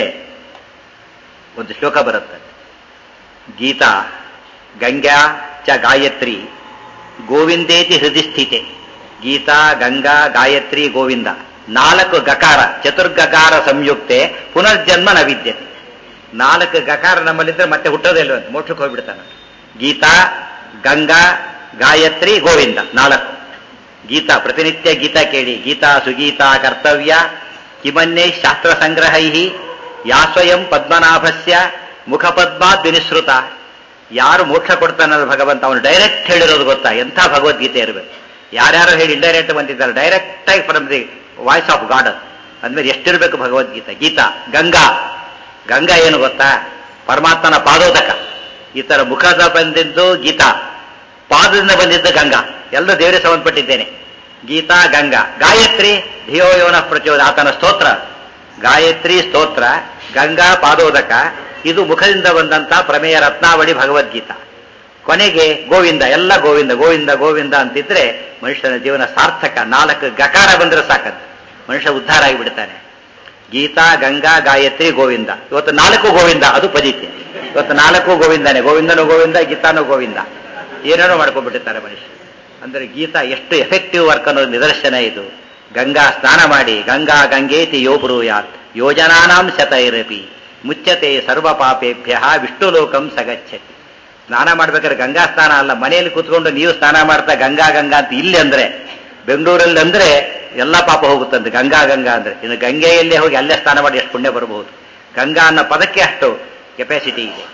ಒಂದು ಶ್ಲೋಕ ಬರುತ್ತೆ ಗೀತಾ ಗಂಗಾ ಚ ಗಾಯತ್ರಿ ಗೋವಿಂದೇತಿ ಹೃದಯ ಸ್ಥಿತೆ ಗೀತಾ ಗಂಗಾ ಗಾಯತ್ರಿ ಗೋವಿಂದ ನಾಲ್ಕು ಗಕಾರ ಚತುರ್ಗಕಾರ ಸಂಯುಕ್ತೆ ಪುನರ್ಜನ್ಮ ನ ವಿದ್ಯತೆ ನಾಲ್ಕು ಗಕಾರ ನಮ್ಮಲ್ಲಿದ್ರೆ ಮತ್ತೆ ಹುಟ್ಟೋದೇ ಇಲ್ವ ಮೋಕ್ಷಕ್ಕೆ ಹೋಗ್ಬಿಡ್ತಾನೆ ಗೀತಾ ಗಂಗಾ ಗಾಯತ್ರಿ ಗೋವಿಂದ ನಾಲ್ಕು ಗೀತಾ ಪ್ರತಿನಿತ್ಯ ಗೀತಾ ಕೇಳಿ ಗೀತಾ ಸುಗೀತಾ ಕರ್ತವ್ಯ ಕಿಮನ್ಯೈ ಶಾಸ್ತ್ರ ಸಂಗ್ರಹೈ ಯಾ ಸ್ವಯಂ ಪದ್ಮನಾಭಸ್ಯ ಮುಖಪದ್ಮಾದ್ ವಿನಿಸೃತ ಯಾರು ಮೋಕ್ಷ ಕೊಡ್ತಾನಲ್ಲ ಭಗವಂತ ಅವನು ಡೈರೆಕ್ಟ್ ಹೇಳಿರೋದು ಗೊತ್ತಾ ಎಂಥ ಭಗವದ್ಗೀತೆ ಇರಬೇಕು ಯಾರ್ಯಾರು ಹೇಳಿ ಇಂಡೈರೆಕ್ಟ್ ಬಂದಿದ್ದಾರೆ ಡೈರೆಕ್ಟ್ ಆಗಿ from the voice of God ಅಂದ್ಮೇಲೆ ಎಷ್ಟಿರಬೇಕು ಭಗವದ್ಗೀತೆ ಗೀತಾ ಗಂಗಾ ಗಂಗಾ ಏನು ಗೊತ್ತಾ ಪರಮಾತ್ಮನ ಪಾದೋದಕ ಈ ತರ ಮುಖದ ಬಂದಿದ್ದು ಗೀತಾ ಪಾದದಿಂದ ಬಂದಿದ್ದು ಗಂಗಾ ಎಲ್ಲ ದೇವರೇ ಸಂಬಂಧಪಟ್ಟಿದ್ದೇನೆ ಗೀತಾ ಗಂಗಾ ಗಾಯತ್ರಿ ಧಿಯೋ ಯೋನ ಪ್ರಚೋದ ಆತನ ಸ್ತೋತ್ರ ಗಾಯತ್ರಿ ಸ್ತೋತ್ರ ಗಂಗಾ ಪಾದೋದಕ ಇದು ಮುಖದಿಂದ ಬಂದಂತ ಪ್ರಮೇಯ ರತ್ನಾವಳಿ ಭಗವದ್ಗೀತಾ ಕೊನೆಗೆ ಗೋವಿಂದ ಎಲ್ಲ ಗೋವಿಂದ ಗೋವಿಂದ ಗೋವಿಂದ ಅಂತಿದ್ರೆ ಮನುಷ್ಯನ ಜೀವನ ಸಾರ್ಥಕ ನಾಲ್ಕು ಗಕಾರ ಬಂದ್ರೆ ಸಾಕದು ಮನುಷ್ಯ ಉದ್ಧಾರ ಆಗಿಬಿಡ್ತಾನೆ ಗೀತಾ ಗಂಗಾ ಗಾಯತ್ರಿ ಗೋವಿಂದ ಇವತ್ತು ನಾಲ್ಕು ಗೋವಿಂದ ಅದು ಪಜಿತಿ ಇವತ್ತು ನಾಲ್ಕು ಗೋವಿಂದನೇ ಗೋವಿಂದನು ಗೋವಿಂದ ಗೀತಾನು ಗೋವಿಂದ ಏನೇನೋ ಮಾಡ್ಕೊಂಡ್ಬಿಟ್ಟಿರ್ತಾರೆ ಮನುಷ್ಯ ಅಂದ್ರೆ ಗೀತಾ ಎಷ್ಟು ಎಫೆಕ್ಟಿವ್ ವರ್ಕ್ ಅನ್ನೋದು ನಿದರ್ಶನ ಇದು ಗಂಗಾ ಸ್ನಾನ ಮಾಡಿ ಗಂಗಾ ಗಂಗೇತಿ ಯೋ ಬ್ರೂಯಾತ್ ಯೋಜನಾನಾಂ ಶತೈರಪಿ ಮುಚ್ಚತೆ ಸರ್ವ ಪಾಪೇಭ್ಯ ವಿಷ್ಣುಲೋಕಂ ಸಗಚ್ಚತಿ ಸ್ನಾನ ಮಾಡ್ಬೇಕಾದ್ರೆ ಗಂಗಾ ಸ್ನಾನ ಅಲ್ಲ ಮನೆಯಲ್ಲಿ ಕೂತ್ಕೊಂಡು ನೀವು ಸ್ನಾನ ಮಾಡ್ತಾ ಗಂಗಾ ಗಂಗಾ ಅಂತ ಇಲ್ಲಿ ಅಂದ್ರೆ ಬೆಂಗಳೂರಲ್ಲಿ ಅಂದ್ರೆ ಎಲ್ಲ ಪಾಪ ಹೋಗುತ್ತಂತೆ ಗಂಗಾ ಗಂಗಾ ಅಂದ್ರೆ ಇನ್ನು ಗಂಗೆಯಲ್ಲೇ ಹೋಗಿ ಅಲ್ಲೇ ಸ್ನಾನ ಮಾಡಿ ಎಷ್ಟು ಪುಣ್ಯ ಬರಬಹುದು ಗಂಗಾ ಅನ್ನೋ ಪದಕ್ಕೆ ಅಷ್ಟು ಕೆಪಾಸಿಟಿ ಇದೆ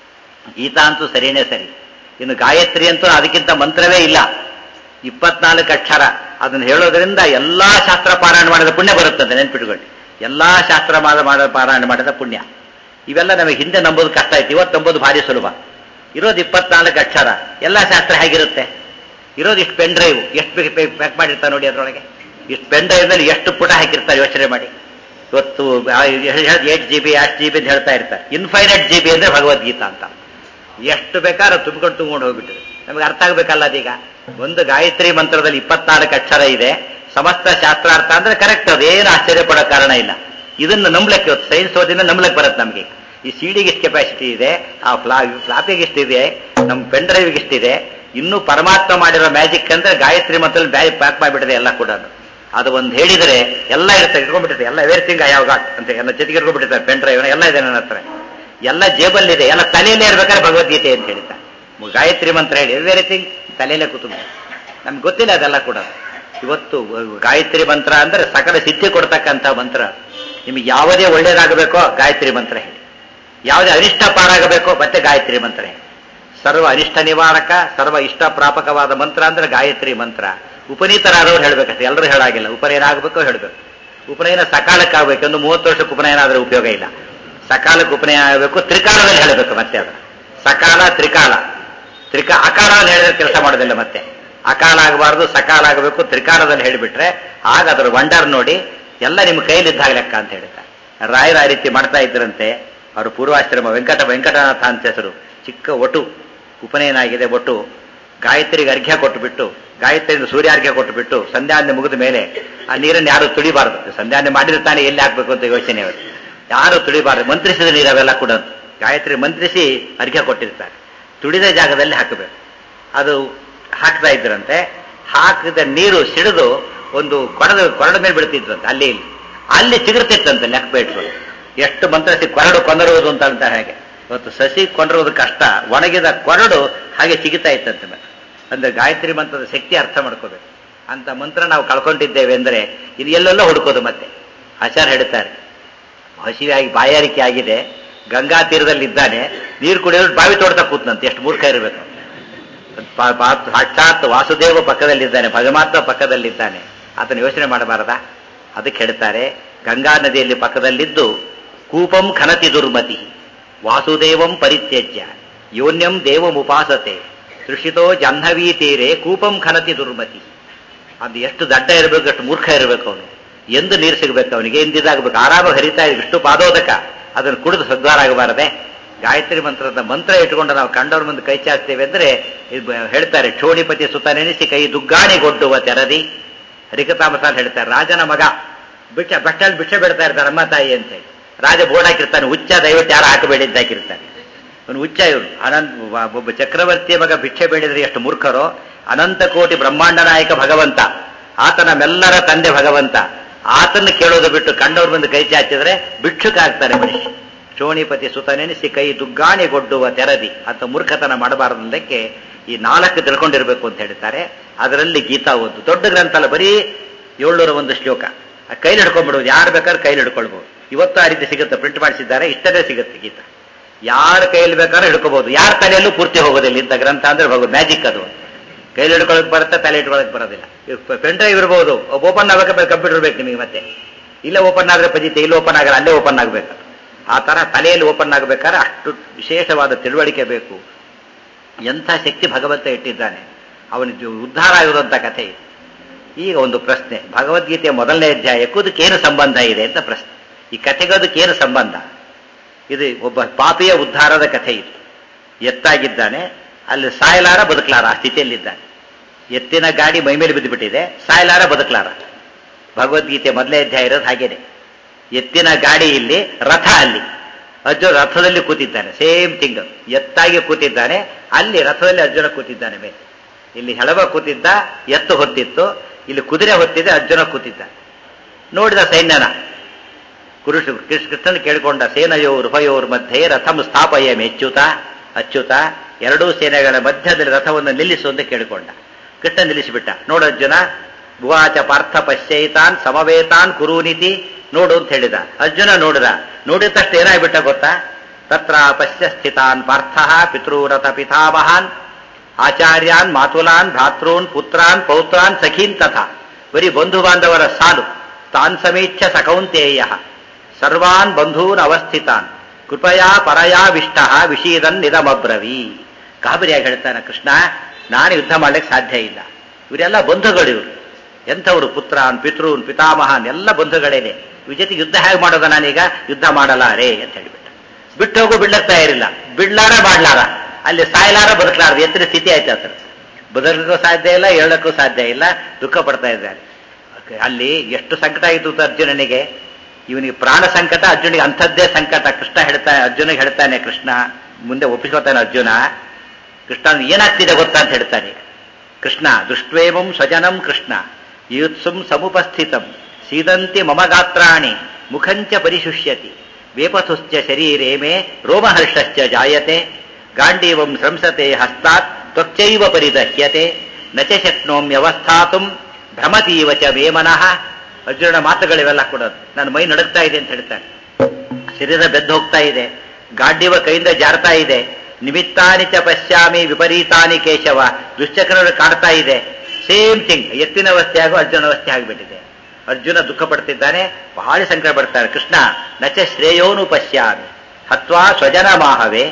ಗೀತಾ ಅಂತೂ ಸರಿನೇ ಸರಿ ಇನ್ನು ಗಾಯತ್ರಿ ಅಂತೂ ಅದಕ್ಕಿಂತ ಮಂತ್ರವೇ ಇಲ್ಲ ಇಪ್ಪತ್ನಾಲ್ಕು ಅಕ್ಷರ ಅದನ್ನು ಹೇಳೋದ್ರಿಂದ ಎಲ್ಲಾ ಶಾಸ್ತ್ರ ಪಾರಾಯಣ ಮಾಡಿದ ಪುಣ್ಯ ಬರುತ್ತಂತೆ ನೆನ್ಪಿಟ್ಕೊಳ್ಳಿ ಎಲ್ಲಾ ಶಾಸ್ತ್ರ ಮಾಡ ಮಾಡ ಪಾರಾಯಣ ಮಾಡಿದ ಪುಣ್ಯ ಇವೆಲ್ಲ ನಮಗೆ ಹಿಂದೆ ನಂಬೋದು ಕಷ್ಟ ಆಯ್ತು ಇವತ್ತು ನಂಬೋದು ಭಾರಿ ಸುಲಭ ಇರೋದು ಇಪ್ಪತ್ನಾಲ್ಕು ಅಕ್ಷರ ಎಲ್ಲ ಶಾಸ್ತ್ರ ಹೇಗಿರುತ್ತೆ ಇರೋದು ಇಷ್ಟು ಪೆನ್ ಡ್ರೈವ್ ಎಷ್ಟು ಪ್ಯಾಕ್ ಮಾಡಿರ್ತಾರೆ ನೋಡಿ ಅದರೊಳಗೆ ಇಷ್ಟು ಪೆನ್ ಡ್ರೈವ್ನಲ್ಲಿ ಎಷ್ಟು ಪುಟ ಹಾಕಿರ್ತಾರೆ ಯೋಚನೆ ಮಾಡಿ ಇವತ್ತು ಏಟ್ ಜಿ ಬಿ ಅಷ್ಟು ಜಿ ಬಿ ಅಂತ ಹೇಳ್ತಾ ಇರ್ತಾರೆ ಇನ್ಫೈನೈಟ್ ಜಿ ಬಿ ಅಂದ್ರೆ ಭಗವದ್ಗೀತಾ ಅಂತ ಎಷ್ಟು ಬೇಕಾದ್ರೂ ತುಂಬಿಕೊಂಡು ತುಂಬಿಕೊಂಡು ಹೋಗ್ಬಿಟ್ಟಿದೆ ನಮಗೆ ಅರ್ಥ ಆಗ್ಬೇಕಲ್ಲ ಅದೀಗ ಒಂದು ಗಾಯತ್ರಿ ಮಂತ್ರದಲ್ಲಿ ಇಪ್ಪತ್ನಾಲ್ಕು ಅಕ್ಷರ ಇದೆ ಸಮಸ್ತ ಶಾಸ್ತ್ರಾರ್ಥ ಅಂದ್ರೆ ಕರೆಕ್ಟ್ ಅದು ಏನು ಆಶ್ಚರ್ಯ ಪಡೋ ಕಾರಣ ಇಲ್ಲ ಇದನ್ನು ನಂಬ್ಲಕ್ಕೆ ಇವತ್ತು ಸೈನ್ಸ್ ಓದಿನ ನಂಬ್ಲಕ್ಕೆ ಬರುತ್ತೆ ನಮಗೆ ಈ ಸಿಡಿಗೆ ಇಷ್ಟು ಕೆಪಾಸಿಟಿ ಇದೆ ಆ ಫ್ಲಾ ಫ್ಲಾಪಿಗೆ ಇಷ್ಟಿದೆ ನಮ್ಮ ಪೆನ್ ಡ್ರೈವ್ಗೆ ಇಷ್ಟಿದೆ ಇನ್ನೂ ಪರಮಾತ್ಮ ಮಾಡಿರೋ ಮ್ಯಾಜಿಕ್ ಅಂದ್ರೆ ಗಾಯತ್ರಿ ಮಂತ್ರದಲ್ಲಿ ಬ್ಯಾಗ್ ಪ್ಯಾಕ್ ಮಾಡಿಬಿಟ್ಟಿದೆ ಎಲ್ಲ ಕೂಡ ಅದು ಒಂದು ಹೇಳಿದರೆ ಎಲ್ಲ ಇರುತ್ತೆ ಇಟ್ಕೊಂಡ್ಬಿಟ್ಟಿದೆ ಎಲ್ಲ ಎವ್ರಿಥಿಂಗ್ ಯಾವ ಗಾಟ್ ಅಂತ ಎಲ್ಲ ಜೊತೆಗೆ ಇಟ್ಕೊಂಡ್ಬಿಟ್ಟಿದ್ದಾರೆ ಪೆನ್ ಡ್ರೈವ್ ಎಲ್ಲ ಇದೆ ನನ್ನ ಹತ್ರ ಎಲ್ಲ ಜೇಬಲ್ಲಿದೆ ಎಲ್ಲ ತಲೆಯಲ್ಲೇ ಇರ್ಬೇಕಾದ್ರೆ ಭಗವದ್ಗೀತೆ ಅಂತ ಹೇಳ್ತಾರೆ ಗಾಯತ್ರಿ ಮಂತ್ರ ಹೇಳಿ ಎವ್ರಿಥಿಂಗ್ ತಲೆಯಲ್ಲೇ ಕೂತು ನಮ್ಗೆ ಗೊತ್ತಿಲ್ಲ ಅದೆಲ್ಲ ಕೂಡ ಇವತ್ತು ಗಾಯತ್ರಿ ಮಂತ್ರ ಅಂದ್ರೆ ಸಕಲ ಸಿದ್ಧಿ ಕೊಡ್ತಕ್ಕಂಥ ಮಂತ್ರ ನಿಮಗೆ ಯಾವುದೇ ಒಳ್ಳೇದಾಗಬೇಕೋ ಗಾಯತ್ರಿ ಮಂತ್ರ ಹೇಳಿ ಯಾವುದೇ ಅನಿಷ್ಟ ಪಾರಾಗಬೇಕೋ ಮತ್ತೆ ಗಾಯತ್ರಿ ಮಂತ್ರ ಹೇಳಿ ಸರ್ವ ಅನಿಷ್ಟ ನಿವಾರಕ ಸರ್ವ ಇಷ್ಟ ಪ್ರಾಪಕವಾದ ಮಂತ್ರ ಅಂದ್ರೆ ಗಾಯತ್ರಿ ಮಂತ್ರ ಉಪನೀತರಾದವ್ರು ಹೇಳ್ಬೇಕಷ್ಟೆ ಎಲ್ಲರೂ ಹೇಳಾಗಿಲ್ಲ ಉಪನಯನ ಆಗಬೇಕು ಹೇಳಬೇಕು ಉಪನಯನ ಸಕಾಲಕ್ಕಾಗಬೇಕು ಒಂದು ಮೂವತ್ತು ವರ್ಷಕ್ಕೆ ಉಪನಯನ ಆದ್ರೆ ಉಪಯೋಗ ಇಲ್ಲ ಸಕಾಲಕ್ಕೆ ಉಪನಯನ ಆಗಬೇಕು ತ್ರಿಕಾಲದಲ್ಲಿ ಹೇಳಬೇಕು ಮತ್ತೆ ಅದು ಸಕಾಲ ತ್ರಿಕಾಲ ತ್ರಿಕ ಅಕಾಲದಲ್ಲಿ ಹೇಳಿದ್ರೆ ಕೆಲಸ ಮಾಡೋದಿಲ್ಲ ಮತ್ತೆ ಅಕಾಲ ಆಗಬಾರ್ದು ಸಕಾಲ ಆಗಬೇಕು ತ್ರಿಕಾಲದಲ್ಲಿ ಹೇಳಿಬಿಟ್ರೆ ಆಗ ಅದರ ವಂಡರ್ ನೋಡಿ ಎಲ್ಲ ನಿಮ್ಮ ಕೈಲಿದ್ದಾಗ ಲೆಕ್ಕ ಅಂತ ಹೇಳ್ತಾರೆ ರಾಯರ ಆ ರೀತಿ ಮಾಡ್ತಾ ಇದ್ರಂತೆ ಅವರು ಪೂರ್ವಾಶ್ರಮ ವೆಂಕಟ ವೆಂಕಟನಾಥ ಅಂತ ಹೆಸರು ಚಿಕ್ಕ ಒಟು ಉಪನಯನ ಆಗಿದೆ ಒಟ್ಟು ಗಾಯತ್ರಿಗೆ ಅರ್ಘ್ಯ ಕೊಟ್ಟುಬಿಟ್ಟು ಗಾಯತ್ರಿಯಿಂದ ಸೂರ್ಯಾರ್ಘ್ಯ ಕೊಟ್ಟುಬಿಟ್ಟು ಸಂಧ್ಯಾನ್ಯ ಮುಗಿದ ಮೇಲೆ ಆ ನೀರನ್ನು ಯಾರು ತುಳಿಬಾರದು ಸಂಧ್ಯಾನ್ಯ ಮಾಡಿದ್ರೆ ತಾನೇ ಎಲ್ಲಿ ಹಾಕ್ಬೇಕು ಅಂತ ಯೋಚನೆ ಅವರು ಯಾರು ತುಳಿಬಾರದು ಮಂತ್ರಿಸಿದ ನೀರು ಅವೆಲ್ಲ ಕೂಡ ಗಾಯತ್ರಿ ಮಂತ್ರಿಸಿ ಅರ್ಘ್ಯ ಕೊಟ್ಟಿರ್ತಾರೆ ತುಳಿದ ಜಾಗದಲ್ಲಿ ಹಾಕಬೇಕು ಅದು ಹಾಕ್ತಾ ಇದ್ರಂತೆ ಹಾಕಿದ ನೀರು ಸಿಡಿದು ಒಂದು ಕೊಡದ ಕೊರಡ ಮೇಲೆ ಬೀಳ್ತಿದ್ರಂತೆ ಅಲ್ಲಿ ಇಲ್ಲಿ ಅಲ್ಲಿ ಚಿಗುರ್ತಿತ್ತಂತೆ ಲೆಕ್ಕ ಬೇಟ್ಗಳು ಎಷ್ಟು ಮಂತ್ರಸಿ ಕೊರಡು ಕೊಂದರುವುದು ಅಂತ ಅಂತ ಹಾಗೆ ಇವತ್ತು ಸಸಿ ಕೊಂಡರುವುದು ಕಷ್ಟ ಒಣಗಿದ ಕೊರಡು ಹಾಗೆ ಚಿಗಿತಾ ಇತ್ತಂತೆ ಮೇಲೆ ಅಂದ್ರೆ ಗಾಯತ್ರಿ ಮಂತ್ರದ ಶಕ್ತಿ ಅರ್ಥ ಮಾಡ್ಕೋಬೇಕು ಅಂತ ಮಂತ್ರ ನಾವು ಕಳ್ಕೊಂಡಿದ್ದೇವೆ ಅಂದ್ರೆ ಇದು ಎಲ್ಲೆಲ್ಲೋ ಹುಡುಕೋದು ಮತ್ತೆ ಆಚಾರ ಹೇಳ್ತಾರೆ ಹಸಿವಾಗಿ ಬಾಯಾರಿಕೆ ಆಗಿದೆ ಗಂಗಾ ತೀರದಲ್ಲಿ ಇದ್ದಾನೆ ನೀರು ಕುಡಿಯೋದು ಬಾವಿ ತೋಡ್ತಾ ಕೂತ್ನಂತೆ ಎಷ್ಟು ಮೂರ್ಖ ಇರಬೇಕು ಸಾಕ್ಷಾತ್ ವಾಸುದೇವ ಪಕ್ಕದಲ್ಲಿದ್ದಾನೆ ಭಗಮಾತ್ಮ ಪಕ್ಕದಲ್ಲಿದ್ದಾನೆ ಆತನ ಯೋಚನೆ ಮಾಡಬಾರದಾ ಅದಕ್ಕೆ ಹೇಳ್ತಾರೆ ಗಂಗಾ ನದಿಯಲ್ಲಿ ಪಕ್ಕದಲ್ಲಿದ್ದು ಕೂಪಂ ಖನತಿ ದುರ್ಮತಿ ವಾಸುದೇವಂ ಪರಿತ್ಯಜ್ಯ ಯೋನ್ಯಂ ದೇವಮುಪಾಸತೆ ತೃಷಿತೋ ಜಾಹ್ನವೀ ತೀರೆ ಕೂಪಂ ಖನತಿ ದುರ್ಮತಿ ಅದು ಎಷ್ಟು ದಡ್ಡ ಇರಬೇಕು ಎಷ್ಟು ಮೂರ್ಖ ಇರಬೇಕು ಅವನು ಎಂದು ನೀರು ಸಿಗಬೇಕು ಅವನಿಗೆ ಎಂದಿದಾಗಬೇಕು ಆರಾಮಾಗಿ ಹರಿತಾ ಇದೆ ವಿಷ್ಣು ಪಾದೋದಕ ಅದನ್ನು ಕುಡಿದು ಸದ್ವಾರ ಆಗಬಾರದೆ ಗಾಯತ್ರಿ ಮಂತ್ರದ ಮಂತ್ರ ಇಟ್ಕೊಂಡು ನಾವು ಕಂಡವ್ರ ಮುಂದೆ ಕೈ ಚಾಚ್ತೇವೆ ಅಂದ್ರೆ ಹೇಳ್ತಾರೆ ಕ್ಷೋಣಿಪತಿ ಸುತ ನೆನೆಸಿ ಕೈ ದುಗ್ಗಾಣಿಗೊಡ್ಡುವ ತೆರದಿ ಹರಿಕತಾಮಸಾಲ್ ಹೇಳ್ತಾರೆ ರಾಜನ ಮಗ ಬಿಟ್ಟ ಬಟ್ಟಲ್ಲಿ ಭಿಕ್ಷೆ ಬಿಡ್ತಾ ಇರ್ತಾರೆ ಅಮ್ಮ ತಾಯಿ ಅಂತ ಹೇಳಿ ರಾಜ ಬೋರ್ಡ್ ಹಾಕಿರ್ತಾನೆ ಹುಚ್ಚ ದಯವಿಟ್ಟು ಯಾರು ಹಾಕಬೇಡಿ ಅಂತ ಹಾಕಿರ್ತಾನೆ ಅವನು ಹುಚ್ಚ ಇವನು ಅನಂತ ಒಬ್ಬ ಚಕ್ರವರ್ತಿಯ ಮಗ ಭಿಕ್ಷೆ ಬೇಡಿದ್ರೆ ಎಷ್ಟು ಮೂರ್ಖರೋ ಅನಂತ ಕೋಟಿ ಬ್ರಹ್ಮಾಂಡ ನಾಯಕ ಭಗವಂತ ಆತನ ಮೆಲ್ಲರ ತಂದೆ ಭಗವಂತ ಆತನ್ನು ಕೇಳೋದು ಬಿಟ್ಟು ಕಂಡವ್ರ ಬಂದು ಕೈ ಚಾಚಿದ್ರೆ ಭಿಕ್ಷುಕ ಆಗ್ತಾನೆ ಮನುಷ್ಯ ಶೋಣಿಪತಿ ಸುತನೆನಿಸಿ ಕೈ ದುಗ್ಗಾಣಿಗೊಡ್ಡುವ ತೆರದಿ ಅಂತ ಮೂರ್ಖತನ ಮಾಡಬಾರದಕ್ಕೆ ಈ ನಾಲ್ಕು ತಿಳ್ಕೊಂಡಿರ್ಬೇಕು ಅಂತ ಹೇಳ್ತಾರೆ ಅದರಲ್ಲಿ ಗೀತಾ ಓದು ದೊಡ್ಡ ಗ್ರಂಥ ಅಲ್ಲ ಬರೀ ಏಳ್ನೂರ ಒಂದು ಶ್ಲೋಕ ಕೈಲಿ ಹಿಡ್ಕೊಂಡ್ಬಿಡುವುದು ಯಾರು ಬೇಕಾದ್ರೆ ಕೈಲಿ ಹಿಡ್ಕೊಳ್ಬಹುದು ಇವತ್ತು ಆ ರೀತಿ ಸಿಗುತ್ತೆ ಪ್ರಿಂಟ್ ಮಾಡಿಸಿದ್ದಾರೆ ಇಷ್ಟದೇ ಸಿಗುತ್ತೆ ಗೀತಾ ಯಾರ ಕೈಯಲ್ಲಿ ಬೇಕಾದ್ರೂ ಹಿಡ್ಕೋಬಹುದು ಯಾರ ತಲೆಯಲ್ಲೂ ಪೂರ್ತಿ ಹೋಗೋದಿಲ್ಲ ಇಂಥ ಗ್ರಂಥ ಅಂದ್ರೆ ಹೋಗೋದು ಮ್ಯಾಜಿಕ್ ಅದು ಕೈಲಿ ಹಿಡ್ಕೊಳಕ್ ಬರುತ್ತೆ ತಲೆ ಇಟ್ಕೊಳಕ್ ಬರೋದಿಲ್ಲ ಪೆನ್ ಡ್ರೈವ್ ಇರ್ಬೋದು ಓಪನ್ ಆಗಬೇಕು ಕಂಪ್ಯೂಟರ್ ಬೇಕು ನಿಮಗೆ ಮತ್ತೆ ಇಲ್ಲ ಓಪನ್ ಆದ್ರೆ ಪಜಿತೆ ಇಲ್ಲಿ ಓಪನ್ ಆಗಲ್ಲ ಅಲ್ಲೇ ಓಪನ್ ಆಗಬೇಕು ಆ ತರ ತಲೆಯಲ್ಲಿ ಓಪನ್ ಆಗಬೇಕಾದ್ರೆ ಅಷ್ಟು ವಿಶೇಷವಾದ ತಿಳುವಳಿಕೆ ಬೇಕು ಎಂಥ ಶಕ್ತಿ ಭಗವಂತ ಇಟ್ಟಿದ್ದಾನೆ ಅವನ ಉದ್ಧಾರ ಆಗಿರುವಂತ ಕಥೆ ಇದೆ ಈಗ ಒಂದು ಪ್ರಶ್ನೆ ಭಗವದ್ಗೀತೆಯ ಮೊದಲನೇ ಅಧ್ಯಾಯಕ್ಕೂ ಅದಕ್ಕೇನು ಸಂಬಂಧ ಇದೆ ಅಂತ ಪ್ರಶ್ನೆ ಈ ಕಥೆಗೂ ಅದಕ್ಕೇನು ಸಂಬಂಧ ಇದು ಒಬ್ಬ ಪಾಪಿಯ ಉದ್ಧಾರದ ಕಥೆ ಇದು ಎತ್ತಾಗಿದ್ದಾನೆ ಅಲ್ಲಿ ಸಾಯಲಾರ ಬದುಕಲಾರ ಆ ಸ್ಥಿತಿಯಲ್ಲಿದ್ದಾನೆ ಎತ್ತಿನ ಗಾಡಿ ಮೈಮೇಲೆ ಬಿದ್ದುಬಿಟ್ಟಿದೆ ಸಾಯಲಾರ ಬದುಕಲಾರ ಭಗವದ್ಗೀತೆ ಮೊದಲೇ ಅಧ್ಯಾಯ ಇರೋದು ಹಾಗೇನೆ ಎತ್ತಿನ ಗಾಡಿ ಇಲ್ಲಿ ರಥ ಅಲ್ಲಿ ಅರ್ಜುನ ರಥದಲ್ಲಿ ಕೂತಿದ್ದಾನೆ ಸೇಮ್ ಥಿಂಗ್ ಎತ್ತಾಗಿ ಕೂತಿದ್ದಾನೆ ಅಲ್ಲಿ ರಥದಲ್ಲಿ ಅರ್ಜುನ ಕೂತಿದ್ದಾನೆ ಮೇಲೆ ಇಲ್ಲಿ ಹೆಳವ ಕೂತಿದ್ದ ಎತ್ತು ಹೊತ್ತಿತ್ತು ಇಲ್ಲಿ ಕುದುರೆ ಹೊತ್ತಿದೆ ಅರ್ಜುನ ಕೂತಿದ್ದ ನೋಡಿದ ಸೈನ್ಯನ ಕುರುಷ ಕೃಷ್ಣನ್ ಕೇಳಿಕೊಂಡ ಸೇನಯೋರ್ ಉಭಯೋರ್ ಮಧ್ಯೆ ರಥಂ ಸ್ಥಾಪಯ ಮೆಚ್ಚುತ ಅಚ್ಯುತ ಎರಡೂ ಸೇನೆಗಳ ಮಧ್ಯದಲ್ಲಿ ರಥವನ್ನು ನಿಲ್ಲಿಸು ಅಂತ ಕೇಳಿಕೊಂಡ ಕೃಷ್ಣ ನಿಲ್ಲಿಸಿಬಿಟ್ಟ ನೋಡು ಅರ್ಜುನ ಭುವಾಚ ಪಾರ್ಥ ಪಶ್ಚೈತಾನ್ ಸಮವೇತಾನ್ ಕುರುನಿತಿ ನೋಡು ಅಂತ ಹೇಳಿದ ಅರ್ಜುನ ನೋಡಿದ ನೋಡಿದ ತಕ್ಷಣ ಏನಾಗ್ಬಿಟ್ಟ ಗೊತ್ತಾ ತತ್ರ ಪಶ್ಯ ಸ್ಥಿತಾನ್ ಪಾರ್ಥ ಪಿತೃರಥ ಪಿತಾಮಹಾನ್ ಆಚಾರ್ಯಾನ್ ಮಾತುಲಾನ್ ಭ್ರಾತೃನ್ ಪುತ್ರಾನ್ ಪೌತ್ರಾನ್ ಸಖೀನ್ ತಥಾ ಬರೀ ಬಂಧು ಬಾಂಧವರ ಸಾಲು ತಾನ್ ಸಮೀಕ್ಷ ಸಕೌಂತೇಯ ಸರ್ವಾನ್ ಬಂಧೂನ್ ಅವಸ್ಥಿತಾನ್ ಕೃಪಯಾ ಪರಯಾವಿಷ್ಟ ವಿಷೀದನ್ ನಿಧಮಬ್ರವಿ ಗಾಬರಿಯಾಗಿ ಹೇಳ್ತಾನೆ ಕೃಷ್ಣ ನಾನು ಯುದ್ಧ ಮಾಡ್ಲಿಕ್ಕೆ ಸಾಧ್ಯ ಇಲ್ಲ ಇವರೆಲ್ಲ ಬಂಧುಗಳು ಇವರು ಎಂಥವ್ರು ಪುತ್ರಾನ್ ಪಿತೃನ್ ಪಿತಾಮಹಾನ್ ಎಲ್ಲ ಬಂಧುಗಳೇನೆ ಇವ್ರ ಜೊತೆಗೆ ಯುದ್ಧ ಹೇಗೆ ಮಾಡೋದ ನಾನೀಗ ಯುದ್ಧ ಮಾಡಲಾರೆ ಅಂತ ಹೇಳಿಬಿಟ್ಟ ಬಿಟ್ಟು ಹೋಗು ಬಿಡ್ಲಕ್ ತಯಾರಿಲ್ಲ ಬಿಡ್ಲಾರ ಮಾಡ್ಲಾರ ಅಲ್ಲಿ ಸಾಯ್ಲಾರ ಬದುಕಲಾರ ಎತ್ತಿನ ಸ್ಥಿತಿ ಆಯ್ತು ಆತರ ಬದುಕಲಿಕ್ಕೂ ಸಾಧ್ಯ ಇಲ್ಲ ಹೇಳಕ್ಕೂ ಸಾಧ್ಯ ಇಲ್ಲ ದುಃಖ ಪಡ್ತಾ ಇದ್ದಾರೆ ಅಲ್ಲಿ ಎಷ್ಟು ಸಂಕಟ ಆಯಿತು ಅರ್ಜುನನಿಗೆ ಇವನಿಗೆ ಪ್ರಾಣ ಸಂಕಟ ಅರ್ಜುನಿಗೆ ಅಂಥದ್ದೇ ಸಂಕಟ ಕೃಷ್ಣ ಹೇಳ್ತಾನೆ ಅರ್ಜುನಿಗೆ ಹೇಳ್ತಾನೆ ಕೃಷ್ಣ ಮುಂದೆ ಒಪ್ಪಿಸ್ಕೊತಾನೆ ಅರ್ಜುನ ಕೃಷ್ಣ ಏನಾಗ್ತಿದೆ ಗೊತ್ತಾ ಅಂತ ಹೇಳ್ತಾನೆ ಕೃಷ್ಣ ದುಷ್ಟ್ವೇಮಂ ಸ್ವಜನಂ ಕೃಷ್ಣ ಯುತ್ಸುಂ ಸಮುಪಸ್ಥಿತಂ ಸೀದಂತಿ ಮಮ ಗಾತ್ರಾಣಿ ಮುಖಂಚ ಪರಿಶುಷ್ಯತಿ ವೇಪಥುಶ್ಚ ಶರೀರೇ ಮೇ ರೋಮಹರ್ಷಶ್ಚ ಜಾಯತೆ ಗಾಂಡೀವಂ ಸಂಸತೆ ಹಸ್ತಾತ್ ತ್ವಚ್ಚೈವ ಪರಿದಹ್ಯತೆ ನ ಚ ಶಕ್ನೋಮ್ಯವಸ್ಥಾತುಂ ಭ್ರಮತೀವ ಚ ಮೇ ಮನಃ ಅರ್ಜುನನ ಮಾತುಗಳಿವೆಲ್ಲ ಕೊಡೋದು ನನ್ನ ಮೈ ನಡುಗ್ತಾ ಇದೆ ಅಂತ ಹೇಳ್ತಾನೆ ಶರೀರ ಬೆದ್ದು ಹೋಗ್ತಾ ಇದೆ ಗಾಂಡೀವ ಕೈಯಿಂದ ಜಾರ್ತಾ ಇದೆ ನಿಮಿತ್ತಾನಿ ಚ ಪಶ್ಯಾಮಿ ವಿಪರೀತಾನಿ ಕೇಶವ ದುಶ್ಚಕ್ರಗಳು ಕಾಡ್ತಾ ಇದೆ ಸೇಮ್ ಥಿಂಗ್ ಎತ್ತಿನ ಅವಸ್ಥೆ ಹಾಗೂ ಅರ್ಜುನ ಅವಸ್ಥೆ ಆಗಿಬಿಟ್ಟಿದೆ ಅರ್ಜುನ ದುಃಖ ಪಡ್ತಿದ್ದಾನೆ ಬಹಳ ಸಂಕಟ ಪಡ್ತಾನೆ ಕೃಷ್ಣ ನಚ ಶ್ರೇಯೋನು ಪಶ್ಯಾಮಿ ಹತ್ವಾ ಸ್ವಜನ ಮಾಹವೇ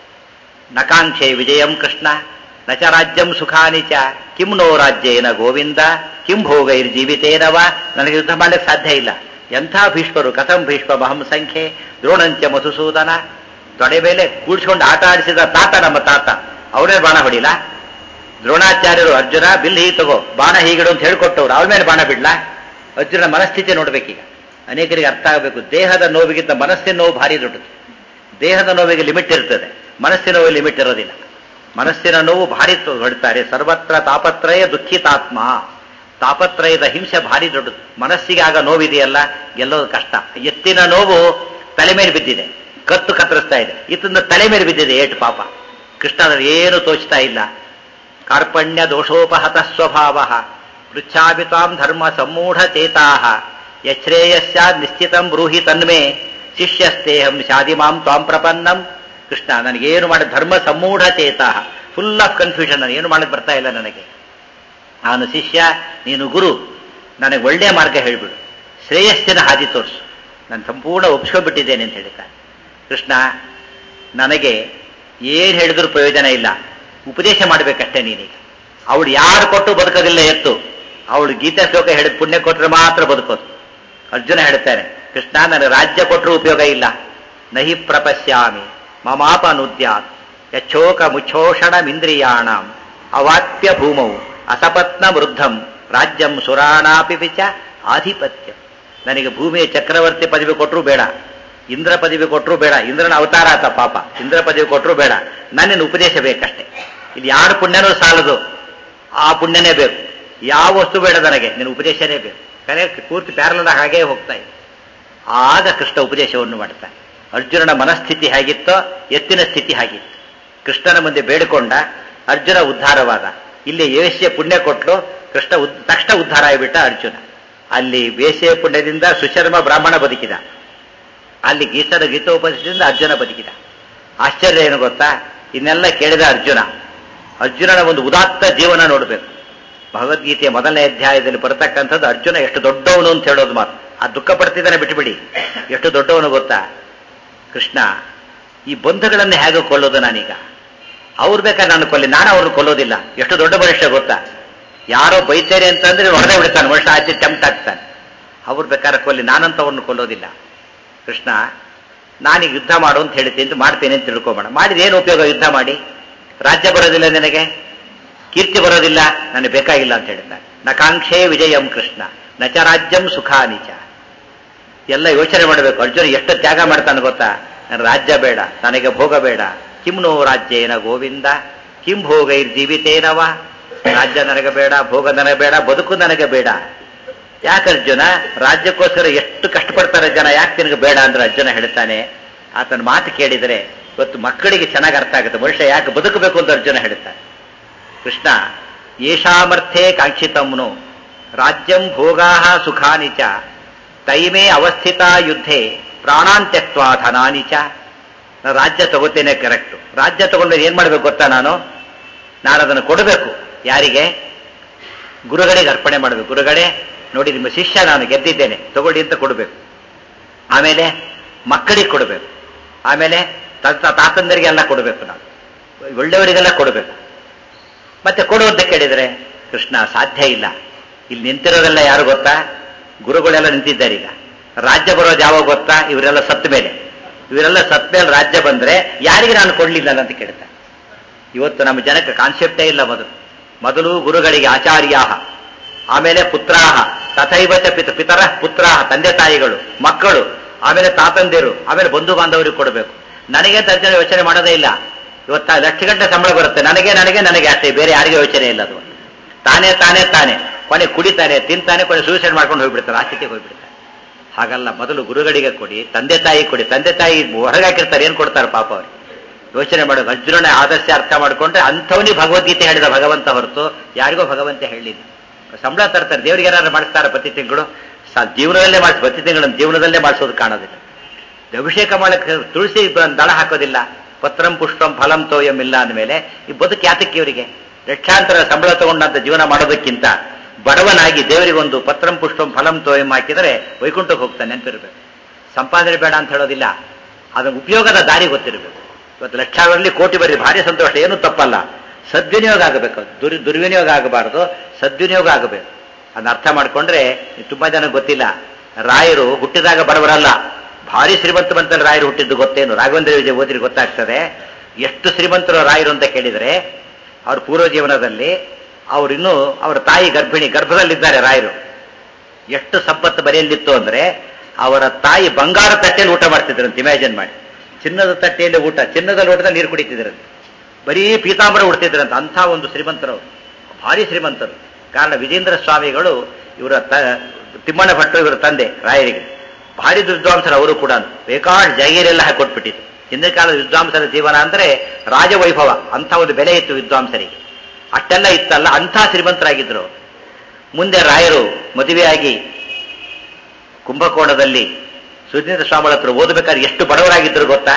ನಕಾಂಕ್ಷೆ ವಿಜಯಂ ಕೃಷ್ಣ ನಚ ರಾಜ್ಯಂ ಸುಖಾನಿ ಚ ಕಿಂ ನೋ ರಾಜ್ಯೇನ ಗೋವಿಂದ ಕಿಂ ಭೋಗೈರ್ಜೀವಿತೇನವ ನನಗೆ ಯುದ್ಧ ಮಾಡಲಿಕ್ಕೆ ಸಾಧ್ಯ ಇಲ್ಲ ಎಂಥ ಭೀಷ್ಮರು ಕಥಂ ಭೀಷ್ಮ ಮಹಂ ಸಂಖ್ಯೆ ದ್ರೋಣಂಚ ಮಧುಸೂದನ ತೊಡೆ ಮೇಲೆ ಕೂಡ್ಸ್ಕೊಂಡು ಆಟ ಆಡಿಸಿದ ತಾತ ನಮ್ಮ ತಾತ ಅವರೇ ಬಾಣ ಹೊಡಿಲ್ಲ ದ್ರೋಣಾಚಾರ್ಯರು ಅರ್ಜುನ ಬಿಲ್ ಹೀಗೆ ತಗೋ ಬಾಣ ಹೀಗಿಡು ಅಂತ ಹೇಳ್ಕೊಟ್ಟವ್ರು ಅವ್ರ ಮೇಲೆ ಬಾಣ ಬಿಡ್ಲಾ ಅರ್ಜುನ ಮನಸ್ಥಿತಿ ನೋಡ್ಬೇಕೀಗ ಅನೇಕರಿಗೆ ಅರ್ಥ ಆಗಬೇಕು ದೇಹದ ನೋವಿಗಿಂತ ಮನಸ್ಸಿನ ನೋವು ಭಾರಿ ದೊಡ್ಡದು ದೇಹದ ನೋವಿಗೆ ಲಿಮಿಟ್ ಇರ್ತದೆ ಮನಸ್ಸಿನ ನೋವಿಗೆ ಲಿಮಿಟ್ ಇರೋದಿಲ್ಲ ಮನಸ್ಸಿನ ನೋವು ಭಾರಿ ಹೊಡ್ತಾರೆ ಸರ್ವತ್ರ ತಾಪತ್ರಯ ದುಃಖಿತಾತ್ಮ ತಾಪತ್ರಯದ ಹಿಂಸೆ ಭಾರಿ ದೊಡ್ಡದು ಮನಸ್ಸಿಗೆ ಆಗ ನೋವಿದೆಯಲ್ಲ ಗೆಲ್ಲೋದು ಕಷ್ಟ ಎತ್ತಿನ ನೋವು ತಲೆ ಮೇಲೆ ಬಿದ್ದಿದೆ ಕತ್ತು ಕತ್ತರಿಸ್ತಾ ಇದೆ ಇತ್ತಿಂದ ತಲೆ ಮೇಲೆ ಬಿದ್ದಿದೆ ಏಟು ಪಾಪ ಕೃಷ್ಣ ಏನು ತೋಚ್ತಾ ಇಲ್ಲ ಕಾರ್ಪಣ್ಯ ದೋಷೋಪಹತ ಸ್ವಭಾವ ಪೃಚ್ಛಾಪಿ ತಾಂ ಧರ್ಮ ಸಮ್ಮೂಢ ಚೇತಾ ಯಶ್ರೇಯಸ್ಯ ನಿಶ್ಚಿತಂ ಬ್ರೂಹಿ ತನ್ಮೇ ಶಿಷ್ಯಸ್ತೇಹಂ ಶಾದಿಮಾಂ ತ್ವಾಂ ಪ್ರಪನ್ನಂ ಕೃಷ್ಣ ನನಗೇನು ಮಾಡಿ ಧರ್ಮ ಸಮ್ಮೂಢ ಚೇತಾ ಫುಲ್ ಆಫ್ ಕನ್ಫ್ಯೂಷನ್ ನಾನು ಏನು ಮಾಡಕ್ಕೆ ಬರ್ತಾ ಇಲ್ಲ ನನಗೆ ನಾನು ಶಿಷ್ಯ ನೀನು ಗುರು ನನಗೆ ಒಳ್ಳೆಯ ಮಾರ್ಗ ಹೇಳಿಬಿಡು ಶ್ರೇಯಸ್ಸಿನ ಹಾದಿ ತೋರಿಸು ನಾನು ಸಂಪೂರ್ಣ ಒಪ್ಸ್ಕೊಂಡ್ಬಿಟ್ಟಿದ್ದೇನೆ ಅಂತ ಹೇಳ್ತಾನೆ ಕೃಷ್ಣ ನನಗೆ ಏನು ಹೇಳಿದ್ರು ಪ್ರಯೋಜನ ಇಲ್ಲ ಉಪದೇಶ ಮಾಡಬೇಕಷ್ಟೇ ನೀನೀಗ ಅವಳು ಯಾರು ಕೊಟ್ಟು ಬದುಕೋದಿಲ್ಲ ಎತ್ತು ಅವಳು ಗೀತಾ ಶ್ಲೋಕ ಹೇಳಿದ ಪುಣ್ಯ ಕೊಟ್ಟರೆ ಮಾತ್ರ ಬದುಕೋದು ಅರ್ಜುನ ಹೇಳ್ತಾನೆ ಕೃಷ್ಣ ನನಗೆ ರಾಜ್ಯ ಕೊಟ್ಟರು ಉಪಯೋಗ ಇಲ್ಲ ನಹಿ ಪ್ರಪಶ್ಯಾಮಿ ಮಮಾಪನುದ್ಯಾತ್ ಯಚ್ಛೋಕ ಮುಚ್ಛೋಷಣಮಿಂದ್ರಿಯಾಣಂ ಅವಾಪ್ಯ ಭೂಮೌ ಅಸಪತ್ನ ವೃದ್ಧಂ ರಾಜ್ಯಂ ಸುರಾಣಾಪಿ ವಿಚ ಆಧಿಪತ್ಯ ನನಗೆ ಭೂಮಿಯ ಚಕ್ರವರ್ತಿ ಪದವಿ ಕೊಟ್ಟರು ಬೇಡ ಇಂದ್ರ ಪದವಿ ಕೊಟ್ಟರು ಬೇಡ ಇಂದ್ರನ ಅವತಾರ ಆತ ಪಾಪ ಇಂದ್ರ ಪದವಿ ಕೊಟ್ಟರು ಬೇಡ ನನ್ನಿನ ಉಪದೇಶ ಬೇಕಷ್ಟೇ ಇಲ್ಲಿ ಯಾರು ಪುಣ್ಯನೂ ಸಾಲದು ಆ ಪುಣ್ಯನೇ ಬೇಕು ಯಾವ ವಸ್ತು ಬೇಡ ನನಗೆ ನಿನ್ನ ಉಪದೇಶನೇ ಬೇಕು ಕರೆಕ್ಟ್ ಪೂರ್ತಿ ಪ್ಯಾರಲದ ಹಾಗೇ ಹೋಗ್ತಾ ಇದೆ ಆಗ ಕೃಷ್ಣ ಉಪದೇಶವನ್ನು ಮಾಡ್ತಾನೆ ಅರ್ಜುನನ ಮನಸ್ಥಿತಿ ಹೇಗಿತ್ತೋ ಎತ್ತಿನ ಸ್ಥಿತಿ ಹಾಗಿತ್ತು ಕೃಷ್ಣನ ಮುಂದೆ ಬೇಡಿಕೊಂಡ ಅರ್ಜುನ ಉದ್ಧಾರವಾದ ಇಲ್ಲಿ ವೇಶ್ಯ ಪುಣ್ಯ ಕೊಟ್ಲು ಕೃಷ್ಣ ಉದ್ ತಕ್ಷಣ ಉದ್ಧಾರ ಆಗಿಬಿಟ್ಟ ಅರ್ಜುನ ಅಲ್ಲಿ ವೇಶ್ಯ ಪುಣ್ಯದಿಂದ ಸುಶರ್ಮ ಬ್ರಾಹ್ಮಣ ಬದುಕಿದ ಅಲ್ಲಿ ಗೀತದ ಗೀತೋಪದೇಶದಿಂದ ಅರ್ಜುನ ಬದುಕಿದ ಆಶ್ಚರ್ಯ ಏನು ಗೊತ್ತಾ ಇನ್ನೆಲ್ಲ ಕೇಳಿದ ಅರ್ಜುನ ಅರ್ಜುನನ ಒಂದು ಉದಾತ್ತ ಜೀವನ ನೋಡಬೇಕು ಭಗವದ್ಗೀತೆಯ ಮೊದಲನೇ ಅಧ್ಯಾಯದಲ್ಲಿ ಬರತಕ್ಕಂಥದ್ದು ಅರ್ಜುನ ಎಷ್ಟು ದೊಡ್ಡವನು ಅಂತ ಹೇಳೋದು ಮಾತು ಆ ದುಃಖ ಪಡ್ತಿದ್ದಾನೆ ಬಿಟ್ಟುಬಿಡಿ ಎಷ್ಟು ದೊಡ್ಡವನು ಗೊತ್ತಾ ಕೃಷ್ಣ ಈ ಬಂಧುಗಳನ್ನು ಹೇಗೆ ಕೊಲ್ಲೋದು ನಾನೀಗ ಅವ್ರು ಬೇಕಾದ್ರೆ ನಾನು ಕೊಲ್ಲಿ ನಾನು ಅವ್ರನ್ನ ಕೊಲ್ಲೋದಿಲ್ಲ ಎಷ್ಟು ದೊಡ್ಡ ಮನುಷ್ಯ ಗೊತ್ತಾ ಯಾರೋ ಬೈತೇನೆ ಅಂತಂದ್ರೆ ಹೊಡೆದೇ ಬಿಡ್ತಾನೆ ಮನುಷ್ಯ ಆಚೆ ಟೆಂಪ್ಟ್ ಆಗ್ತಾನೆ ಅವ್ರು ಬೇಕಾದ್ರೆ ಕೊಲ್ಲಿ ನಾನಂತ ಅವ್ರನ್ನ ಕೊಲ್ಲೋದಿಲ್ಲ ಕೃಷ್ಣ ನಾನೀಗ ಯುದ್ಧ ಮಾಡು ಅಂತ ಹೇಳ್ತೀನಿ ಅಂತ ಮಾಡ್ತೇನೆ ಅಂತ ತಿಳ್ಕೊಬೇಡ ಮಾಡಿದ್ರೆ ಏನು ಉಪಯೋಗ ಯುದ್ಧ ಮಾಡಿ ರಾಜ್ಯ ಬರೋದಿಲ್ಲ ನಿನಗೆ ಕೀರ್ತಿ ಬರೋದಿಲ್ಲ ನನಗೆ ಬೇಕಾಗಿಲ್ಲ ಅಂತ ಹೇಳ್ತಾನೆ ನಕಾಂಕ್ಷೆ ವಿಜಯಂ ಕೃಷ್ಣ ನಚ ರಾಜ್ಯಂ ಸುಖಾನಿಚ ಎಲ್ಲ ಯೋಚನೆ ಮಾಡಬೇಕು ಅರ್ಜುನ ಎಷ್ಟು ತ್ಯಾಗ ಮಾಡ್ತಾನೆ ಗೊತ್ತಾ ನನ್ನ ರಾಜ್ಯ ಬೇಡ ನನಗೆ ಭೋಗ ಬೇಡ ಕಿಮ್ನೋ ರಾಜ್ಯೇನ ಗೋವಿಂದ ಕಿಂ ಭೋಗೈರ್ ಜೀವಿತೇನವ ರಾಜ್ಯ ನನಗೆ ಬೇಡ ಭೋಗ ನನಗೆ ಬೇಡ ಬದುಕು ನನಗೆ ಬೇಡ ಯಾಕೆ ಅರ್ಜುನ ರಾಜ್ಯಕ್ಕೋಸ್ಕರ ಎಷ್ಟು ಕಷ್ಟಪಡ್ತಾರೆ ಜನ ಯಾಕೆ ನಿನಗೆ ಬೇಡ ಅಂದ್ರೆ ಅರ್ಜುನ ಹೇಳ್ತಾನೆ ಆತನ ಮಾತು ಕೇಳಿದರೆ ಇವತ್ತು ಮಕ್ಕಳಿಗೆ ಚೆನ್ನಾಗಿ ಅರ್ಥ ಆಗುತ್ತೆ ಮನುಷ್ಯ ಯಾಕೆ ಬದುಕಬೇಕು ಅಂತ ಅರ್ಜುನ ಹೇಳ್ತಾರೆ ಕೃಷ್ಣ ಯೇಷಾಮರ್ಥೆ ಕಾಂಕ್ಷಿತಮ್ನು ರಾಜ್ಯಂ ಭೋಗಾ ಸುಖಾನಿ ಚ ತೈಮೇ ಅವಸ್ಥಿತ ಯುದ್ಧೆ ಪ್ರಾಣಾಂತ್ಯಕ್ವಾ ಧನಾನಿ ಚ ನಾನು ರಾಜ್ಯ ತಗೋತೇನೆ ಕರೆಕ್ಟು ರಾಜ್ಯ ತಗೊಂಡ್ರೆ ಏನ್ ಮಾಡ್ಬೇಕು ಗೊತ್ತಾ ನಾನು ನಾನು ಅದನ್ನು ಕೊಡಬೇಕು ಯಾರಿಗೆ ಗುರುಗಳಿಗೆ ಅರ್ಪಣೆ ಮಾಡಬೇಕು ಗುರುಗಳೇ ನೋಡಿ ನಿಮ್ಮ ಶಿಷ್ಯ ನಾನು ಗೆದ್ದಿದ್ದೇನೆ ತಗೊಳ್ಳಿ ಅಂತ ಕೊಡಬೇಕು ಆಮೇಲೆ ಮಕ್ಕಳಿಗೆ ಕೊಡಬೇಕು ಆಮೇಲೆ ತ- ತಾತಂದರಿಗೆಲ್ಲ ಕೊಡಬೇಕು ನಾನು ಒಳ್ಳೆಯವರಿಗೆಲ್ಲ ಕೊಡಬೇಕು ಮತ್ತೆ ಕೊಡು ಅಂತ ಕೇಳಿದರೆ ಕೃಷ್ಣ ಸಾಧ್ಯ ಇಲ್ಲ ಇಲ್ಲಿ ನಿಂತಿರೋದೆಲ್ಲ ಯಾರು ಗೊತ್ತಾ ಗುರುಗಳೆಲ್ಲ ನಿಂತಿದ್ದಾರೆ ಈಗ ರಾಜ್ಯ ಬರೋದು ಯಾವಾಗ ಗೊತ್ತಾ ಇವರೆಲ್ಲ ಸತ್ತ ಮೇಲೆ ಇವರೆಲ್ಲ ಸತ್ತ ಮೇಲೆ ರಾಜ್ಯ ಬಂದ್ರೆ ಯಾರಿಗೆ ನಾನು ಕೊಡ್ಲಿಲ್ಲ ಅಂತ ಕೇಳ್ತಾರೆ ಇವತ್ತು ನಮ್ಮ ಜನಕ್ಕೆ ಕಾನ್ಸೆಪ್ಟೇ ಇಲ್ಲ ಮೊದಲು ಮೊದಲು ಗುರುಗಳಿಗೆ ಆಚಾರ್ಯಾಹ ಆಮೇಲೆ ಪುತ್ರಾಹ ತಥೈವ ಚ ಪಿತ ಪಿತರ ಪುತ್ರಾಹ ತಂದೆ ತಾಯಿಗಳು ಮಕ್ಕಳು ಆಮೇಲೆ ತಾತಂದಿರು ಆಮೇಲೆ ಬಂಧು ಬಾಂಧವರಿಗೆ ಕೊಡಬೇಕು ನನಗೆ ತರ್ಜನೆ ಯೋಚನೆ ಮಾಡೋದೇ ಇಲ್ಲ ಇವತ್ತ ಲಕ್ಷ ಗಂಟೆ ಸಂಬಳ ಬರುತ್ತೆ ನನಗೆ ನನಗೆ ನನಗೆ ಅಷ್ಟೇ ಬೇರೆ ಯಾರಿಗೂ ಯೋಚನೆ ಇಲ್ಲ ಅದು ತಾನೇ ತಾನೇ ತಾನೇ ಕೊನೆ ಕುಡಿತಾನೆ ತಿಂತಾನೆ ಕೊನೆ ಸೂಸೈಡ್ ಮಾಡ್ಕೊಂಡು ಹೋಗ್ಬಿಡ್ತಾರೆ ಆ ಸ್ಥಿತಿಗೆ ಹೋಗ್ಬಿಡ್ತಾರೆ ಹಾಗಲ್ಲ ಮೊದಲು ಗುರುಗಳಿಗೆ ಕೊಡಿ ತಂದೆ ತಾಯಿ ಕೊಡಿ ತಂದೆ ತಾಯಿ ಹೊರಗೆ ಹಾಕಿರ್ತಾರೆ ಏನ್ ಕೊಡ್ತಾರೆ ಪಾಪ ಅವ್ರಿಗೆ ಯೋಚನೆ ಮಾಡೋದು ಅರ್ಜುನನ ಆದರ್ಶ ಅರ್ಥ ಮಾಡ್ಕೊಂಡ್ರೆ ಅಂಥವನಿ ಭಗವದ್ಗೀತೆ ಹೇಳಿದ ಭಗವಂತ ಹೊರತು ಯಾರಿಗೋ ಭಗವಂತ ಹೇಳಿಲ್ಲ ಸಂಬಳ ತರ್ತಾರೆ ದೇವರಿಗೆ ಏನಾದ್ರು ಮಾಡಿಸ್ತಾರೆ ಪ್ರತಿ ತಿಂಗಳು ಸ- ಜೀವನದಲ್ಲೇ ಮಾಡಿಸ್ ಪ್ರತಿ ತಿಂಗಳು ಜೀವನದಲ್ಲೇ ಮಾಡಿಸೋದು ಕಾಣೋದಿಲ್ಲ ಅಭಿಷೇಕ ಮಾಡಕ್ಕೆ ತುಳಸಿ ಬ- ದಳ ಹಾಕೋದಿಲ್ಲ ಪತ್ರಂ ಪುಷ್ಟಂ ಫಲಂ ತೋಯಂ ಇಲ್ಲ ಅಂದಮೇಲೆ ಈ ಬದುಕು ಯಾತಕ್ಕೆ ಇವರಿಗೆ ಲಕ್ಷಾಂತರ ಸಂಬಳ ತಗೊಂಡಂತ ಜೀವನ ಮಾಡೋದಕ್ಕಿಂತ ಬಡವನಾಗಿ ದೇವರಿಗೊಂದು ಪತ್ರಂ ಪುಷ್ಟಂ ಫಲಂ ತೋಯಂ ಹಾಕಿದರೆ ವೈಕುಂಠಕ್ಕೆ ಹೋಗ್ತಾನೆ ನೆನಪಿರ್ಬೇಕು ಸಂಪಾದನೆ ಬೇಡ ಅಂತ ಹೇಳೋದಿಲ್ಲ ಅದರ ಉಪಯೋಗದ ದಾರಿ ಗೊತ್ತಿರಬೇಕು ಇವತ್ತು ಲಕ್ಷಾವರಲ್ಲಿ ಕೋಟಿ ಬರೀ ಭಾರಿ ಸಂತೋಷ ಏನು ತಪ್ಪಲ್ಲ ಸದ್ವಿನಿಯೋಗ ಆಗಬೇಕು ದುರ್ ದುರ್ವಿನಿಯೋಗ ಆಗಬಾರದು ಸದ್ವಿನಿಯೋಗ ಆಗಬೇಕು ಅದನ್ನ ಅರ್ಥ ಮಾಡ್ಕೊಂಡ್ರೆ ತುಂಬಾ ಜನ ಗೊತ್ತಿಲ್ಲ ರಾಯರು ಹುಟ್ಟಿದಾಗ ಬಡವರಲ್ಲ ಭಾರಿ ಶ್ರೀಮಂತ ಬಂತಲ್ಲಿ ರಾಯರು ಹುಟ್ಟಿದ್ದು ಗೊತ್ತೇನು ರಾಘವೇಂದ್ರ ವಿಜಯ ಓದಿರಿ ಗೊತ್ತಾಗ್ತದೆ ಎಷ್ಟು ಶ್ರೀಮಂತರು ರಾಯರು ಅಂತ ಕೇಳಿದರೆ ಅವ್ರ ಪೂರ್ವ ಜೀವನದಲ್ಲಿ ಅವರಿನ್ನೂ ಅವರ ತಾಯಿ ಗರ್ಭಿಣಿ ಗರ್ಭದಲ್ಲಿದ್ದಾರೆ ರಾಯರು ಎಷ್ಟು ಸಂಪತ್ತು ಮನೆಯಲ್ಲಿತ್ತು ಅಂದ್ರೆ ಅವರ ತಾಯಿ ಬಂಗಾರ ತಟ್ಟೆಯಲ್ಲಿ ಊಟ ಮಾಡ್ತಿದ್ರಂತೆ ಇಮ್ಯಾಜಿನ್ ಮಾಡಿ ಚಿನ್ನದ ತಟ್ಟೆಯಲ್ಲಿ ಊಟ ಚಿನ್ನದ ಲೋಟದಲ್ಲಿ ನೀರು ಕುಡಿತಿದ್ರಂತೆ ಬರೀ ಪೀತಾಂಬರ ಉಡ್ತಿದ್ರಂತೆ ಅಂಥ ಒಂದು ಶ್ರೀಮಂತರು ಅವ್ರು. ಭಾರಿ ಶ್ರೀಮಂತರು ಕಾರಣ ವಿಜೇಂದ್ರ ಸ್ವಾಮಿಗಳು ಇವರ ತ ತಿಮ್ಮಣ್ಣ ಭಟ್ರು ಇವರ ತಂದೆ ರಾಯರಿಗೆ ಭಾರಿ ವಿದ್ವಾಂಸರು ಅವರು ಕೂಡ ಬೇಕಾಡ್ ಜಾಗೀರೆಲ್ಲ ಹಾಕೊಟ್ಬಿಟ್ಟಿದ್ರು ಹಿಂದಿನ ಕಾಲದ ವಿದ್ವಾಂಸರ ಜೀವನ ಅಂದ್ರೆ ರಾಜವೈಭವ ಅಂತ ಒಂದು ಬೆಲೆ ಇತ್ತು ವಿದ್ವಾಂಸರಿಗೆ ಅಷ್ಟೆಲ್ಲ ಇತ್ತಲ್ಲ ಅಂಥ ಶ್ರೀಮಂತರಾಗಿದ್ರು ಮುಂದೆ ರಾಯರು ಮದುವೆಯಾಗಿ ಕುಂಭಕೋಣದಲ್ಲಿ ಸುಧೀಂದ್ರ ಸ್ವಾಮಿಗಳ ಹತ್ರ ಓದಬೇಕಾದ್ರೆ ಎಷ್ಟು ಬಡವರಾಗಿದ್ರು ಗೊತ್ತಾ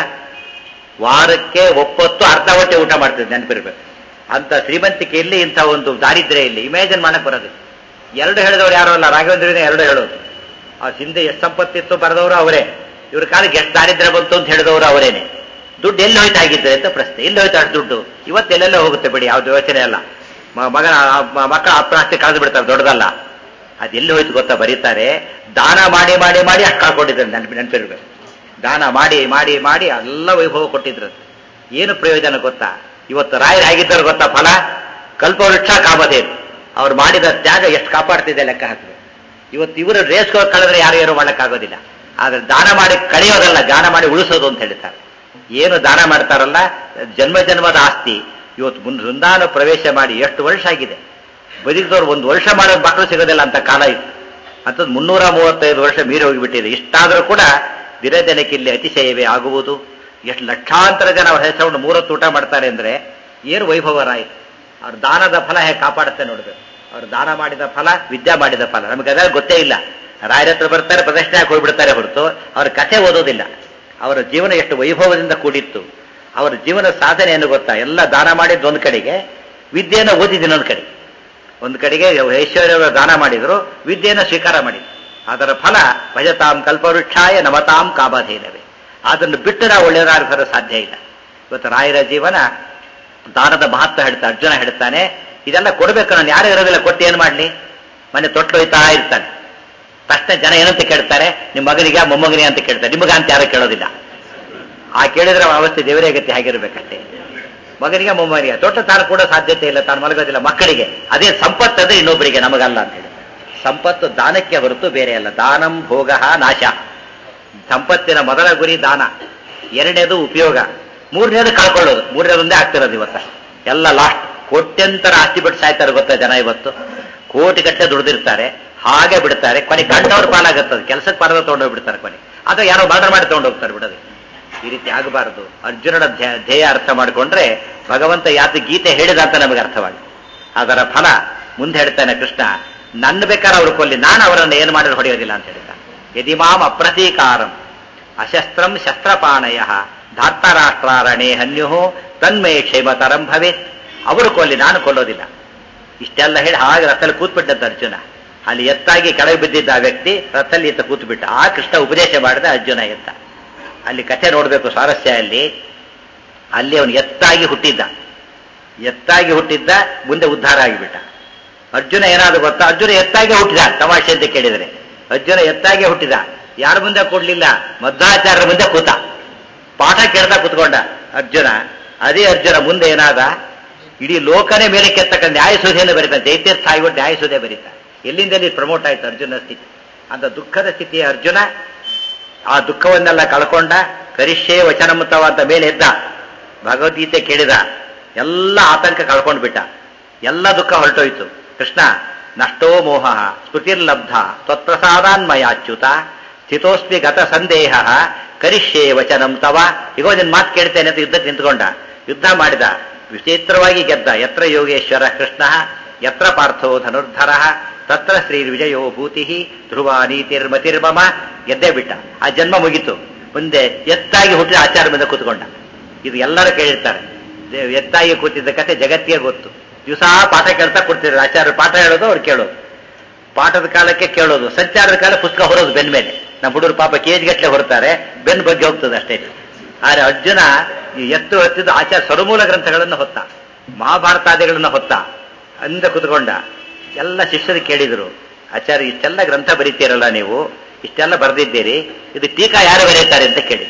ವಾರಕ್ಕೆ ಒಪ್ಪತ್ತು ಅರ್ಧ ಹೊಟ್ಟೆ ಊಟ ಮಾಡ್ತಿದ್ರು ನೆನಪಿರ್ಬೇಕು ಅಂತ ಶ್ರೀಮಂತಿಕೆಯಲ್ಲಿ ಇಂಥ ಒಂದು ದಾರಿದ್ರ್ಯ ಇಲ್ಲಿ ಇಮ್ಯಾಜಿನ್ ಮಾಡಕ್ ಬರೋದು ಎರಡು ಹೇಳಿದವರು ಯಾರು ಅಲ್ಲ ರಾಘವೇಂದ್ರನೇ ಎರಡು ಹೇಳೋದು ಆ ಹಿಂದೆ ಎಷ್ಟು ಸಂಪತ್ತಿತ್ತು ಬರೆದವರು ಅವರೇ ಇವ್ರ ಕಾಲಕ್ಕೆ ಎಷ್ಟು ದಾರಿದ್ರ್ಯ ಬಂತು ಅಂತ ಹೇಳಿದವರು ಅವರೇನೆ ದುಡ್ಡು ಎಲ್ಲಿ ಹೋಯ್ತು ಆಗಿದ್ರೆ ಅಂತ ಪ್ರಶ್ನೆ ಎಲ್ಲಿ ಹೋಯ್ತು ಅಷ್ಟು ದುಡ್ಡು ಇವತ್ತೆಲ್ಲೆಲ್ಲ ಹೋಗುತ್ತೆ ಬಿಡಿ ಯಾವ್ದು ಯೋಚನೆ ಅಲ್ಲ ಮ- ಮಗನ ಮ- ಮಕ್ಕಳ ಅಪ್ರಾಸ್ತಿ ಕಳೆದು ಬಿಡ್ತಾರೆ ದೊಡ್ಡದಲ್ಲ ಅದೆಲ್ಲಿ ಹೋಯ್ತು ಗೊತ್ತಾ ಬರೀತಾರೆ ದಾನ ಮಾಡಿ ಮಾಡಿ ಮಾಡಿ ಅಷ್ಟು ಕಳ್ಕೊಂಡಿದ್ದಾರೆ ನೆನಪಿ ನೆನಪಿರ್ಬೇಕು ದಾನ ಮಾಡಿ ಮಾಡಿ ಮಾಡಿ ಎಲ್ಲ ವೈಭವ ಕೊಟ್ಟಿದ್ರು ಏನು ಪ್ರಯೋಜನ ಗೊತ್ತಾ ಇವತ್ತು ರಾಯರು ಆಗಿದ್ದರು ಗೊತ್ತಾ ಫಲ ಕಲ್ಪವೃಕ್ಷ ಕಾಮಧೇನು ಅವ್ರು ಮಾಡಿದ ತ್ಯಾಗ ಎಷ್ಟು ಕಾಪಾಡ್ತಿದೆ ಲೆಕ್ಕ ಹಾಕಿದ್ರು ಇವತ್ತು ಇವರು ರೇಸ್ ಕಳೆದ್ರೆ ಯಾರು ಏನು ಮಾಡಕ್ಕಾಗೋದಿಲ್ಲ ಆದ್ರೆ ದಾನ ಮಾಡಿ ಕಳೆಯೋದಲ್ಲ ದಾನ ಮಾಡಿ ಉಳಿಸೋದು ಅಂತ ಹೇಳ್ತಾರೆ ಏನು ದಾನ ಮಾಡ್ತಾರಲ್ಲ ಜನ್ಮ ಜನ್ಮದ ಆಸ್ತಿ ಇವತ್ತು ಮುಂದೆ ವೃಂದಾವನ ಪ್ರವೇಶ ಮಾಡಿ ಎಷ್ಟು ವರ್ಷ ಆಗಿದೆ ಬದುಕಿದವ್ರು ಒಂದು ವರ್ಷ ಮಾಡೋದು ಮಕ್ಕಳು ಸಿಗೋದಿಲ್ಲ ಅಂತ ಕಾಲ ಇತ್ತು ಅಂಥದ್ದು ಮುನ್ನೂರ ಮೂವತ್ತೈದು ವರ್ಷ ಮೀರಿ ಹೋಗಿಬಿಟ್ಟಿದೆ ಇಷ್ಟಾದರೂ ಕೂಡ ದಿನ ದಿನಕ್ಕೆ ಇಲ್ಲಿ ಅತಿಶಯವೇ ಆಗುವುದು ಎಷ್ಟು ಲಕ್ಷಾಂತರ ಜನ ಅವ್ರ ಹೆಸರು ಮೂರೊತ್ತು ಊಟ ಮಾಡ್ತಾರೆ ಅಂದ್ರೆ ಏನು ವೈಭವರಾಯಿತು ಅವ್ರ ದಾನದ ಫಲ ಹೇಗೆ ಕಾಪಾಡುತ್ತೆ ನೋಡ್ಬೇಕು ಅವ್ರು ದಾನ ಮಾಡಿದ ಫಲ ವಿದ್ಯಾ ಮಾಡಿದ ಫಲ ನಮಗೆ ಅದಾಗ ಗೊತ್ತೇ ಇಲ್ಲ ರಾಯರ ಹತ್ರ ಬರ್ತಾರೆ ಪ್ರದರ್ಶನ ಹಾಕಿ ಹೋಗ್ಬಿಡ್ತಾರೆ ಹೊರತು ಅವ್ರ ಕಥೆ ಓದೋದಿಲ್ಲ ಅವರ ಜೀವನ ಎಷ್ಟು ವೈಭವದಿಂದ ಕೂಡಿತ್ತು ಅವರ ಜೀವನ ಸಾಧನೆ ಏನು ಗೊತ್ತಾ ಎಲ್ಲ ದಾನ ಮಾಡಿದ್ದು ಒಂದು ಕಡೆಗೆ ವಿದ್ಯೆಯನ್ನು ಓದಿದ್ದೀನಿ ಒಂದು ಕಡೆ ಒಂದು ಕಡೆಗೆ ಐಶ್ವರ್ಯ ದಾನ ಮಾಡಿದ್ರು ವಿದ್ಯೆಯನ್ನು ಸ್ವೀಕಾರ ಮಾಡಿದ್ರು ಅದರ ಫಲ ಭಜತಾಂ ಕಲ್ಪವೃಕ್ಷಾಯ ನಮತಾಂ ಕಾಮಧೇನವೇ ಅದನ್ನು ಬಿಟ್ಟು ನಾವು ಒಳ್ಳೆಯದಾಗಲು ಸಾಧ್ಯ ಇಲ್ಲ ಇವತ್ತು ರಾಯರ ಜೀವನ ದಾನದ ಮಹತ್ವ ಹೇಳ್ತಾ ಅರ್ಜುನ ಹೇಳ್ತಾನೆ ಇದೆಲ್ಲ ಕೊಡಬೇಕು ನಾನು ಯಾರು ಇರೋದಿಲ್ಲ ಕೊಟ್ಟು ಏನು ಮಾಡಲಿ ಮನೆ ತೊಟ್ಟು ಹೋಯ್ತಾ ಇರ್ತಾನೆ ತಕ್ಷಣ ಜನ ಏನಂತ ಕೇಳ್ತಾರೆ ನಿಮ್ಮ ಮಗನಿಗೆ ಮೊಮ್ಮಗನಿಗೆ ಅಂತ ಕೇಳ್ತಾರೆ ನಿಮಗ ಅಂತ ಯಾರು ಕೇಳೋದಿಲ್ಲ ಆ ಕೇಳಿದ್ರೆ ಅವನ ಅವಸ್ಥೆ ದೇವರೇ ಗತಿ ಆಗಿರ್ಬೇಕಷ್ಟೇ ಮಗನಿಗೆ ಮೊಮ್ಮಗನಿಗೆ ತೊಟ್ಟ ತಾನು ಕೂಡ ಸಾಧ್ಯತೆ ಇಲ್ಲ ತಾನು ಮಲಗೋದಿಲ್ಲ ಮಕ್ಕಳಿಗೆ ಅದೇ ಸಂಪತ್ತು ಅಂದ್ರೆ ಇನ್ನೊಬ್ಬರಿಗೆ ನಮಗಲ್ಲ ಅಂತ ಹೇಳಿ ಸಂಪತ್ತು ದಾನಕ್ಕೆ ಹೊರತು ಬೇರೆ ಅಲ್ಲ ದಾನಂ ಭೋಗ ನಾಶ ಸಂಪತ್ತಿನ ಮೊದಲ ಗುರಿ ದಾನ ಎರಡನೇದು ಉಪಯೋಗ ಮೂರನೇದು ಕಳ್ಕೊಳ್ಳೋದು ಮೂರನೇದೊಂದೇ ಆಗ್ತಿರೋದು ಇವತ್ತ ಎಲ್ಲ ಲಾಸ್ಟ್ ಕೋಟ್ಯಂತರ ಆಸ್ತಿ ಬಿಟ್ಟು ಸಾಯ್ತಾರೆ ಗೊತ್ತಾ ಜನ ಇವತ್ತು ಕೋಟಿ ಗಟ್ಟೆ ದುಡಿದಿರ್ತಾರೆ ಹಾಗೆ ಬಿಡ್ತಾರೆ ಕೊನೆ ಕಂಡವ್ರ ಪಾಲಾಗತ್ತದ ಕೆಲಸಕ್ಕೆ ಪಾರದ ತಗೊಂಡೋಗ್ಬಿಡ್ತಾರೆ ಕೊನೆ ಅಥವಾ ಯಾರೋ ಬಾರ್ಡರ್ ಮಾಡಿ ತಗೊಂಡೋಗ್ತಾರೆ ಬಿಡೋದು ಈ ರೀತಿ ಆಗಬಾರದು ಅರ್ಜುನನ ಧ್ಯ- ಧ್ಯೇಯ ಅರ್ಥ ಮಾಡಿಕೊಂಡ್ರೆ ಭಗವಂತ ಯಾತ ಗೀತೆ ಹೇಳಿದ ಅಂತ ನಮಗೆ ಅರ್ಥವಾಗಿ ಅದರ ಫಲ ಮುಂದೆ ಹೇಳ್ತಾನೆ ಕೃಷ್ಣ ನನ್ನ ಬೇಕಾದ್ರೆ ಅವ್ರು ಕೊಲ್ಲಿ ನಾನು ಅವರನ್ನು ಏನು ಮಾಡಿದ್ರು ಹೊಡೆಯೋದಿಲ್ಲ ಅಂತ ಹೇಳ್ತಾನೆ ಯದಿಮಾಂ ಅಪ್ರತೀಕಾರಂ ಅಶಸ್ತ್ರಂ ಶಸ್ತ್ರಪಾಣಯ ಧಾರ್ತರಾಷ್ಟ್ರಾರಣೇ ಹನ್ಯು ತನ್ಮೇ ಕ್ಷೇಮತರಂ ಭವೇತ್ ಅವರು ಕೊಲ್ಲಿ ನಾನು ಕೊಲ್ಲೋದಿಲ್ಲ ಇಷ್ಟೆಲ್ಲ ಹೇಳಿ ಹಾಗೆ ರಥದಲ್ಲಿ ಕೂತ್ಬಿಟ್ಟಂತ ಅರ್ಜುನ ಅಲ್ಲಿ ಎತ್ತಾಗಿ ಕೆಳಗೆ ಬಿದ್ದಿದ್ದ ಆ ವ್ಯಕ್ತಿ ರಥದಲ್ಲಿ ಎತ್ತ ಕೂತ್ಬಿಟ್ಟ ಆ ಕೃಷ್ಣ ಉಪದೇಶ ಮಾಡಿದ ಅರ್ಜುನ ಎತ್ತ ಅಲ್ಲಿ ಕಥೆ ನೋಡಬೇಕು ಸ್ವಾರಸ್ಯ ಅಲ್ಲಿ ಅಲ್ಲಿ ಅವನು ಎತ್ತಾಗಿ ಹುಟ್ಟಿದ್ದ ಎತ್ತಾಗಿ ಹುಟ್ಟಿದ್ದ ಮುಂದೆ ಉದ್ಧಾರ ಆಗಿಬಿಟ್ಟ ಅರ್ಜುನ ಏನಾದ್ರು ಗೊತ್ತಾ ಅರ್ಜುನ ಎತ್ತಾಗಿ ಹುಟ್ಟಿದ ತಮಾಷೆ ಅಂತ ಕೇಳಿದರೆ ಅರ್ಜುನ ಎತ್ತಾಗಿ ಹುಟ್ಟಿದ ಯಾರ ಮುಂದೆ ಕೊಡ್ಲಿಲ್ಲ ಮಧ್ವಾಚಾರ್ಯರ ಮುಂದೆ ಕೂತ ಪಾಠ ಕೇಳ್ತಾ ಕೂತ್ಕೊಂಡ ಅರ್ಜುನ ಅದೇ ಅರ್ಜುನ ಮುಂದೆ ಏನಾದ ಇಡೀ ಲೋಕನೇ ಮೇಲೆ ಕೆತ್ತಕ್ಕ ನ್ಯಾಯಸುಧೆಯನ್ನು ಬರೀತಾನೆ ಜೈತೀರ್ಥ ಆಗಿಬಿಟ್ಟು ನ್ಯಾಯಸುಧೆ ಬರೀತ ಎಲ್ಲಿಂದ ಎಲ್ಲಿ ಪ್ರಮೋಟ್ ಆಯ್ತು ಅರ್ಜುನ ಸ್ಥಿತಿ ಅಂತ ದುಃಖದ ಸ್ಥಿತಿಯ ಅರ್ಜುನ ಆ ದುಃಖವನ್ನೆಲ್ಲ ಕಳ್ಕೊಂಡ ಕರಿಷ್ಯೇ ವಚನಮುತ್ತವ ಅಂತ ಮೇಲೆ ಎದ್ದ ಭಗವದ್ಗೀತೆ ಕೇಳಿದ ಎಲ್ಲ ಆತಂಕ ಕಳ್ಕೊಂಡು ಬಿಟ್ಟ ಎಲ್ಲ ದುಃಖ ಹೊರಟೋಯ್ತು ಕೃಷ್ಣ ನಷ್ಟೋ ಮೋಹ ಸ್ಮೃತಿರ್ಲಬ್ಧ ತ್ವತ್ಪ್ರಸಾದಾನ್ಮಯಾಚ್ಯುತ ಸ್ಥಿತೋಸ್ಮಿ ಗತ ಸಂದೇಹ ಕರಿಷ್ಯೇ ವಚನಂ ತವ ಈಗ ನಿನ್ ಮಾತು ಕೇಳ್ತೇನೆ ಅಂತ ಯುದ್ಧಕ್ಕೆ ನಿಂತ್ಕೊಂಡ ಯುದ್ಧ ಮಾಡಿದ ವಿಚಿತ್ರವಾಗಿ ಗೆದ್ದ ಯತ್ರ ಯೋಗೇಶ್ವರ ಕೃಷ್ಣ ಯತ್ರ ಪಾರ್ಥೋ ಧನುರ್ಧರ ತತ್ರ ಶ್ರೀ ವಿಜಯೋ ಭೂತಿ ಧ್ರುವ ನೀತಿರ್ಮತಿರ್ಮಮ ಗೆದ್ದೇ ಬಿಟ್ಟ ಆ ಜನ್ಮ ಮುಗೀತು ಮುಂದೆ ಎತ್ತಾಗಿ ಹುಟ್ಟಿದ ಆಚಾರ ಮುಂದೆ ಕೂತ್ಕೊಂಡ ಇದು ಎಲ್ಲರೂ ಕೇಳಿರ್ತಾರೆ ದೇ- ಎತ್ತಾಗಿ ಕೂತಿದ್ದ ಕತೆ ಜಗತ್ತಿಗೆ ಗೊತ್ತು ದಿವಸ ಪಾಠ ಕೇಳ್ತಾ ಕೊಡ್ತಿದ್ರು ಆಚಾರ್ಯ ಪಾಠ ಹೇಳೋದು ಅವ್ರು ಕೇಳೋದು ಪಾಠದ ಕಾಲಕ್ಕೆ ಕೇಳೋದು ಸಂಚಾರದ ಕಾಲ ಪುಸ್ತಕ ಹೊರೋದು ಬೆನ್ ಮೇಲೆ ನಮ್ಮ ಹುಡುಗರು ಪಾಪ ಕೇಜ್ ಗಟ್ಟಲೆ ಹೊರತಾರೆ ಬೆನ್ ಬಗ್ಗೆ ಹೋಗ್ತದೆ ಅಷ್ಟೇ ಆದ್ರೆ ಅರ್ಜುನ ಈ ಎತ್ತು ಹತ್ತಿದ್ದು ಆಚಾರ ಸರ್ಮೂಲ ಗ್ರಂಥಗಳನ್ನು ಹೊತ್ತ ಮಹಾಭಾರತಾದಿಗಳನ್ನು ಹೊತ್ತ ಅಂದ ಕುತ್ಕೊಂಡ ಎಲ್ಲ ಶಿಷ್ಯರು ಕೇಳಿದ್ರು ಆಚಾರ್ಯ ಇಷ್ಟೆಲ್ಲ ಗ್ರಂಥ ಬರೀತೀರಲ್ಲ ನೀವು ಇಷ್ಟೆಲ್ಲ ಬರೆದಿದ್ದೀರಿ ಇದು ಟೀಕಾ ಯಾರು ಬರೀತಾರೆ ಅಂತ ಕೇಳಿ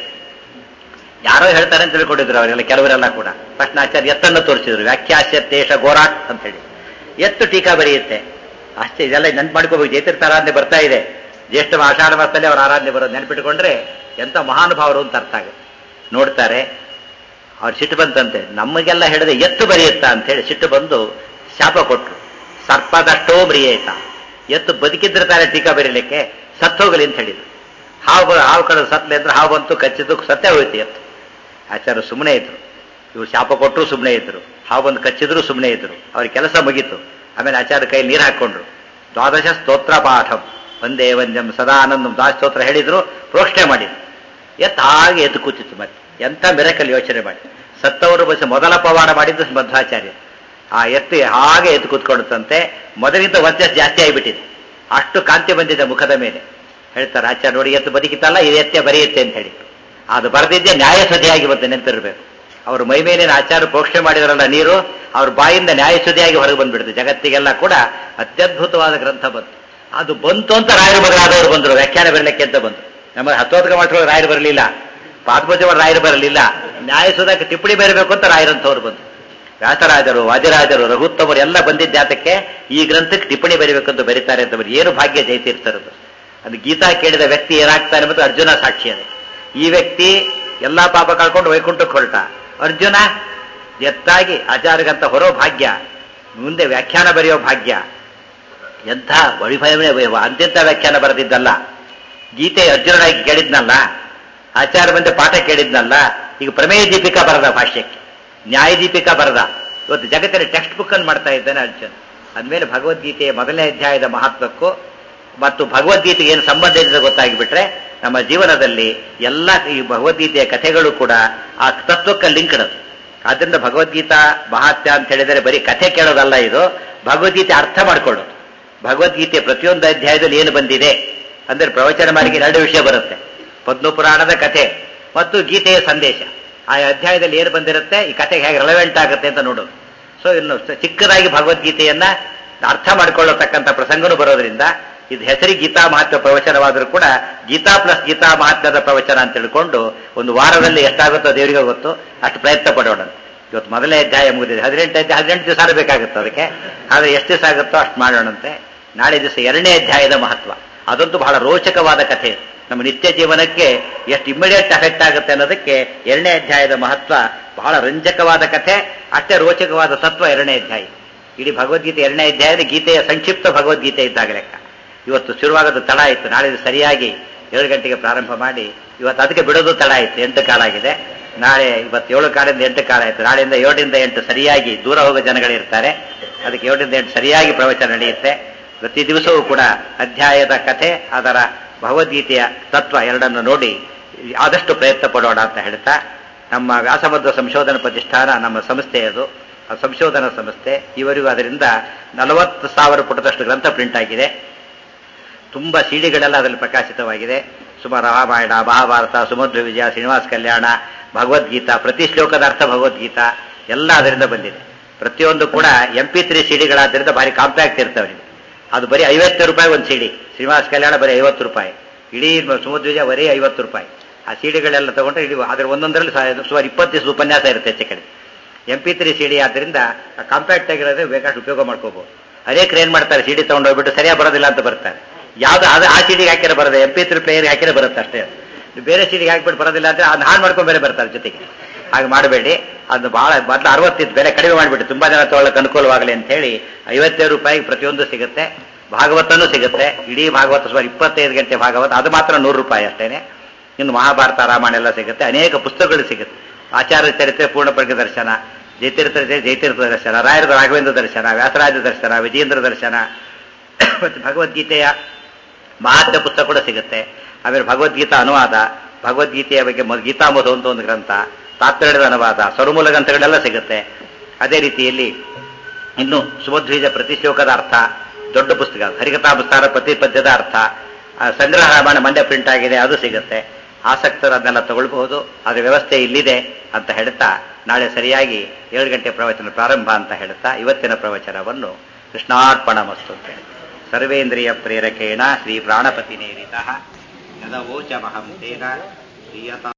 ಯಾರೋ ಹೇಳ್ತಾರೆ ಅಂತ ತಿಳ್ಕೊಂಡಿದ್ರು ಅವರೆಲ್ಲ ಕೆಲವರೆಲ್ಲ ಕೂಡ ಫಸ್ಟ್ ಆಚಾರ್ಯ ಎತ್ತನ್ನು ತೋರಿಸಿದ್ರು ವ್ಯಾಖ್ಯಾಸ್ಯ ತೇಷ ಗೋರಾಟ್ ಅಂತ ಹೇಳಿ ಎತ್ತು ಟೀಕಾ ಬರೆಯುತ್ತೆ ಅಷ್ಟೇ ಇದೆಲ್ಲ ನೆನ್ಪು ಮಾಡ್ಕೋಬೇಕು ಜೈತಿರ್ಥ ಆರಾಧನೆ ಬರ್ತಾ ಇದೆ ಜ್ಯೇಷ್ಠ ಆಷಾಢ ಮಾಸದಲ್ಲಿ ಅವರ ಆರಾಧನೆ ಬರೋದು ನೆನ್ಪಿಟ್ಕೊಂಡ್ರೆ ಎಂತ ಮಹಾನುಭಾವರು ಅಂತ ಅರ್ಥ ಆಗುತ್ತೆ ನೋಡ್ತಾರೆ ಅವ್ರು ಸಿಟ್ಟು ಬಂತಂತೆ ನಮಗೆಲ್ಲ ಹೇಳಿದೆ ಎತ್ತು ಬರೆಯುತ್ತಾ ಅಂತ ಹೇಳಿ ಸಿಟ್ಟು ಬಂದು ಶಾಪ ಕೊಟ್ರು ಸರ್ಪದಷ್ಟೋ ಮ್ರಿಯೇತ ಎತ್ತು ಬದುಕಿದ್ರೆ ತಾನೇ ಟೀಕಾ ಬರೀಲಿಕ್ಕೆ ಸತ್ತೋಗಲಿ ಅಂತ ಹೇಳಿದ್ರು ಹಾವು ಬ- ಹಾವು ಕಡೆ ಸತ್ಲೆ ಅಂದ್ರೆ ಹಾವು ಬಂತು ಕಚ್ಚಿದ್ದು ಸತ್ತೇ ಹೋಯ್ತು ಎತ್ತು ಆಚಾರ್ಯ ಸುಮ್ಮನೆ ಇದ್ರು ಇವ್ರು ಶಾಪ ಕೊಟ್ಟರು ಸುಮ್ಮನೆ ಇದ್ರು ಹಾವು ಬಂದು ಕಚ್ಚಿದ್ರು ಸುಮ್ಮನೆ ಇದ್ರು ಅವ್ರ ಕೆಲಸ ಮುಗೀತು ಆಮೇಲೆ ಆಚಾರ್ಯ ಕೈ ನೀರು ಹಾಕೊಂಡ್ರು ದ್ವಾದಶ ಸ್ತೋತ್ರ ಪಾಠಂ ಒಂದೇ ಒಂದಂ ಸದಾನಂದಂ ದ್ವಾದಶ ಸ್ತೋತ್ರ ಹೇಳಿದ್ರು ಪ್ರೋಕ್ಷಣೆ ಮಾಡಿದ್ರು ಎತ್ತು ಹಾಗೆ ಎದ್ದು ಕೂತಿತ್ತು ಮತ್ತೆ ಎಂಥ ಮಿರಕಲ್ ಯೋಚನೆ ಮಾಡಿ ಸತ್ತವರು ಬಸ್ ಮೊದಲ ಪವಾಡ ಮಾಡಿದ್ದು ಮಧ್ವಾಚಾರ್ಯ ಆ ಎತ್ತು ಹಾಗೆ ಎದ್ದು ಕೂತ್ಕೊಳ್ಳುತ್ತಂತೆ ಮೊದಲಿಂದ ವರ್ಚಸ್ ಜಾಸ್ತಿ ಆಗಿಬಿಟ್ಟಿದೆ ಅಷ್ಟು ಕಾಂತಿ ಬಂದಿದೆ ಮುಖದ ಮೇಲೆ ಹೇಳ್ತಾರೆ ಆಚಾರ್ಯ ನೋಡಿ ಎತ್ತು ಬದುಕಿತ್ತಲ್ಲ ಇದು ಎತ್ತೆ ಬರೆಯುತ್ತೆ ಅಂತ ಹೇಳಿ ಅದು ಬರೆದಿದ್ದೆ ನ್ಯಾಯಸುದಿಯಾಗಿ ಬಂದು ನೆನಪಿರಬೇಕು ಅವರು ಮೈ ಮೇಲಿನ ಆಚಾರ ಪ್ರೋಕ್ಷಣೆ ಮಾಡಿದ್ರಲ್ಲ ನೀರು ಅವ್ರ ಬಾಯಿಂದ ನ್ಯಾಯಸುದಿಯಾಗಿ ಹೊರಗೆ ಬಂದ್ಬಿಡುತ್ತೆ ಜಗತ್ತಿಗೆಲ್ಲ ಕೂಡ ಅತ್ಯದ್ಭುತವಾದ ಗ್ರಂಥ ಬಂತು ಅದು ಬಂತು ಅಂತ ರಾಯರು ಬದಲಾದವರು ಬಂದರು ವ್ಯಾಖ್ಯಾನ ಬರಲಿಕ್ಕೆ ಅಂತ ಬಂದರು ನಮ್ಮ ಹತ್ತೋದ್ಕ ಮಾಡ್ಕೊಳ್ಳೋ ರಾಯರು ಬರಲಿಲ್ಲ ಪಾದಪೂಜೆವರು ರಾಯರು ಬರಲಿಲ್ಲ ನ್ಯಾಯಸುದಕ್ಕೆ ಟಿಪ್ಪಣಿ ಬರಬೇಕು ಅಂತ ರಾಯರಂತವ್ರು ಬಂದರು ವ್ಯಾಸರಾಜರು ವಾದಿರಾಜರು ರಘುತ್ತಮರು ಎಲ್ಲ ಬಂದಿದ್ದ ಜಾತಕ್ಕೆ ಈ ಗ್ರಂಥಕ್ಕೆ ಟಿಪ್ಪಣಿ ಬರೀಬೇಕಂತ ಬರೀತಾರೆ ಅಂತ ಬರೀ ಏನು ಭಾಗ್ಯ ಜಯಿಸಿರ್ತಾರದು ಅದು ಗೀತಾ ಕೇಳಿದ ವ್ಯಕ್ತಿ ಏನಾಗ್ತಾನೆ ಮತ್ತು ಅರ್ಜುನ ಸಾಕ್ಷಿ ಅದು ಈ ವ್ಯಕ್ತಿ ಎಲ್ಲಾ ಪಾಪ ಕಳ್ಕೊಂಡು ವೈಕುಂಠಕ್ಕೆ ಹೊರಟ ಅರ್ಜುನ ಎತ್ತಾಗಿ ಆಚಾರ್ಯಗಂತ ಹೊರೋ ಭಾಗ್ಯ ಮುಂದೆ ವ್ಯಾಖ್ಯಾನ ಬರೆಯೋ ಭಾಗ್ಯ ಎಂಥ ವೈಭವನೇ ವೈಭವ ಅಂತ್ಯಂತ ವ್ಯಾಖ್ಯಾನ ಬರೆದಿದ್ದಲ್ಲ ಗೀತೆ ಅರ್ಜುನನಾಗಿ ಕೇಳಿದ್ನಲ್ಲ ಆಚಾರ್ಯ ಬಂದೆ ಪಾಠ ಕೇಳಿದ್ನಲ್ಲ ಈಗ ಪ್ರಮೇಯ ದೀಪಿಕಾ ಬರದ ಭಾಷ್ಯಕ್ಕೆ ನ್ಯಾಯ ದೀಪಿಕಾ ಬರದ ಇವತ್ತು ಜಗತ್ತಿನ ಟೆಕ್ಸ್ಟ್ ಬುಕ್ ಅನ್ನು ಮಾಡ್ತಾ ಇದ್ದಾನೆ ಅರ್ಜುನ್ ಅಂದಮೇಲೆ ಭಗವದ್ಗೀತೆಯ ಮೊದಲನೇ ಅಧ್ಯಾಯದ ಮಹತ್ವಕ್ಕೂ ಮತ್ತು ಭಗವದ್ಗೀತೆಗೆ ಏನು ಸಂಬಂಧ ಇದೆ ಗೊತ್ತಾಗಿಬಿಟ್ರೆ ನಮ್ಮ ಜೀವನದಲ್ಲಿ ಎಲ್ಲ ಈ ಭಗವದ್ಗೀತೆಯ ಕಥೆಗಳು ಕೂಡ ಆ ತತ್ವಕ್ಕೆ ಲಿಂಕ್ ಇಡೋದು ಆದ್ರಿಂದ ಭಗವದ್ಗೀತಾ ಮಹಾತ್ಮ ಅಂತ ಹೇಳಿದರೆ ಬರೀ ಕಥೆ ಕೇಳೋದಲ್ಲ ಇದು ಭಗವದ್ಗೀತೆ ಅರ್ಥ ಮಾಡ್ಕೊಳ್ಳೋದು ಭಗವದ್ಗೀತೆ ಪ್ರತಿಯೊಂದು ಅಧ್ಯಾಯದಲ್ಲಿ ಏನು ಬಂದಿದೆ ಅಂದ್ರೆ ಪ್ರವಚನ ಮಾಲಿಗೆ ಎರಡು ವಿಷಯ ಬರುತ್ತೆ ಪದ್ಮ ಪುರಾಣದ ಕಥೆ ಮತ್ತು ಗೀತೆಯ ಸಂದೇಶ ಆ ಅಧ್ಯಾಯದಲ್ಲಿ ಏನು ಬಂದಿರುತ್ತೆ ಈ ಕಥೆಗೆ ಹೇಗೆ ರೆಲೆವೆಂಟ್ ಆಗುತ್ತೆ ಅಂತ ನೋಡೋದು ಸೊ ಇನ್ನು ಚಿಕ್ಕದಾಗಿ ಭಗವದ್ಗೀತೆಯನ್ನ ಅರ್ಥ ಮಾಡ್ಕೊಳ್ಳತಕ್ಕಂಥ ಪ್ರಸಂಗನೂ ಬರೋದ್ರಿಂದ ಇದು ಹೆಸರಿ ಗೀತಾ ಮಹತ್ವ ಪ್ರವಚನವಾದರೂ ಕೂಡ ಗೀತಾ ಪ್ಲಸ್ ಗೀತಾ ಮಹತ್ವದ ಪ್ರವಚನ ಅಂತ ತಿಳ್ಕೊಂಡು ಒಂದು ವಾರದಲ್ಲಿ ಎಷ್ಟಾಗುತ್ತೋ ದೇವರಿಗೆ ಗೊತ್ತು ಅಷ್ಟು ಪ್ರಯತ್ನ ಪಡೋಣ ಇವತ್ತು ಮೊದಲನೇ ಅಧ್ಯಾಯ ಮುಗಿದಿದೆ ಹದಿನೆಂಟು ಅಧ್ಯಾಯ ಹದಿನೆಂಟು ದಿವಸ ಬೇಕಾಗುತ್ತೆ ಅದಕ್ಕೆ ಆದರೆ ಎಷ್ಟು ದಿವಸ ಆಗುತ್ತೋ ಅಷ್ಟು ಮಾಡೋಣಂತೆ ನಾಳೆ ದಿವಸ ಎರಡನೇ ಅಧ್ಯಾಯದ ಮಹತ್ವ ಅದಂತೂ ಬಹಳ ರೋಚಕವಾದ ಕಥೆ ನಮ್ಮ ನಿತ್ಯ ಜೀವನಕ್ಕೆ ಎಷ್ಟು ಇಮಿಡಿಯೇಟ್ ಎಫೆಕ್ಟ್ ಆಗುತ್ತೆ ಅನ್ನೋದಕ್ಕೆ ಎರಡನೇ ಅಧ್ಯಾಯದ ಮಹತ್ವ ಬಹಳ ರಂಜಕವಾದ ಕಥೆ ಅಷ್ಟೇ ರೋಚಕವಾದ ತತ್ವ ಎರಡನೇ ಅಧ್ಯಾಯ ಇಡೀ ಭಗವದ್ಗೀತೆ ಎರಡನೇ ಅಧ್ಯಾಯದ ಗೀತೆಯ ಸಂಕ್ಷಿಪ್ತ ಭಗವದ್ಗೀತೆ ಇದ್ದಾಗ ಲೆಕ್ಕ ಇವತ್ತು ಶುರುವಾಗೋದು ತಡ ಆಯಿತು ನಾಳೆ ಸರಿಯಾಗಿ ಏಳು ಗಂಟೆಗೆ ಪ್ರಾರಂಭ ಮಾಡಿ ಇವತ್ತು ಅದಕ್ಕೆ ಬಿಡೋದು ತಡ ಆಯ್ತು ಎಂಟು ಕಾಲ ಆಗಿದೆ ನಾಳೆ ಇವತ್ತು ಏಳು ಕಾಲದಿಂದ ಎಂಟು ಕಾಲ ಆಯ್ತು ನಾಳೆಯಿಂದ ಏಳರಿಂದ ಎಂಟು ಸರಿಯಾಗಿ ದೂರ ಹೋಗೋ ಜನಗಳಿರ್ತಾರೆ ಅದಕ್ಕೆ ಏಳರಿಂದ ಎಂಟು ಸರಿಯಾಗಿ ಪ್ರವಚನ ನಡೆಯುತ್ತೆ ಪ್ರತಿ ದಿವಸವೂ ಕೂಡ ಅಧ್ಯಾಯದ ಕಥೆ ಅದರ ಭಗವದ್ಗೀತೆಯ ತತ್ವ ಎರಡನ್ನು ನೋಡಿ ಆದಷ್ಟು ಪ್ರಯತ್ನ ಪಡೋಣ ಅಂತ ಹೇಳ್ತಾ ನಮ್ಮ ವ್ಯಾಸಮಧ್ವ ಸಂಶೋಧನಾ ಪ್ರತಿಷ್ಠಾನ ನಮ್ಮ ಸಂಸ್ಥೆ ಅದು ಆ ಸಂಶೋಧನಾ ಸಂಸ್ಥೆ ಇವರಿಗೂ ಅದರಿಂದ ನಲವತ್ತು ಸಾವಿರ ಪುಟದಷ್ಟು ಗ್ರಂಥ ಪ್ರಿಂಟ್ ಆಗಿದೆ ತುಂಬ ಸಿಡಿಗಳೆಲ್ಲ ಅದರಲ್ಲಿ ಪ್ರಕಾಶಿತವಾಗಿದೆ ಸುಮಾರು ರಾಮಾಯಣ ಮಹಾಭಾರತ ಸುಮಧ್ವ ವಿಜಯ ಶ್ರೀನಿವಾಸ ಕಲ್ಯಾಣ ಭಗವದ್ಗೀತಾ ಪ್ರತಿ ಶ್ಲೋಕದ ಅರ್ಥ ಭಗವದ್ಗೀತಾ ಎಲ್ಲ ಅದರಿಂದ ಬಂದಿದೆ ಪ್ರತಿಯೊಂದು ಕೂಡ ಎಂ ಪಿ ತ್ರೀ ಸಿಡಿಗಳಾದ್ರಿಂದ ಭಾರಿ ಕಾಂಪ್ಯಾಕ್ಟ್ ಇರ್ತವೆ ನಿಮಗೆ ಅದು ಬರೀ ಐವತ್ತು ರೂಪಾಯಿ ಒಂದು ಸಿಡಿ ಶ್ರೀನಿವಾಸ ಕಲ್ಯಾಣ ಬರೀ ಐವತ್ತು ರೂಪಾಯಿ ಇಡೀ ಸುಮಧ್ವ ವಿಜಯ ಬರೀ ಐವತ್ತು ರೂಪಾಯಿ ಆ ಸಿಡಿಗಳೆಲ್ಲ ತಗೊಂಡ್ರೆ ಇಡೀ ಅದ್ರ ಒಂದೊಂದರಲ್ಲಿ ಸುಮಾರು ಇಪ್ಪತ್ತು ದಿವಸ ಉಪನ್ಯಾಸ ಇರುತ್ತೆ ಹೆಚ್ಚು ಕಡೆ ಎಂ ಪಿ ತ್ರೀ ಸಿಡಿ ಆದ್ದರಿಂದ ಕಾಂಪ್ಯಾಕ್ಟ್ ಆಗಿರೋದ್ರೆ ಬೇಕಾಷ್ಟು ಉಪಯೋಗ ಮಾಡ್ಕೋಬಹುದು ಅನೇಕರು ಏನ್ ಮಾಡ್ತಾರೆ ಸಿಡಿ ತಗೊಂಡು ಹೋಗ್ಬಿಟ್ಟು ಸರಿಯಾಗಿ ಬರೋದಿಲ್ಲ ಅಂತ ಬರ್ತಾರೆ ಯಾವ್ದು ಅದು ಆ ಸಿಡಿಗೆ ಹಾಕಿರೋ ಬರೋದು ಎಂ ಪಿ ತ್ರೀ ಪ್ಲೇಯರ್ಗೆ ಹಾಕಿರೋ ಬರುತ್ತೆ ಅಷ್ಟೇ ಅದು ಬೇರೆ ಸಿಡಿಗೆ ಹಾಕ್ಬಿಟ್ಟು ಬರೋದಿಲ್ಲ ಅಂದ್ರೆ ಅದನ್ನ ಹಾಳು ಮಾಡ್ಕೊಂಡು ಬೇರೆ ಬರ್ತಾರೆ ಜೊತೆಗೆ ಹಾಗೆ ಮಾಡಬೇಡಿ ಅದು ಬಹಳ ಮೊದಲು ಅರವತ್ತಿತ್ತು ಬೆಲೆ ಕಡಿಮೆ ಮಾಡಿಬಿಟ್ಟು ತುಂಬಾ ಜನ ತಗೊಳ್ಳಕ್ಕೆ ಅನುಕೂಲವಾಗಲಿ ಅಂತ ಹೇಳಿ ಐವತ್ತೇಳು ರೂಪಾಯಿಗೆ ಪ್ರತಿಯೊಂದು ಸಿಗುತ್ತೆ ಭಾಗವತನೂ ಸಿಗುತ್ತೆ ಇಡೀ ಭಾಗವತ ಸುಮಾರು ಇಪ್ಪತ್ತೈದು ಗಂಟೆ ಭಾಗವತ ಅದು ಮಾತ್ರ ನೂರು ರೂಪಾಯಿ ಅಷ್ಟೇನೆ ಇನ್ನು ಮಹಾಭಾರತ ರಾಮಾಯಣ ಎಲ್ಲ ಸಿಗುತ್ತೆ ಅನೇಕ ಪುಸ್ತಕಗಳು ಸಿಗುತ್ತೆ ಆಚಾರ್ಯ ಚರಿತ್ರೆ ಪೂರ್ಣಪ್ರಜ್ಞ ದರ್ಶನ ಜಯತೀರ್ಥ ಜಯತೀರ್ಥ ದರ್ಶನ ರಾಯರದ ರಾಘವೇಂದ್ರ ದರ್ಶನ ವ್ಯಾಸರಾಜ ದರ್ಶನ ವಿಜೇಂದ್ರ ದರ್ಶನ ಮತ್ತು ಭಗವದ್ಗೀತೆಯ ಮಹಾತ್ಮ ಪುಸ್ತಕ ಕೂಡ ಸಿಗುತ್ತೆ ಆಮೇಲೆ ಭಗವದ್ಗೀತಾ ಅನುವಾದ ಭಗವದ್ಗೀತೆಯ ಬಗ್ಗೆ ಮ- ಗೀತಾಮೋಧ ಅಂತ ಒಂದು ಗ್ರಂಥ ತಾತ್ಪರ್ಯದ ಅನುವಾದ ಸ್ವರಮೂಲ ಗ್ರಂಥಗಳೆಲ್ಲ ಸಿಗುತ್ತೆ ಅದೇ ರೀತಿಯಲ್ಲಿ ಇನ್ನು ಸುಮಧ್ವೀಜ ಪ್ರತಿ ಶ್ಲೋಕದ ಅರ್ಥ ದೊಡ್ಡ ಪುಸ್ತಕ ಹರಿಕಥಾಮಸ್ತಾರ ಪ್ರತಿ ಪದ್ಯದ ಅರ್ಥ ಆ, ಸಂಗ್ರಹ ರಾಮಾಯಣ ಮಂಡ್ಯ ಪ್ರಿಂಟ್ ಆಗಿದೆ ಅದು ಸಿಗುತ್ತೆ ಆಸಕ್ತರು ಅದನ್ನೆಲ್ಲ ತಗೊಳ್ಬಹುದು ಅದರ ವ್ಯವಸ್ಥೆ ಇಲ್ಲಿದೆ ಅಂತ ಹೇಳ್ತಾ ನಾಳೆ ಸರಿಯಾಗಿ ಏಳು ಗಂಟೆ ಪ್ರವಚನ ಪ್ರಾರಂಭ ಅಂತ ಹೇಳ್ತಾ ಇವತ್ತಿನ ಪ್ರವಚನವನ್ನು ಕೃಷ್ಣಾರ್ಪಣ ಮಸ್ತು ಅಂತ ಹೇಳಿ ಸರ್ವೇಂದ್ರಿಯ ಪ್ರೇರಕೇಣ ಶ್ರೀ ಪ್ರಾಣಪತಿ ನೇರಿತ ಯದವೋಚಮಹಂ ತೇನ ಶ್ರೀಯತಾ